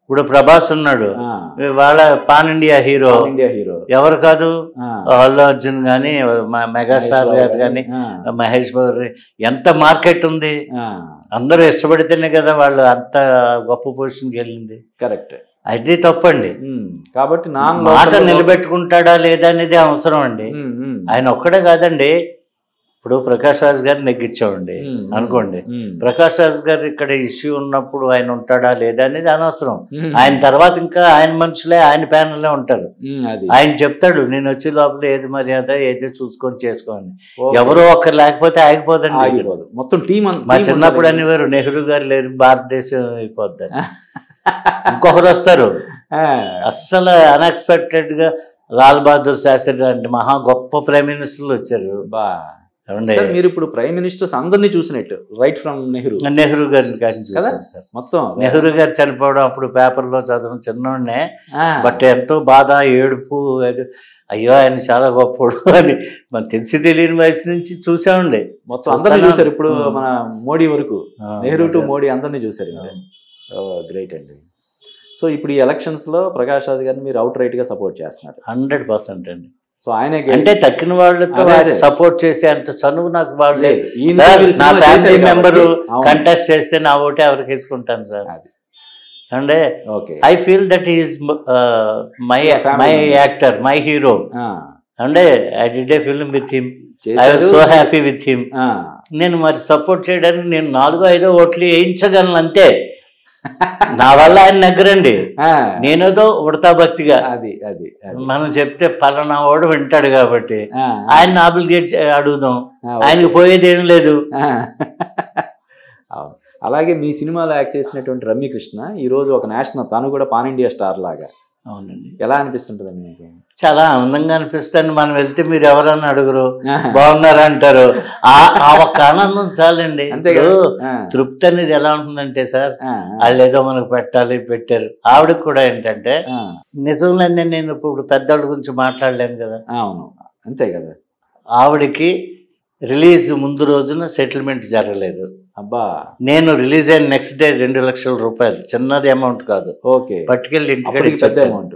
ఇప్పుడు ప్రభాస్ ఉన్నాడు ఆ, వాళ్ళ pan India hero pan India hero ఎవరు కాదు ఆ, అల్లు అర్జున్ కానీ మెగాస్టార్ గారు కానీ ఆ, మహేష్ బాబు ఎంత మార్కెట్ ఉంది ఆ, అందరూ ఇష్టపడితేనే కదా వాళ్ళు అంత గొప్ప పొజిషన్కి వెళ్ళింది కరెక్ట్ అది తప్పండి ఉమ్, కాబట్టి నాన్ మాట లోకల్ నిలబెట్టుకుంటాడా లేదా అనేది అవసరం అండి ఉమ్, ఉమ్, ఆయన ఒక్కడే కాదండి ఇప్పుడు ప్రకాష్ రాజ్ గారు నెగ్గించామండి ఉమ్, అనుకోండి ఉమ్, ప్రకాష్ రాజ్ గారు ఇక్కడ ఇష్యూ ఉన్నప్పుడు ఆయన ఉంటాడా లేదా అనేది అనవసరం ఉమ్, ఆయన తర్వాత ఇంకా ఆయన మనుషులే ఆయన ప్యానల్లే ఉంటారు ఉమ్, అది ఆయన చెప్తాడు నేను వచ్చే లోపల ఏది మర్యాద ఏది చూసుకొని చేసుకోండి ఓకే. ఎవరో ఒక్కరు లేకపోతే ఆగిపోదండి ఆగిపోదు మొత్తం టీం మా చిన్నప్పుడు అనేవారు నెహ్రూ గారు లేరు భారతదేశం అయిపోద్ది ఇంకొకరు వస్తారు అస్సలు అన్ఎక్స్పెక్టెడ్ గా లాల్ బహదూర్ శాస్త్రి లాంటి మహా గొప్ప ప్రైమ్ మినిస్టర్లు వచ్చారు బా ఏమండి సార్ మీరు ఇప్పుడు ప్రైమ్ మినిస్టర్స్ అందరినీ చూసినట్టు రైట్ ఫ్రమ్ నెహ్రూ నెహ్రూ గారిని కానీ చూసాను సార్ మొత్తం నెహ్రూ గారు చనిపోవడం అప్పుడు పేపర్లో చదవడం చిన్నోడనే ఆ, బట్ ఎంతో బాధ ఏడుపు అది, అయ్యో ఆయన చాలా గొప్పడు అని మనం తెలిసి తెలియని వయసు నుంచి చూసామండి మొత్తం అందరినీ చూస్తాను. చూసారు ఇప్పుడు ఉమ్. మన మోడీ వరకు ఆ, నెహ్రూ టు మోడీ అందరినీ చూసారు ఆ. గ్రేట్ అండి సో ఇప్పుడు ఈ ఎలక్షన్స్ లో ప్రకాష్ రాజ్ గారిని మీరు అవుట్ రైట్ గా సపోర్ట్ చేస్తున్నారు హండ్రెడ్ పర్సెంట్ అండి సో ఆయనే అంటే తక్కిన వాళ్ళతో అదే, అదే. సపోర్ట్ చేసే అంత చనువు నాకు వాళ్ళు లేదు. ఈయన సార్ మీరు నా సినిమా ఫ్యామిలీ చేశారు మెంబర్ కాబట్టి. అవును. కంటెస్ట్ చేస్తే నా ఓటే ఎవరికి వేసుకుంటాను సార్ అది. అంటే okay I feel that is my Your family my member. Actor my hero ఆ, అంటే I did a film with him I was చేశారు. సో హ్యాపీ విత్ హిమ్ ఆ, నేను మరి సపోర్ట్ చేయడానికి నేను నాలుగో ఐదో ఓట్లు వేయించగలను అంతే నా వల్ల ఆయన నెగ్గరండి ఆ, నేనేదో ఉడతా భక్తిగా అది అది అది. మనం చెప్తే పలానా వాడు వింటాడు కాబట్టి ఆ, ఆయన ఆబ్లిగేట్ అడుగుదాం ఆ, ఓకే. ఆయనకి పోయేది ఏం లేదు ఆ. అవును అలాగే మీ సినిమాలో యాక్ట్ చేసినటువంటి రమ్యకృష్ణ ఈ రోజు ఒక నేషనల్ తను కూడా పాన్ ఇండియా స్టార్ లాగా అవునండి ఎలా అనిపిస్తుంటుందండి మీకు చాలా ఆనందంగా అనిపిస్తుంది మనం వెళ్తే మీరు ఎవరన్నా అడుగురు ఆ, బాగున్నారా అంటారు ఆ ఆ ఒక్క ఆనందం చాలండి అంతే ఇప్పుడు కదా ఆ, తృప్తి అనేది ఎలా ఉంటుందంటే సార్ ఆ, వాళ్ళు ఏదో మనకు పెట్టాలి పెట్టారు ఆవిడకి కూడా ఏంటంటే ఆ, నిజంలో నేను ఇప్పుడు పెద్దవాళ్ళ గురించి మాట్లాడలేను కదా అవును అంతే కదా ఆవిడకి రిలీజ్ ముందు రోజున సెటిల్మెంట్ జరగలేదు అబ్బా నేను రిలీజ్ అయిన నెక్స్ట్ డే రెండు లక్షల రూపాయలు చిన్నది అమౌంట్ కాదు ఓకే పట్టుకెళ్ళి ఇంటికాడ అప్పటికి పెద్ద ఇచ్చొచ్చాను. అమౌంట్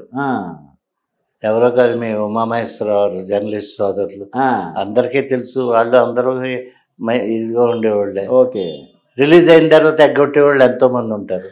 ఎవరో కాదు మీ ఉమామహేశ్వరరావు జర్నలిస్ట్ సోదరులు అందరికీ తెలుసు వాళ్ళు అందరూ మ- ఇదిగా ఉండేవాళ్ళే ఓకే రిలీజ్ అయిన తర్వాత ఎగ్గొట్టేవాళ్ళు ఎంతో మంది ఉంటారు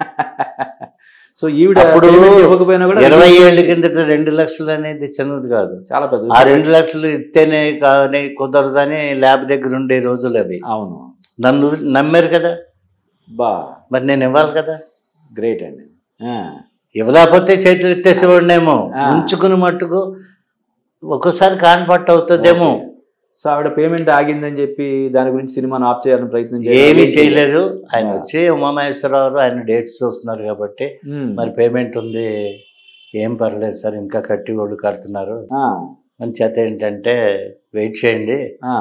సో ఈవిడ అప్పుడు payment ఇవ్వకపోయినా కూడా ఇరవై ఏళ్ళ కిందట రెండు లక్షలు అనేది చిన్నది కాదు చాలా పెద్ద ఆ రెండు లక్షలు ఇస్తేనే కానీ కుదరదని ల్యాబ్ దగ్గర ఉండే రోజులు అవి అవును నన్ను నమ్మారు కదా బా మరి నేను ఇవ్వాలి కదా గ్రేట్ అండి ఆ, ఇవ్వలేకపోతే చేతులు ఎత్తేసేవాడినేమో ఆ. ఉంచుకుని మట్టుకు ఒక్కోసారి కాన్పట్టు అవుతుందేమో ఓకే. సో ఆవిడ పేమెంట్ ఆగిందని చెప్పి దాని గురించి సినిమాను ఆఫ్ చేయాలని ప్రయత్నం ఏమీ చేయలేదు. చేయలేదు ఆయన ఆ. వచ్చి ఉమామహేశ్వరరావు ఆయన డేట్స్ చూస్తున్నారు కాబట్టి ఉమ్. మరి పేమెంట్ ఉంది ఏం పర్లేదు సార్ ఇంకా కట్టి వాళ్ళు కడుతున్నారు ఆ, అని చేత ఏంటంటే వెయిట్ చేయండి ఆ,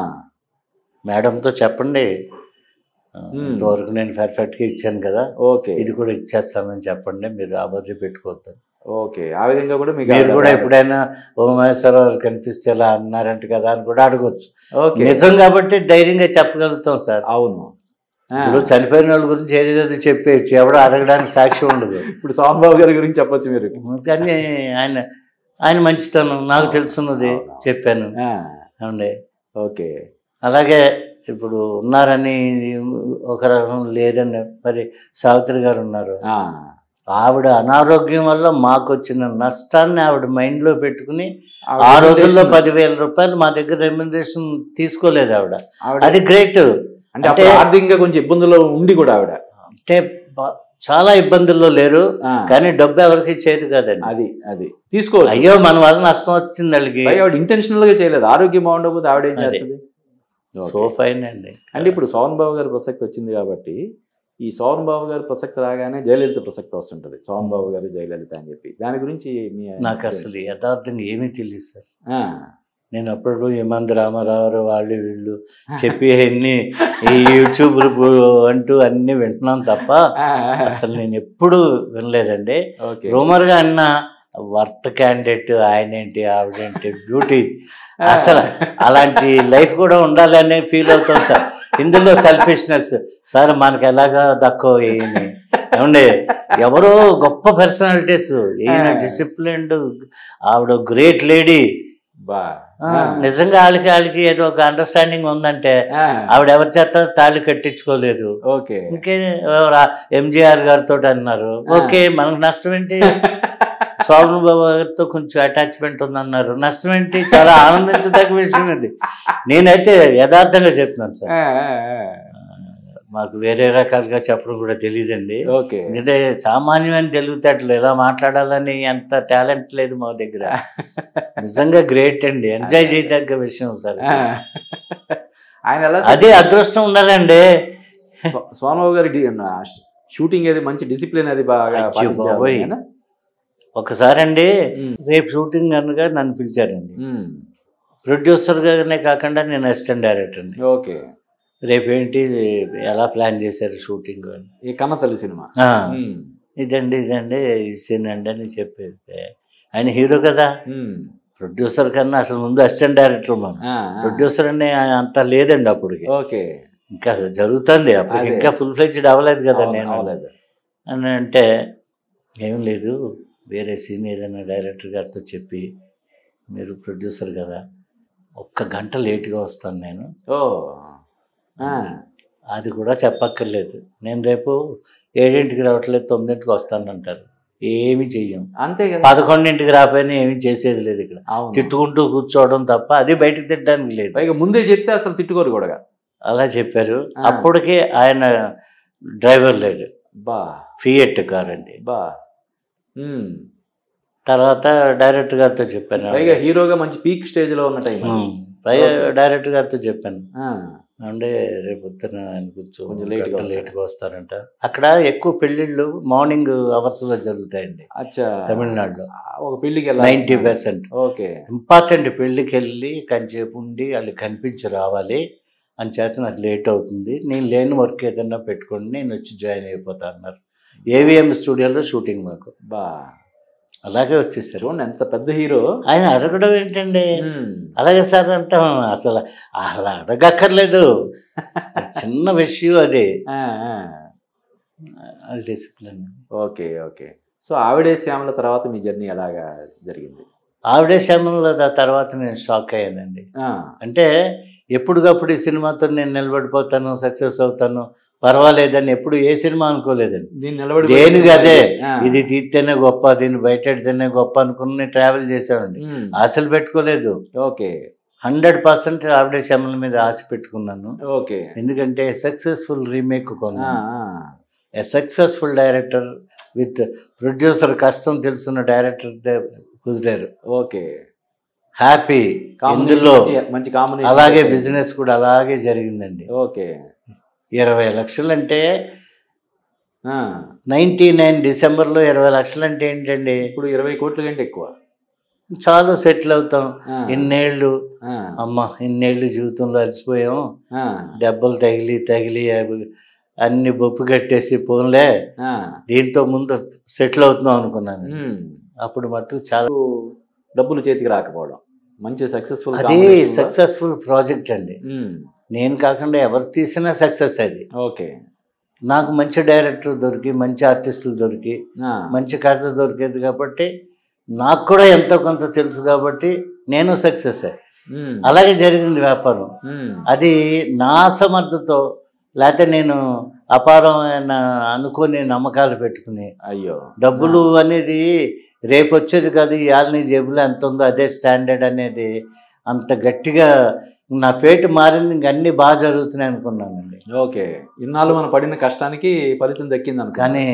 మేడంతో చెప్పండి ఆ, Hmm. ఇంతవరకు నేను పర్ఫెక్ట్గా ఇచ్చాను కదా ఓకే ఇది కూడా ఇచ్చేస్తానని చెప్పండి మీరు అబద్ధి పెట్టుకోవద్దు ఓకే ఆ విధంగా కూడా మీకు మీరు కూడా ఆవిడ- ఎప్పుడైనా ఉమామహేశ్వరరావు కనిపిస్తే ఇలా అన్నారంట కదా అని కూడా అడగొచ్చు ఓకే నిజం కాబట్టి ధైర్యంగా చెప్పగలుగుతాం సార్ అవును ఆ, ఇప్పుడు చనిపోయిన వాళ్ళ గురించి ఏదేదో చెప్పేయచ్చు ఎవడో అడగడానికి సాక్షి ఉండదు ఇప్పుడు సోమన్ బాబు గారి గురించి చెప్పొచ్చు మీరు కానీ ఆయన ఆయన మంచితనం నాకు తెలుసున్నది అవును. చెప్పాను ఆ, ఏమండి ఓకే అలాగే ఇప్పుడు ఉన్నారని ఒక రకం లేరని మరి సావిత్రి గారు ఉన్నారు ఆ, ఆవిడ అనారోగ్యం వల్ల మాకు వచ్చిన నష్టాన్ని ఆవిడ మైండ్లో పెట్టుకుని ఆవిడ ఆ రోజుల్లో remuneration- పదివేల రూపాయలు మా దగ్గర రెమ్యునరేషన్ తీసుకోలేదు ఆవిడ ఆవిడ అది గ్రేట్ అంటే అప్పుడు అంటే- ఆర్థికంగా కొంచెం ఇబ్బందుల్లో ఉండి కూడా ఆవిడ అంటే బా- చాలా ఇబ్బందుల్లో లేరు ఆ, కానీ డబ్బు ఎవరికి ఇచ్చేది కాదండి అది అది తీసుకోవచ్చు అయ్యో మన వల్ల నష్టం వచ్చింది వాళ్ళకి పైగా ఆవిడ ఇంటెన్షనల్ గా చేయలేదు ఆరోగ్యం బాగుండకపోతే ఆవిడ ఏం అదే. చేస్తుంది సో ఫైన్ అండి అంటే ఇప్పుడు సోమన్ బాబు గారి ప్రసక్తి వచ్చింది కాబట్టి ఈ సోమన్ బాబు గారి ప్రసక్తి రాగానే జయలలిత ప్రసక్తి వస్తుంటది సోమన్ బాబు గారు జయలలిత అని చెప్పి దాని గురించి మీ నాకు అసలు యథార్థంగా ఏమీ తెలియదు సార్ ఆ, నేను అప్పుడు హేమంత్ రామారావు వాళ్ళు వీళ్ళు చెప్పి అన్ని ఈ యూట్యూబ్ అంటూ అన్ని వింటున్నాను తప్ప ఆ, అసలు నేను ఎప్పుడు వినలేదండి ఓకే రూమర్ గా అన్న వర్త్ క్యాండిడేట్ ఆయన ఏంటి ఆవిడేంటి బ్యూటీ అసలు అలాంటి లైఫ్ కూడా ఉండాలని ఫీల్ అవుతాం సార్ ఇందులో సెల్ఫిష్నెస్ సార్ మనకి ఎలాగా దక్కో ఏమి ఏమండి ఎవరో గొప్ప పర్సనాలిటీస్ ఈయన ఆ. డిసిప్లిన్డ్ ఆవిడ గ్రేట్ లేడీ బా నిజంగా వాళ్ళకి వాళ్ళకి ఏదో ఒక అండర్స్టాండింగ్ ఉందంటే ఆ, ఆవిడ ఎవరి చేత తాళి కట్టించుకోలేదు ఓకే ఇంకే ఎంజిఆర్ గారితో అన్నారు ఆ. ఓకే మనకు నష్టం ఏంటి స్వామి బాబా గారితో కొంచెం అటాచ్మెంట్ ఉందన్నారు నష్టం ఏంటి చాలా ఆనందించదగ్గ విషయం ఇది నేనైతే యథార్థంగా చెప్తున్నాను సార్ ఆ, ఆ, ఆ. మాకు వేరే రకాలుగా చెప్పడం కూడా తెలియదండి ఓకే అంటే సామాన్యమైన తెలివితేటలు ఎలా మాట్లాడాలని అంత టాలెంట్ లేదు మా దగ్గర నిజంగా గ్రేట్ అండి ఎంజాయ్ చేయదగ్గ విషయం సార్ ఆ. ఆయన ఎలా అదే అదృష్టం ఉండాలండి స్వ- స్వామిబాబు గారి డి- నా షూటింగ్ అది మంచి డిసిప్లిన్ అది బాగా అయ్యో పాటించేవారు బాబోయ్. ఆయన? ఒకసారి అండి ఉమ్, రేపు షూటింగ్ అనగా నన్ను పిలిచారండి ఉమ్, ప్రొడ్యూసర్గానే కాకుండా నేను అసిస్టెంట్ డైరెక్టర్ని ఓకే రేపు ఏంటి ఎలా ప్లాన్ చేశారు షూటింగ్ అని ఈ కన్నతల్లి సినిమా ఆ, ఉమ్, ఇదండి ఇదండి ఈ సీన్ అండి అని చెప్పేది ఆయన హీరో కదా ఉమ్, ప్రొడ్యూసర్ కన్నా అసలు ముందు అసిస్టెంట్ డైరెక్టర్ మనం ఆ, ఆ. ప్రొడ్యూసర్ అని అంత లేదండి అప్పటికి ఓకే ఇంకా అసలు జరుగుతుంది అప్పటికి అదే. ఇంకా ఫుల్ ఫ్లెడ్జ్డ్ అవ్వలేదు కదా అవును, నేను అవలేదు అని అంటే ఏం లేదు వేరే సీన్ ఏదైనా డైరెక్టర్ గారితో చెప్పి మీరు ప్రొడ్యూసర్ కదా ఒక్క గంట లేట్గా వస్తాను నేను ఓ ఆ, అది కూడా చెప్పక్కర్లేదు నేను రేపు ఏడింటికి రావట్లేదు తొమ్మిదింటికి వస్తానంటారు ఏమి చెయ్యం అంతే కదా పదకొండింటికి రాపోయినా ఏమీ చేసేది లేదు ఇక్కడ అవును తిట్టుకుంటూ కూర్చోవడం తప్ప అది బయటకు తిట్టడానికి లేదు పైగా ముందే చెప్తే అసలు తిట్టుకోరు కూడా అలా చెప్పారు ఆ. అప్పటికే ఆయన డ్రైవర్ లేడు బా ఫియట్ కార్ అండి బా ఉమ్. తర్వాత డైరెక్టర్ గారితో చెప్పాను పైగా హీరోగా మంచి పీక్ స్టేజ్ లో ఉన్న టైం అది. ఉమ్. పైగా ఓకే. డైరెక్టర్ గారితో చెప్పాను ఆ, అంటే రేపు పొద్దున ఆయన కూర్చో కొంచెం late గా వస్తారు. లేట్గా వస్తారంట అక్కడ ఎక్కువ పెళ్ళిళ్ళు మార్నింగ్ అవర్స్ లో జరుగుతాయండి అచ్చా తమిళనాడులో ఒక పెళ్లికి నైంటీ వెళ్ళాలి పర్సెంట్ ఓకే ఇంపార్టెంట్ పెళ్ళికి వెళ్ళి కంచేపు ఉండి వాళ్ళు కనిపించి రావాలి అని చేత నాకు లేట్ అవుతుంది నేను లేని వర్క్ ఏదైనా పెట్టుకోండి నేను వచ్చి జాయిన్ అయిపోతా అన్నారు ఏవిఎం స్టూడియోలో షూటింగ్ మాకు బా అలాగే వచ్చేసారు చూడండి ఎంత పెద్ద హీరో ఆయన అడగడం ఏంటండి అలాగే సార్ అంటాం అసలు అలా అడగక్కర్లేదు చిన్న విషయం అది డిసిప్లిన్ ఓకే ఓకే సో ఆవిడే శ్యామల తర్వాత మీ జర్నీ ఎలాగా జరిగింది ఆవిడే శ్రమంలో తర్వాత నేను షాక్ అయ్యానండి ఆ, అంటే ఎప్పటికప్పుడు ఈ సినిమాతో నేను నిలబడిపోతాను సక్సెస్ అవుతాను పర్వాలేదని ఎప్పుడు ఏ సినిమా అనుకోలేదండి దీన్ని నిలబడి దేనికి అదే ఆ, ఇది తీస్తేనే గొప్ప దీన్ని బయటెడితేనే గొప్ప అనుకుని ట్రావెల్ చేశామండి ఉమ్, ఆశలు పెట్టుకోలేదు ఓకే హండ్రెడ్ పర్సెంట్ ఆవిడే శ్రమల మీద ఆశ పెట్టుకున్నాను ఓకే ఎందుకంటే సక్సెస్ఫుల్ రీమేక్ ఆ, కొన్నాను ఆ, a successful director with producer కష్టం తెలుసున్న డైరెక్టర్ కుదిరారు ఓకే హ్యాపీ కాంబినేషన్ ఇందులో మంచి- మంచి కాంబినేషన్ అలాగే బిజినెస్ కూడా అలాగే జరిగిందండి ఓకే ఇరవై లక్షలు అంటే ఆ, నైన్టీ నైన్ డిసెంబర్లో ఇరవై లక్షలు అంటే ఏంటండి ఇప్పుడు ఇరవై కోట్ల కంటే ఎక్కువ చాలు సెటిల్ అవుతాం ఆ, ఇన్నేళ్ళు ఆ, అమ్మ ఇన్నేళ్ళు జీవితంలో అలసిపోయాం ఆ, దెబ్బలు తగిలి తగిలి అవి అన్ని బొప్పు కట్టేసి పోన్లే ఆ, దీంతో ముందు సెటిల్ అవుతున్నాం అనుకున్నాను ఉమ్. అప్పుడు మట్టు చాలా డబ్బులు చేతికి రాకపోవడం మంచి సక్సెస్ఫుల్ అది సక్సెస్ఫుల్ ప్రాజెక్ట్ అండి నేను కాకుండా ఎవరు తీసినా సక్సెస్ అది ఓకే నాకు మంచి డైరెక్టర్ దొరికి మంచి ఆర్టిస్టులు దొరికి ఆ, మంచి కథ దొరికేది కాబట్టి నాకు కూడా ఎంతో కొంత తెలుసు కాబట్టి నేను సక్సెస్ ఉమ్, అలాగే జరిగింది వ్యాపారం ఉమ్, అది నా సమర్థతో లేకపోతే నేను అపారమైన అనుకుని నమ్మకాలు పెట్టుకుని అయ్యో డబ్బులు అనేది రేపు వచ్చేది కాదు ఇవాళ నీ జేబులో ఎంత ఉందో అదే స్టాండర్డ్ అనేది అంత గట్టిగా నా ఫేట్ మారింది ఇంక అన్నీ బాగా జరుగుతున్నాయి అనుకున్నానండి ఓకే ఇన్నాళ్ళు మనం పడిన కష్టానికి ఫలితం దక్కింది అనుకో కానీ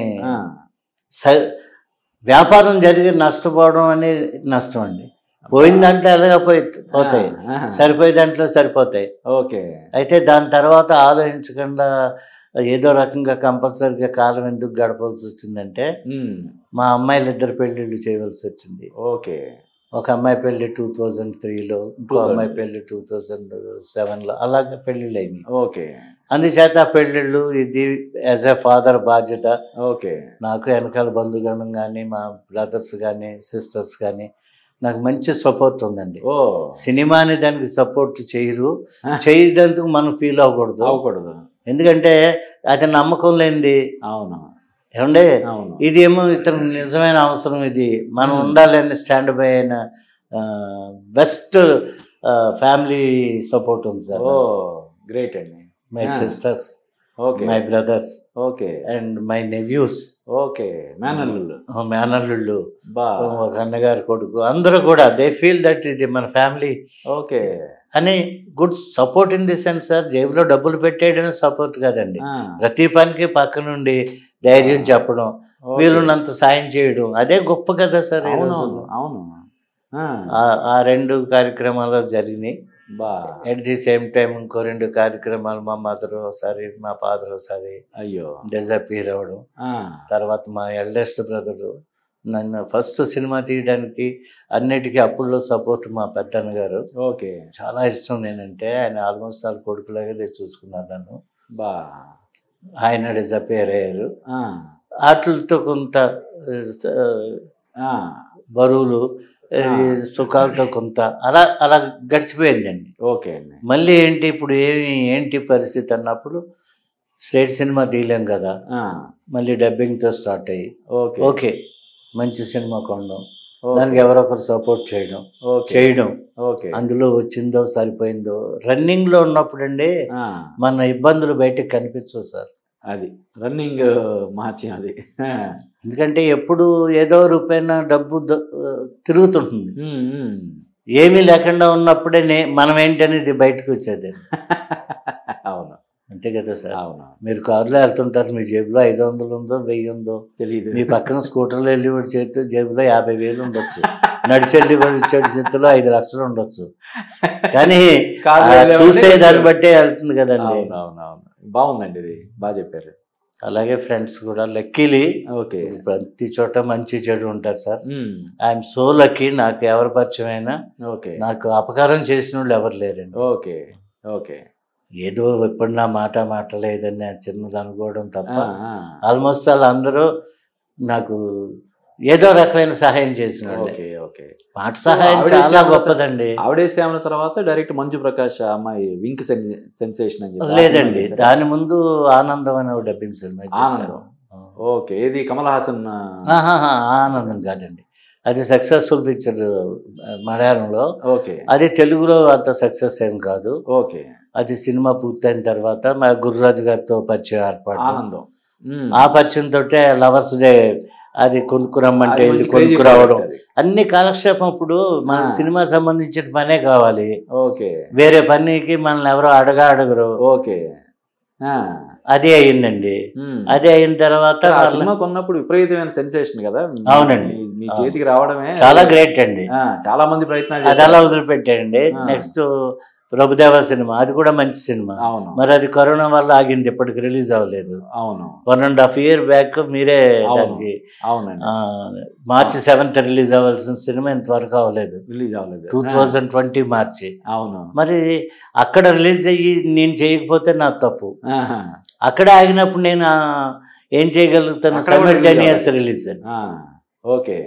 స వ్యాపారం జరిగి నష్టపోవడం అనేది నష్టం అండి పోయిన దాంట్లో ఎలాగ పోయి పోతాయి సరిపోయే దాంట్లో సరిపోతాయి ఓకే అయితే దాని తర్వాత ఆలోచించకుండా ఏదో రకంగా కంపల్సరీగా కాలం ఎందుకు గడపాల్సి వచ్చిందంటే ఉమ్, మా అమ్మాయిలు ఇద్దరు పెళ్ళిళ్ళు చేయవలసి వచ్చింది ఓకే ఒక అమ్మాయి పెళ్లి టూ థౌజండ్ త్రీలో ఇంకో 2003. అమ్మాయి పెళ్లి టూ థౌజండ్ సెవెన్లో అలాగే పెళ్ళిళ్ళు అయినాయి ఓకే అందుచేత ఆ పెళ్ళిళ్ళు ఇది యాజ్ ఎ ఫాదర్ బాధ్యత ఓకే నాకు వెనకాల బంధుగణం కానీ మా బ్రదర్స్ కానీ సిస్టర్స్ కానీ నాకు మంచి సపోర్ట్ ఉందండి ఓ సినిమాని దానికి సపోర్ట్ చేయరు చేయడానికి మనం ఫీల్ అవ్వకూడదు అవ్వకూడదు ఎందుకంటే అది నమ్మకం లేనిది అవును ఏమంటే అవును ఇది ఏమో ఇతను నిజమైన అవసరం ఇది మనం Hmm. ఉండాలని స్టాండ్ బై అయిన బెస్ట్ ఫ్యామిలీ సపోర్ట్ ఉంది సార్ ఓ గ్రేట్ అండి my Ah. Sisters okay my brothers okay and my nephews okay మేనల్లుళ్ళు మేనల్లుళ్ళు బా ఒక అన్నగారి కొడుకు అందరూ కూడా దే ఫీల్ దట్ ఇది మన ఫ్యామిలీ ఓకే అని good support in the sense sir జేబులో డబ్బులు పెట్టేయడమే సపోర్ట్ కాదండి ఆ, ప్రతి పనికి పక్క నుండి ధైర్యం చెప్పడం ఓకే. వీలున్నంత సాయం చేయడం అదే గొప్ప కదా సార్ ఈ అవును రోజుల్లో. అవును ఆ, ఆ- ఆ రెండు కార్యక్రమాలు జరిగినాయి బా ఎట్ ది సేమ్ టైం ఇంకో రెండు కార్యక్రమాలు మా మదర్ ఒకసారి మా ఫాదర్ ఒకసారి అయ్యో డిజపీర్ అవ్వడం ఆ, తర్వాత మా ఎల్డెస్ట్ బ్రదరు నన్ను ఫస్ట్ సినిమా తీయడానికి అన్నిటికీ అప్పుల్లో సపోర్ట్ మా పెద్దన్న గారు ఓకే చాలా ఇష్టం నేనంటే ఆయన ఆల్మోస్ట్ వాళ్ళ కొడుకులాగా నేను చూసుకున్నాను నన్ను బా ఆయన డిజపేర్ అయ్యారు ఆ, వాటితో కొంత ఆ, ఆ, బరువులు ఈ ఆ. సుఖాలతో కొంత అలా అలా గడిచిపోయిందండి ఓకే అండి మళ్ళీ ఏంటి ఇప్పుడు ఏమి ఏంటి పరిస్థితి అన్నప్పుడు స్టేట్ సినిమా తీయలేం కదా ఆ, మళ్ళీ డబ్బింగ్తో స్టార్ట్ అయ్యి ఓకే ఓకే మంచి సినిమా కొనడం ఓకే. దానికి ఎవరొకరు సపోర్ట్ చేయడం ఓకే చేయడం ఓకే అందులో వచ్చిందో సరిపోయిందో రన్నింగ్లో ఉన్నప్పుడు అండి ఆ, మన ఇబ్బందులు బయటకు కనిపించవు సార్ అది రన్నింగ్ మార్చి అది ఎందుకంటే ఎప్పుడు ఏదో రూపాయన డబ్బు ద- తిరుగుతుంటుంది ఉమ్, ఉమ్. ఏమీ లేకుండా ఉన్నప్పుడే నే మనం ఏంటనేది బయటకు వచ్చేది అవును అంతే కదా సార్ అవును మీరు కారులో వెళ్తుంటారు మీ జేబులో ఐదు వందలు ఉందో వెయ్యి ఉందో తెలియదు మీ పక్కన స్కూటర్లో వెళ్ళి వాడి చేతితో జేబులో యాభై వేలు ఉండొచ్చు నడిచి వెళ్ళి వాడి చెడు చేతిలో ఐదు లక్షలు ఉండొచ్చు కానీ కాదు ఆ వెళ్ళే చూసే వాళ్ళే దాన్ని బట్టే వెళ్తుంది కదండి అవును అవును అవును బాగుందండి ఇది బాగా చెప్పారు అలాగే ఫ్రెండ్స్ కూడా లక్కీలీ ఓకే ప్రతి చోట మంచి చెడు ఉంటారు సార్ ఉమ్, ఐఎమ్ సో లక్కీ నాకు ఎవరు పరిచయం అయినా ఓకే నాకు అపకారం చేసిన వాళ్ళు ఎవరు లేరండి ఓకే ఓకే ఏదో ఎప్పుడు నా మాట మాటలేదని ఆ చిన్నది అనుకోవడం తప్ప ఆ, ఆ. ఆల్మోస్ట్ వాళ్ళందరూ నాకు ఏదో రకమైన సహాయం చేసిన వాళ్ళే ఓకే ఓకే మాట సహాయం ఆవిడ చాలా శ్యామల గొప్పదండి ఆవిడే శ్యామల తర్వాత డైరెక్ట్ మంజు ప్రకాష్ ఆ అమ్మాయి వింక్ సెన్సేషన్ అని చెప్పి ఆ లేదండి సినిమా చేశారా? దాని ముందు ఆనందం అనే ఒక డబ్బింగ్ సినిమా చేశారు. ఆనందం ఓకే ఇది కమల్ హాసన్ ఆ, ఆహాహా, ఆనందం కాదండి అది సక్సెస్ఫుల్ పిక్చర్ మలయాళంలో ఓకే అది తెలుగులో అంత సక్సెస్ ఏం కాదు ఓకే అది సినిమా పూర్తయిన తర్వాత మా గురురాజు గారితో పరిచయం ఏర్పాటు ఆనందం ఉమ్. ఆ పరిచయం తోటే లవర్స్ డే అది కొనుక్కురమ్మంటే అది వెళ్ళి మంచి crazy కొనుక్కురావడం product అది. అన్ని కాలక్షేపం అప్పుడు మన ఆ. సినిమా సంబంధించిన పనే కావాలి ఓకే వేరే పనికి మనల్ని ఎవరో అడగా అడగరు ఓకే ఆ, అదే అయిందండి ఉమ్. అదే అయిన తర్వాత ఆ మళ్ళీ సినిమా కొన్నప్పుడు విపరీతమైన సెన్సేషన్ కదా అవునండి. మీ- మీ అవును. చేతికి రావడమే చాలా గ్రేట్ అండి ఆ, చాలా మంది ప్రయత్నాలు అది అలా చేశారు. వదిలిపెట్టండి ఆ. నెక్స్ట్ ప్రభుదేవ సినిమా అది కూడా మంచి సినిమా అవును మరి అది కరోనా వల్ల ఆగింది ఇప్పటికి రిలీజ్ అవ్వలేదు అవును one and half year back మీరే అవును. దానికి అవునండి ఆ, మార్చి సెవెంత్ రిలీజ్ అవ్వాల్సిన సినిమా ఇంతవరకు అవ్వలేదు రిలీజ్ అవ్వలేదు టూ ఆ, థౌజండ్ ట్వంటీ మార్చి అవును మరి అక్కడ రిలీజ్ అయ్యి నేను చేయకపోతే నా తప్పు ఆహా. అక్కడ ఆగినప్పుడు నేను ఆ, ఏం చేయగలుగుతాను అక్కడ కూడా సైమల్టేనియస్ release రిలీజ్ అని ఆ, ఓకే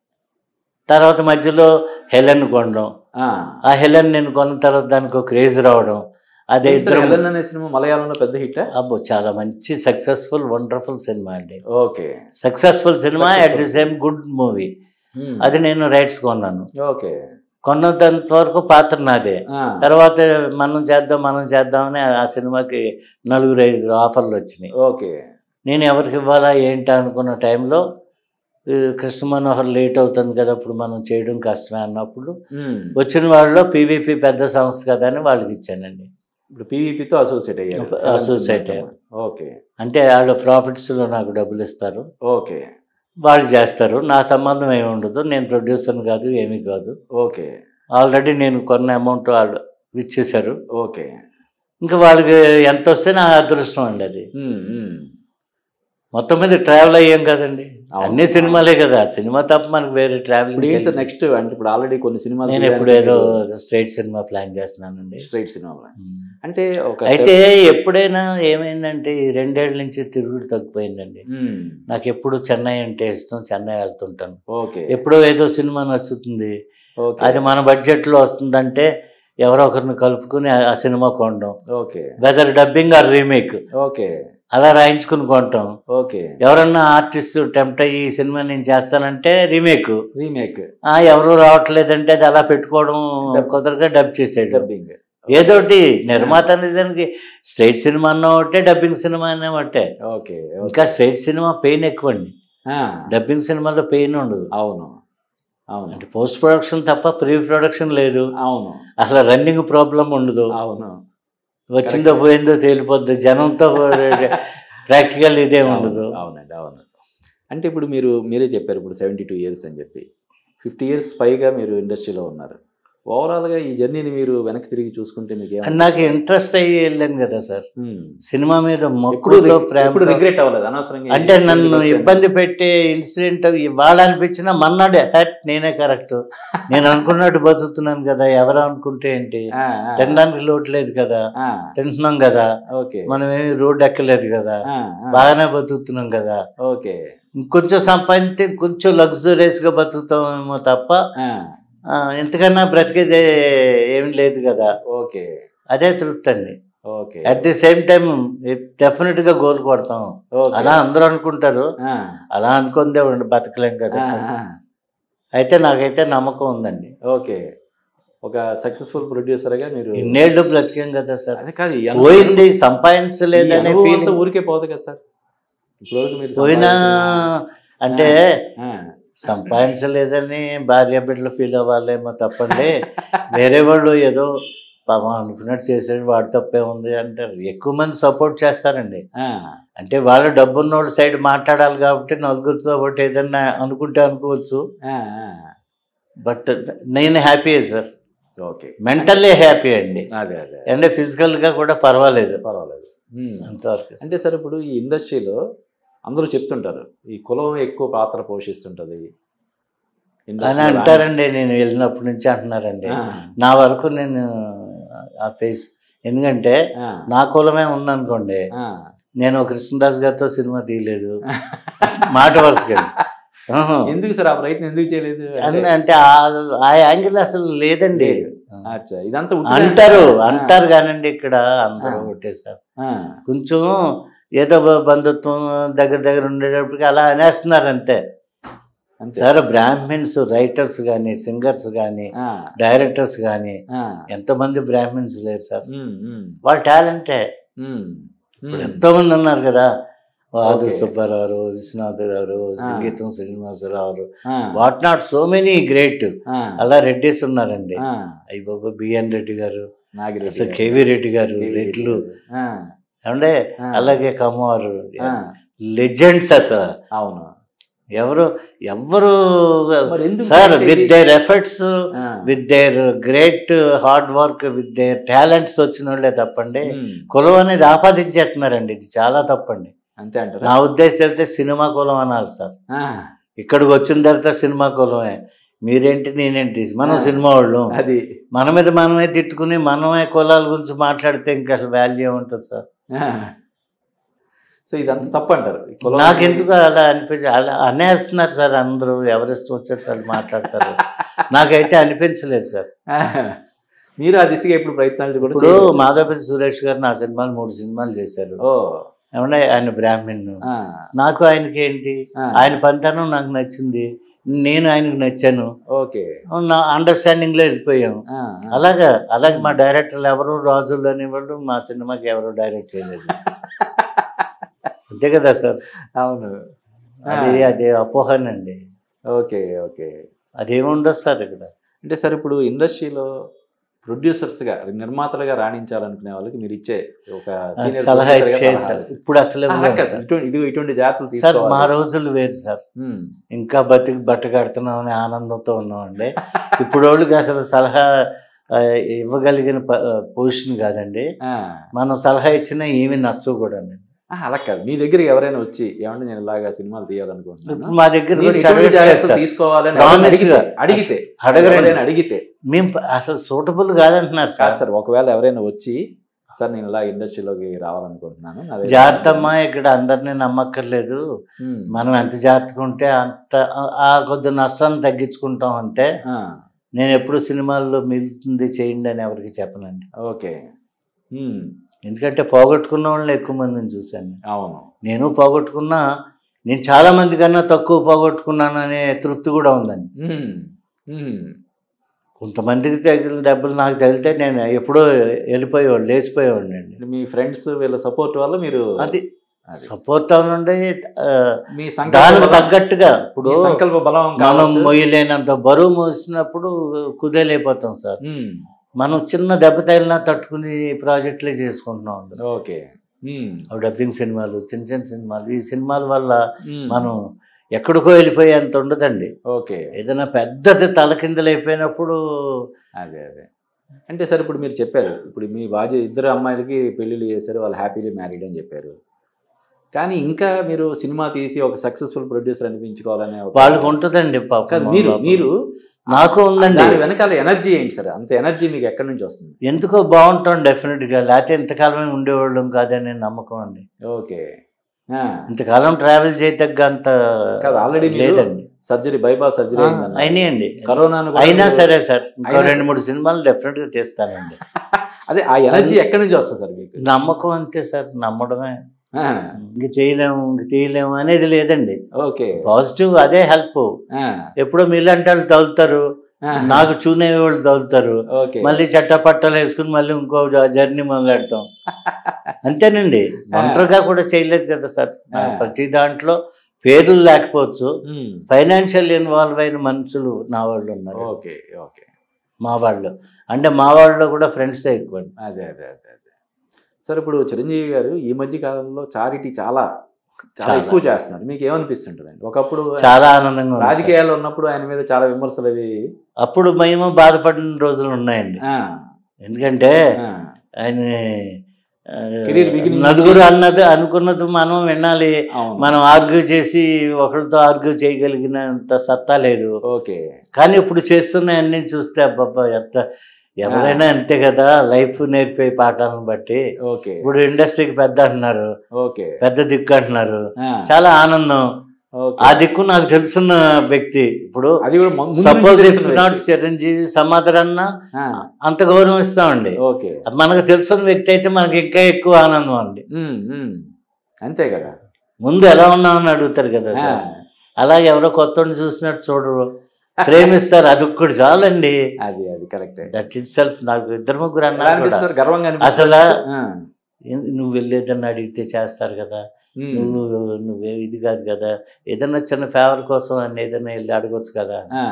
తర్వాత మధ్యలో హెలెన్ కొనడం ఆ. ఆ హెలెన్ నేను కొన్న తర్వాత దానికి ఒక క్రేజ్ రావడం అదే ఏంటి సార్, ఇద్దరం హెలెన్ అనే సినిమా మలయాళంలో పెద్ద హిట్ అబ్బో చాలా మంచి సక్సెస్ఫుల్ వండర్ఫుల్ సినిమా అండి ఓకే సక్సెస్ఫుల్ సినిమా at the Successful. Same good movie ఉమ్. అది నేను రైట్స్ కొన్నాను ఓకే కొన్నంత వరకు పాత్ర నాదే ఆ, తర్వాత మనం చేద్దాం మనం చేద్దామని ఆ సినిమాకి నలుగురు ఐదు ఆఫర్లు వచ్చినాయి ఓకే నేను ఎవరికి ఇవ్వాలా ఏంటి అనుకున్న టైంలో ఈ కృష్ణ మనోహర్ లేట్ అవుతుంది కదా ఇప్పుడు మనం చేయడం కష్టమే అన్నప్పుడు ఉమ్. వచ్చిన వాళ్ళలో పీవీపీ పెద్ద సంస్థ కదా అని వాళ్ళకి ఇచ్చానండి ఇప్పుడు పీవీపీతో అసోసియేట్ అయ్యారు Associate అయ్యారు. ఓకే అంటే వాళ్ళ ప్రాఫిట్స్లో నాకు డబ్బులు ఇస్తారు ఓకే వాళ్ళు చేస్తారు నా సంబంధం ఏమి ఉండదు నేను ప్రొడ్యూసర్ కాదు ఏమీ కాదు ఓకే ఆల్రెడీ నేను కొన్న అమౌంట్ వాళ్ళు ఇచ్చేశారు ఓకే ఇంకా వాళ్ళకి ఎంత వస్తే నా అదృష్టం అండి అది ఉమ్, ఉమ్. మొత్తం మీద ట్రావెల్ అయ్యాం కదండి అవును. అన్ని సినిమాలే కదా సినిమా తప్ప మనకు వేరే ఇప్పుడు ఏంటి సార్ ట్రావెలింగ్ నెక్స్ట్ అంటే ఇప్పుడు ఆల్రెడీ కొన్ని సినిమాలు నేను ఇప్పుడు ఏదో స్ట్రైట్ సినిమా ప్లాన్ చేస్తున్నానండి స్ట్రైట్ సినిమా అంటే ఒక అయితే ఎప్పుడైనా ఏమైందంటే ఈ రెండేళ్ల నుంచి తిరుగుడు తగ్గిపోయిందండి ఉమ్, నాకు ఎప్పుడు చెన్నై అంటే ఇష్టం చెన్నై వెళ్తుంటాను ఓకే ఎప్పుడో ఏదో సినిమా నచ్చుతుంది ఓకే అది మన బడ్జెట్లో వస్తుందంటే ఎవరో ఒకరిని కలుపుకుని ఆ- ఆ సినిమా కొనడం okay whether dubbing or remake okay అలా రాయించుకుని కొంటాం ఓకే ఎవరన్నా ఆర్టిస్ట్ టెంప్ట్ అయ్యి ఈ సినిమా నేను చేస్తానంటే రీమేక్ రీమేక్ ఆ ఎవరు రావట్లేదంటే అది అలా పెట్టుకోవడం Dub. కుదరగా డబ్ చేసేయడం డబ్బింగ్ ఏదోటి నిర్మాత అనేది దానికి స్ట్రైట్ సినిమా అన్న ఒకటే డబ్బింగ్ సినిమా అనే ఒకటే ఓకే ఇంకా స్ట్రైట్ సినిమా పెయిన్ ఎక్కువ అండి డబ్బింగ్ సినిమాలో పెయిన్ ఉండదు అవును అవును అంటే పోస్ట్ ప్రొడక్షన్ తప్ప ప్రీ ప్రొడక్షన్ లేదు అవును అసలు రన్నింగ్ ప్రాబ్లం ఉండదు అవును వచ్చిందో పోయిందో తేలిపోద్ది జనంతో ప్రాక్టికల్ ఇదే ఉండదు అవును, అవునండి అవును అంటే ఇప్పుడు మీరు మీరే చెప్పారు ఇప్పుడు సెవెంటీ టూ ఇయర్స్ అని చెప్పి ఫిఫ్టీ ఇయర్స్ పైగా మీరు ఇండస్ట్రీలో ఉన్నారు ఓవరాల్గా ఈ జర్నీని మీరు వెనక్కి తిరిగి చూసుకుంటే మీకు అండ్ నాకు ఇంట్రెస్ట్ అయ్యి వెళ్ళాను కదా సార్ సినిమా మీద ఎప్పుడు మొక్కుతో ఎప్పుడు ప్రేమ రిగ్రెట్ అవ్వలేదు అనవసరంగా అంటే ఈ నన్ను వచ్చాను. ఇబ్బంది పెట్టే ఇన్సిడెంట్ ఇవాళ అనిపించిన మన్నాడే హట్ నేనే కరెక్ట్ నేను అనుకున్నట్టు బతుకుతున్నాను కదా ఎవరు అనుకుంటే ఏంటి ఆ, ఆ, తినడానికి లోటు లేదు కదా ఆ, తింటున్నాం కదా ఓకే మనం ఏమి రోడ్డు ఎక్కలేదు కదా ఆ, ఆ, బాగానే బతుకుతున్నాం కదా ఓకే ఇంకొంచెం సంపాదించి కొంచెం లగ్జరీస్గా బతుకుతామేమో తప్ప ఆ, ఆ, ఇంతకన్నా బ్రతికేది ఏం లేదు కదా ఓకే అదే తృప్తి అండి okay at the same time డెఫినెట్గా గోల్ కొడతాం ఓకే. అలా అందరూ అనుకుంటారు ఆ, అలా అనుకుందే ఉండి బతకలేం కదా ఆ, సార్. ఆ, అయితే నాకైతే నమ్మకం ఉందండి ఓకే ఒక సక్సెస్ఫుల్ ప్రొడ్యూసర్గా మీరు ఇన్నేళ్ళు బ్రతికాం కదా సార్ అదే కాదు ఈ అనుభవం- పోయింది ఈ సంపాదించలేదనే అనుభవం అంతా ఫీలింగ్ ఊరికే పోదు కదా సార్ ఇప్పటివరకు మీరు పోయినా సంపాదించిన- అంటే ఆ, సంపాదించలేదని భార్య బిడ్డలు ఫీల్ అవ్వాలేమో తప్పండి వేరే వాళ్ళు ఏదో పాపం అనుకున్నట్టు చేసాడు వాడి తప్పే ఉంది అంటారు ఎక్కువ మంది సపోర్ట్ చేస్తారండి ఆ, అంటే వాళ్ళు డబ్బున్నోళ్ళ సైడ్ మాట్లాడాలి కాబట్టి నలుగురితో ఒకటి ఏదన్నా అనుకుంటే అనుకోవచ్చు ఆ, ఆ. బట్ నేను happy sir okay mentally happy అండి అదే అదే అంటే ఫిజికల్గా కూడా పర్వాలేదు పర్వాలేదు ఉమ్. అంతవరకు అంటే సార్ ఇప్పుడు ఈ ఇండస్ట్రీలో అందరూ చెప్తుంటారు ఈ కులం ఎక్కువ పాత్ర పోషిస్తుంటది అని ఇండస్ట్రీలో అంటారండి నేను వెళ్ళినప్పటి నుంచి అంటున్నారండి ఆ, నా వరకు నేను ఆ ఫేస్ ఎందుకంటే ఆ, నా కులమే ఉందనుకోండి ఆ. నేను కృష్ణదాస్ గారితో సినిమా తీయలేదు మాట వరుసగా ఎందుకు సార్ ఆ ప్రయత్నం ఎందుకు చేయలేదు అంటే- అంటే ఆ- ఆ యాంగిల్ అసలు లేదండి లేదు. అచ్చా ఇదంతా ఉట్టిదే అంటారు ఆ, అంటారు కానండి ఇక్కడ అందరూ ఆ. ఒకటే సార్ ఆ, కొంచెం ఏదో బ- బంధుత్వం దగ్గర దగ్గర ఉండేటప్పటికి అలా అనేస్తున్నారు అంతే అంతే సార్ బ్రాహ్మిన్స్ రైటర్స్ కానీ సింగర్స్ కానీ ఆ, డైరెక్టర్స్ కానీ ఆ, ఎంతమంది బ్రాహ్మిన్స్ లేరు సార్ ఉమ్, ఉమ్, వాళ్ళ టాలెంటే ఉమ్, ఇప్పుడు ఉమ్. ఎంతో మంది ఉన్నారు కదా ఆదు Okay. సుబ్బారావు విశ్వనాథ్ గారు ఆ. సంగీతం శ్రీనివాసరావు ఆ, what not so many great ఆ, అలా రెడ్డిస్ ఉన్నారండి ఆ, అయ్యి బాబా బిఎన్ రెడ్డి గారు నాగిరెడ్డి అసలు గారు. కేవీ రెడ్డి గారు కేవీ రెడ్డి రెడ్లు గారు. ఆ, అంటే ఆ, అలాగే కమ్మవారు ఆ, లెజెండ్స్ అసలు అవును ఎవరు ఎవరు మరి ఎందుకు సార్ అంటే విత్ ఇది- దేర్ ఎఫర్ట్స్ ఆ, with their great hard work with their talents వచ్చిన వాళ్ళే తప్పండి ఉమ్, కులం అనేది ఆపాదించేస్తున్నారండి ఇది చాలా తప్పండి అంతే అంటారా నా ఉద్దేశం అయితే సినిమా కులం అనాలి సార్ ఆ, ఇక్కడికి వచ్చిన తర్వాత సినిమా కులమే మీరేంటి నేనేంటి మనం ఆ. సినిమా వాళ్ళు అది మన మీద మనమే తిట్టుకుని మనమే కులాల గురించి మాట్లాడితే ఇంకా అసలు వాల్యూ ఉంటుంది సార్ ఆ. సో ఇదంతా తప్పు అంటారు ఈ కులం నాకెందుకు అలా అనిపించి అలా అనేస్తున్నారు సార్ అందరూ ఎవరిష్టం వచ్చేట్టు వాళ్ళు మాట్లాడతారు నాకైతే అనిపించలేదు సార్ ఆ, మీరు ఆ దిశగా ఇప్పుడు ప్రయత్నాలు కూడా ఇప్పుడు చేయలేదు. మాధవపతి సురేష్ గారు నా సినిమాలు మూడు సినిమాలు చేశారు ఓ ఏమన్నా ఆయన బ్రాహ్మణ్ ఆ, నాకు ఆయనకి ఏంటి ఆ, ఆయన పనితనం నాకు నచ్చింది నేను ఆయనకు నచ్చాను ఓకే నా అండర్స్టాండింగ్ లో వెళ్ళిపోయాం ఆ, ఆ. అలాగా అలాగే మా డైరెక్టర్లు ఎవరు రాజులు అనేవాళ్ళు మా సినిమాకి ఎవరు డైరెక్ట్ చేయలేదు అంతే కదా సార్ అవును ఆ, అది అది అపోహనండి ఓకే ఓకే అదేముండదు సార్ ఇక్కడ అంటే సార్ ఇప్పుడు ఇండస్ట్రీలో ప్రొడ్యూసర్స్గా నిర్మాతలుగా రాణించాలనుకునే వాళ్ళకి మీరు ఇచ్చే ఒక senior సలహా producer గా ఇచ్చేది సలహా సార్ ఇచ్చేది. ఇప్పుడు అసలు ఆ, ఇవ్వలేము కాదు, సార్. ఇటువంటి ఇది ఇటువంటి జాగ్రత్తలు సార్ మా తీసుకోవాలి రోజులు వేరు సార్ ఉమ్, ఇంకా బతికి బట్ట కడుతున్నాం అనే ఆనందంతో ఉన్నామండి ఇప్పుడు వాళ్ళకి అసలు సలహా ఆ, ఇవ్వగలిగిన పొజిషన్ కాదండి ఆ, మనం సలహా ఇచ్చినా ఏమి నచ్చవు కూడా ఆ, అలా కాదు మీ దగ్గరికి ఎవరైనా వచ్చి ఏమంటే నేను ఇలాగా సినిమాలు తీయాలనుకుంటున్నాను ఇప్పుడు మా దగ్గర నేను వచ్చి ఇటువంటి అడగట్లేదు జాగ్రత్తలు సార్. తీసుకోవాలని Promise ఎవరైనా అడిగితే గా. అడిగితే అడగరండి ఎవరైనా అడిగితే మేము ప- అసలు సూటబుల్ కాదంటున్నారు కాదు సార్ సార్ ఒకవేళ ఎవరైనా వచ్చి సార్ నేను ఇలా ఇండస్ట్రీలోకి రావాలనుకుంటున్నాను నా దగ్గర- జాగ్రత్తమ్మా ఇక్కడ అందరినీ నమ్మక్కర్లేదు ఉమ్, మనం ఎంత జాగ్రత్తగా ఉంటే అంత ఆ- ఆ కొద్ది నష్టాన్ని తగ్గించుకుంటాం అంతే ఆ, నేను ఎప్పుడు సినిమాల్లో మిగులుతుంది చేయండి అని ఎవరికి చెప్పనండి ఓకే ఉమ్, ఎందుకంటే పోగొట్టుకున్న వాళ్ళని ఎక్కువ మందిని చూశాను అవును నేను పోగొట్టుకున్నా నేను చాలా మంది కన్నా తక్కువ పోగొట్టుకున్నాను అనే తృప్తి కూడా ఉందండి ఉమ్, ఉమ్, కొంతమందికి తగిలిన దెబ్బలు నాకు తగిలితే నేను ఎప్పుడో వెళ్ళిపోయేవాడు లేచిపోయేవాడిని అండి మీ ఫ్రెండ్స్ వీళ్ళ సపోర్ట్ వల్ల మీరు అది అది. సపోర్ట్ అవునండి ఆ, మీ దానికి సంకల్ప బలం- తగ్గట్టుగా ఇప్పుడు మీ సంకల్ప బలం మనం కావచ్చు. మొయ్యలేనంత బరువు మోసినప్పుడు కుదేలైపోతాం సార్ ఉమ్, మనం చిన్న దెబ్బ తగిలినా తట్టుకుని ప్రాజెక్టులే చేసుకుంటున్నాం అండి. ఓకే ఉమ్, ఆ డబ్బింగ్ సినిమాలు చిన్న చిన్న సినిమాలు ఈ సినిమాల వల్ల ఉమ్, మనం ఎక్కడికో వెళ్ళిపోయేంత ఉండదండి ఓకే ఏదైనా పెద్దది తలకిందలైపోయినప్పుడు అదే అదే అంటే సార్ ఇప్పుడు మీరు చెప్పారు ఇప్పుడు మీ బాధ్య ఇద్దరు అమ్మాయిలకి పెళ్ళిళ్ళు చేశారు వాళ్ళు హ్యాపీలీ మ్యారీడ్ అని చెప్పారు కానీ ఇంకా మీరు సినిమా తీసి ఒక సక్సెస్ఫుల్ ప్రొడ్యూసర్ అనిపించుకోవాలనే ఒక- వాళ్ళకు ఉంటుందండి పాపం కాదు మీరు పాపం. మీరు నాకు ఉందండి దాని వెనకాల ఎనర్జీ ఏంటి సార్ అంత ఎనర్జీ మీకు ఎక్కడి నుంచి వస్తుంది ఎందుకో బాగుంటాం డెఫినెట్గా లేకపోతే ఇంతకాలమే ఉండేవాళ్ళం కాదనే నమ్మకం అండి ఓకే ఆ, ఇంతకాలం ట్రావెల్ చేయదగ్గ అంత కాదు ఆల్రెడీ మీరు లేదండి సర్జరీ బైపాస్ సర్జరీ ఆ, అయిందన్నారు. అయినాయండి కరోనాను కూడా అయినా మీరు- సరే సార్ ఇంకో అయినా రెండు మూడు సినిమాలు డెఫినెట్ గా తీస్తానండి అదే ఆ ఎనర్జీ ఎక్కడి నుంచి వస్తుంది సార్ మీకు నమ్మకం అంతే సార్ నమ్మడమే ఆ, ఇంక చేయలేము ఇంక తీయలేము అనేది లేదండి ఓకే పాజిటివ్ అదే హెల్ప్ ఆ, ఎప్పుడో మీలాంటి వాళ్ళు తగులుతారు ఆ, నాకు చూనే వాళ్ళు తగులుతారు ఓకే మళ్ళీ చట్టపట్టాలు వేసుకుని మళ్ళీ ఇంకో జ- జర్నీ మొదలెడతాం అంతేనండి ఒంటరిగా కూడా చేయలేదు కదా సార్ ఆ. ప్రతి దాంట్లో పేర్లు లేకపోవచ్చు ఉమ్, ఫైనాన్షియల్ ఇన్వాల్వ్ అయిన మనుషులు నా వాళ్ళు ఉన్నారు ఓకే ఓకే మా వాళ్ళు అంటే మా వాళ్ళు కూడా ఫ్రెండ్సే ఎక్కువ అదే అదే అదే అదే సార్ ఇప్పుడు చిరంజీవి గారు ఈ మధ్య కాలంలో చారిటీ చాలా చాలా చాలా. ఎక్కువ చేస్తున్నారు మీకు ఏమనిపిస్తుంటుందండి ఒకప్పుడు చాలా ఆనందంగా ఉంది సార్. రాజకీయాల్లో ఉన్నప్పుడు ఆయన మీద చాలా విమర్శలు అవి అప్పుడు మేము బాధపడిన రోజులు ఉన్నాయండి ఆ, ఎందుకంటే ఆ, ఆయన ఆ, Career beginning నలుగురు అన్నది అనుకున్నది మనం వినాలి అవును మనం ఆర్గ్యూ చేసి ఒకరితో ఆర్గ్యూ చేయగలిగినంత సత్తా లేదు ఓకే కానీ ఇప్పుడు చేస్తున్న అన్ని చూస్తే అబ్బబ్బా ఎంత ఎవరైనా అంతే కదా లైఫ్ నేర్పే పాఠాలను బట్టి ఓకే ఇప్పుడు ఇండస్ట్రీకి పెద్ద అంటున్నారు ఓకే పెద్ద దిక్కు అంటున్నారు ఆ, చాలా ఆనందం ఓకే. ఆ దిక్కు నాకు తెలుసున్న వ్యక్తి ఇప్పుడు అది కూడా ముందు నుంచి సపోజ్ ఇఫ్ తెలిసిన నాట్ వ్యక్తి. చిరంజీవి సమాధారన్నా ఆ, అంత గౌరవం ఇస్తామండి ఓకే అది మనకు తెలుసున్న వ్యక్తి అయితే మనకి ఇంకా ఎక్కువ ఆనందం అండి ఉమ్, ఉమ్. అంతే కదా ముందు ఎలా ఉన్నామని అడుగుతారు కదా ఆ, సార్ అలాగే ఎవరో కొత్తని చూసినట్టు చూడరు ప్రేమిస్తారు అది ఒక్కటి చాలండి అది అది కరెక్టే దట్ ఇట్ సెల్ఫ్ నాకు ఇద్దరు ముగ్గురు ఎలా అన్నారు కూడా అనిపిస్తారు గర్వంగా అనిపిస్తుంది అసలు ఆ, ఎన్- నువ్వు వెళ్ళేదని అడిగితే చేస్తారు కదా ఉమ్, నువ్వు నువ్వే ఇది కాదు కదా ఏదన్నా చిన్న ఫేవర్ కోసం అని ఏదైనా వెళ్ళి అడగొచ్చు కదా ఆ,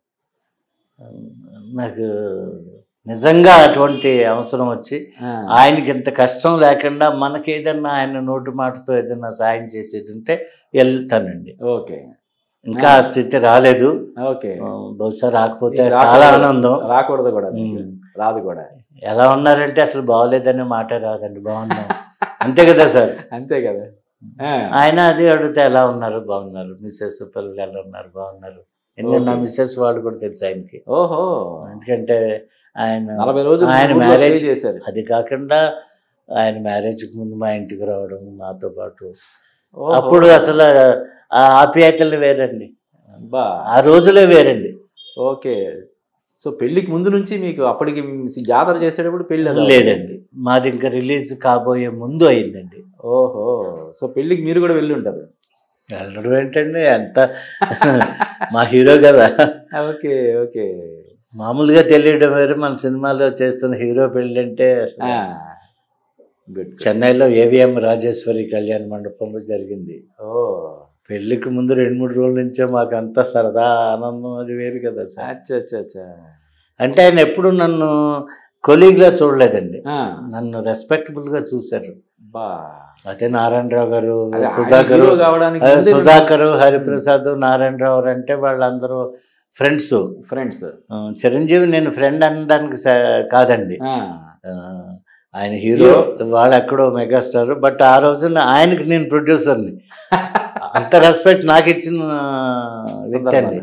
నాకు నిజంగా అటువంటి అవసరం వచ్చి ఆ, ఆయనకి ఇంత కష్టం లేకుండా మనకి ఏదన్నా ఆయన నోటి మాటతో ఏదైనా సాయం చేసేది ఉంటే వెళ్తానండి ఓకే ఇంకా ఆ స్థితి రాలేదు ఓకే ఆ, బహుశా రాకపోతే ఇది చాలా రాకూడదు. ఆనందం రాకూడదు కూడా మీకు. ఉమ్. రాదు కూడా ఎలా ఉన్నారంటే అసలు బాగోలేదనే మాట రాదండి బాగున్నాం అంతే కదా సార్ అంతే కదా ఆ, ఆయన అది అడిగితే ఎలా ఉన్నారు బాగున్నారు మిస్సెస్ పిల్లలు ఎలా ఉన్నారు బాగున్నారు ఎందుకంటే నా Okay. మిస్సెస్ వాళ్ళు కూడా తెలుసు ఆయనకి ఓహో ఎందుకంటే ఆయన నలభై రోజులు ఆయన ఊళ్ళో marriage- stay చేశారు అది కాకుండా ఆయన మ్యారేజ్కి ముందు మా ఇంటికి రావడం నాతో పాటు ఓహో. అప్పుడు అసలు ఆ ఆప్యాయతలు వేరండి బా ఆ రోజులే వేరండి ఓకే సో పెళ్లికి ముందు నుంచి మీకు అప్పటికి మీ జాతర చేసేటప్పుడు పెళ్లి అది లేదండి మాది ఇంకా రిలీజ్ కాబోయే ముందు అయిందండి ఓహో సో పెళ్లికి మీరు కూడా వెళ్ళి ఉంటారు వెళ్ళడం ఏంటండి ఎంత మా హీరో కదా ఓకే ఓకే మామూలుగా తెలియడం వేరు మన సినిమాలో చేస్తున్న హీరో పెళ్ళి అంటే అసలు గుడ్ చెన్నైలో ఏవిఎం రాజేశ్వరి కళ్యాణ మండపంలో జరిగింది ఓ పెళ్లికి ముందు రెండు మూడు రోజుల నుంచే మాకు అంత సరదా ఆనందం అది వేరు కదా సార్ అచ్చా అచ్చా అచ్చా అంటే ఆయన ఎప్పుడు నన్ను కొలీగ్లా చూడలేదండి ఆ, నన్ను రెస్పెక్టబుల్గా చూశారు బా అదే నారాయణరావు గారు అదే ఆయన సుధాకర్ హీరో కావడానికి అదే ముందే సుధాకర్ హరిప్రసాద్ నారాయణరావు అంటే వాళ్ళందరూ ఫ్రెండ్స్ ఫ్రెండ్స్ చిరంజీవి నేను ఫ్రెండ్ అనడానికి స- కాదండి ఆ, ఆయన హీరో వాళ్ళు ఎక్కడో మెగాస్టార్ బట్ ఆ రోజున ఆయనకి నేను ప్రొడ్యూసర్ని అంత రెస్పెక్ట్ నాకు ఇచ్చిన వ్యక్తి అండి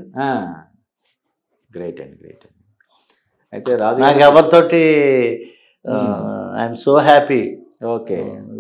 గ్రేట్ అండి గ్రేట్ అండి అయితే రాజు నాకు గారు- ఎవరితోటి ఐఎమ్ సో హ్యాపీ ఓకే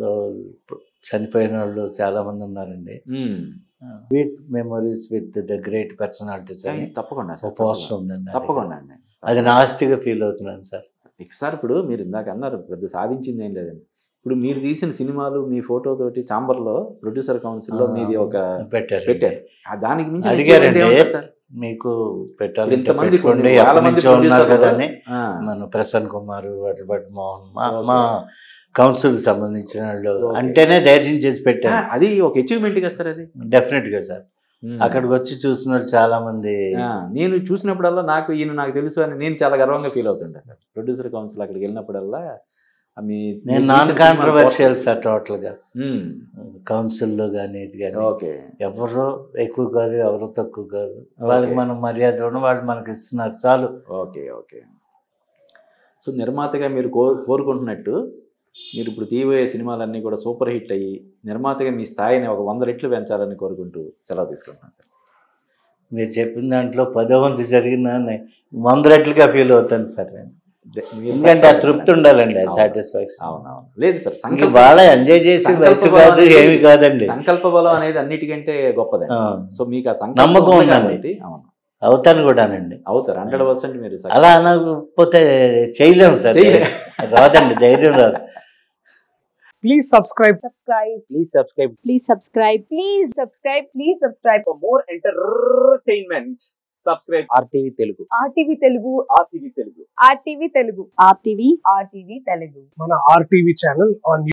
చనిపోయిన వాళ్ళు చాలా మంది ఉన్నారండి మ్మ్. Sweet memories with the great personalities అని తప్పకుండా ఒక సార్ పోస్ట్ ఉందండి అది. తప్పకుండా అండి అది నాస్తిగా ఫీల్ అవుతున్నాను సార్ సార్ ఇప్పుడు మీరు ఇందాక అన్నారు పెద్ద సాధించింది ఏం లేదని ఇప్పుడు మీరు తీసిన సినిమాలు మీ ఫోటో తోటి చాంబర్లో ప్రొడ్యూసర్ కౌన్సిల్లో మీది ఒక పెట్టారు పెట్టారు ఆ దానికి మించి అడిగారండి. achievement ఏముంది సార్ మీకు పెట్టాలి ఇంతమంది పెట్టుకోండి కొన్ని వేల ఎప్పటి మంది నుంచో ఉన్నారు producer కదా అని ఆ, మన ప్రసన్న కుమార్ వడ్లభట్ మోహన్ మా Okay. మా కౌన్సిల్ సంబంధించిన వాళ్ళు Okay. అంటేనే ధైర్యం చేసి ఆ, పెట్టారు అది ఒక అచీవ్మెంట్ కదా సార్ అది డెఫినెట్ గా సార్ ఉమ్. అక్కడికి వచ్చి చూసిన వాళ్ళు చాలా మంది ఆ, నేను చూసినప్పుడల్లా నాకు ఈయన నాకు తెలుసు అని నేను చాలా గర్వంగా ఫీల్ అవుతుంటా సార్ ప్రొడ్యూసర్ కౌన్సిల్ అక్కడికి వెళ్ళినప్పుడల్లా ఆ మీ నేను మీరు నాన్ తీసిన కాంట్రవర్షియల్ సినిమాలు సార్ టోటల్ గా ఉమ్, కౌన్సిల్లో కానీ ఇది కానీ ఓకే ఎవరు ఎక్కువ కాదు ఎవరు తక్కువ కాదు వాళ్ళకి మనం మర్యాద ఇవ్వడం వాళ్ళు మనకి ఇస్తున్నారు చాలు ఓకే ఓకే సో నిర్మాతగా మీరు కో కోరుకుంటున్నట్టు మీరు ఇప్పుడు తీయబోయే సినిమాలన్నీ కూడా సూపర్ హిట్ అయ్యి నిర్మాతగా మీ స్థాయిని ఒక వంద రెట్లు పెంచాలని కోరుకుంటూ సెలవు తీసుకుంటున్నాను సార్ మీరు చెప్పిన దాంట్లో పదో వంతు జరిగిన నే- వంద రెట్లుగా ఫీల్ అవుతాను సార్ నేను దే- మీరు ఎందుకంటే ఆ success తృప్తి ఉండాలండి అవును. సాటిస్ఫాక్షన్ అవునవును లేదు సార్ ఇంకా సంకల్ప బాగా ఎంజాయ్ చేసి సంకల్ప వయసు బలం కాదు అనేది- ఏమి కాదండి సంకల్ప బలం అనేది అన్నిటికంటే గొప్పదండి ఆ, సో మీకు ఆ సంకల్పం నమ్మకం ఉంది ఉందండి. కాబట్టి అవును అవుతాను కూడానండి అవుతారు హండ్రెడ్ పర్సెంట్ మీరు success. అలా అనకపోతే చేయలేము సార్ చెయ్యలే. రాదండి ధైర్యం రాదు Please subscribe. subscribe Please subscribe. please subscribe please subscribe please subscribe for more entertainment, subscribe RTV Telugu. RTV Telugu RTV Telugu. RTV Telugu RTV RTV Telugu మన RTV channel on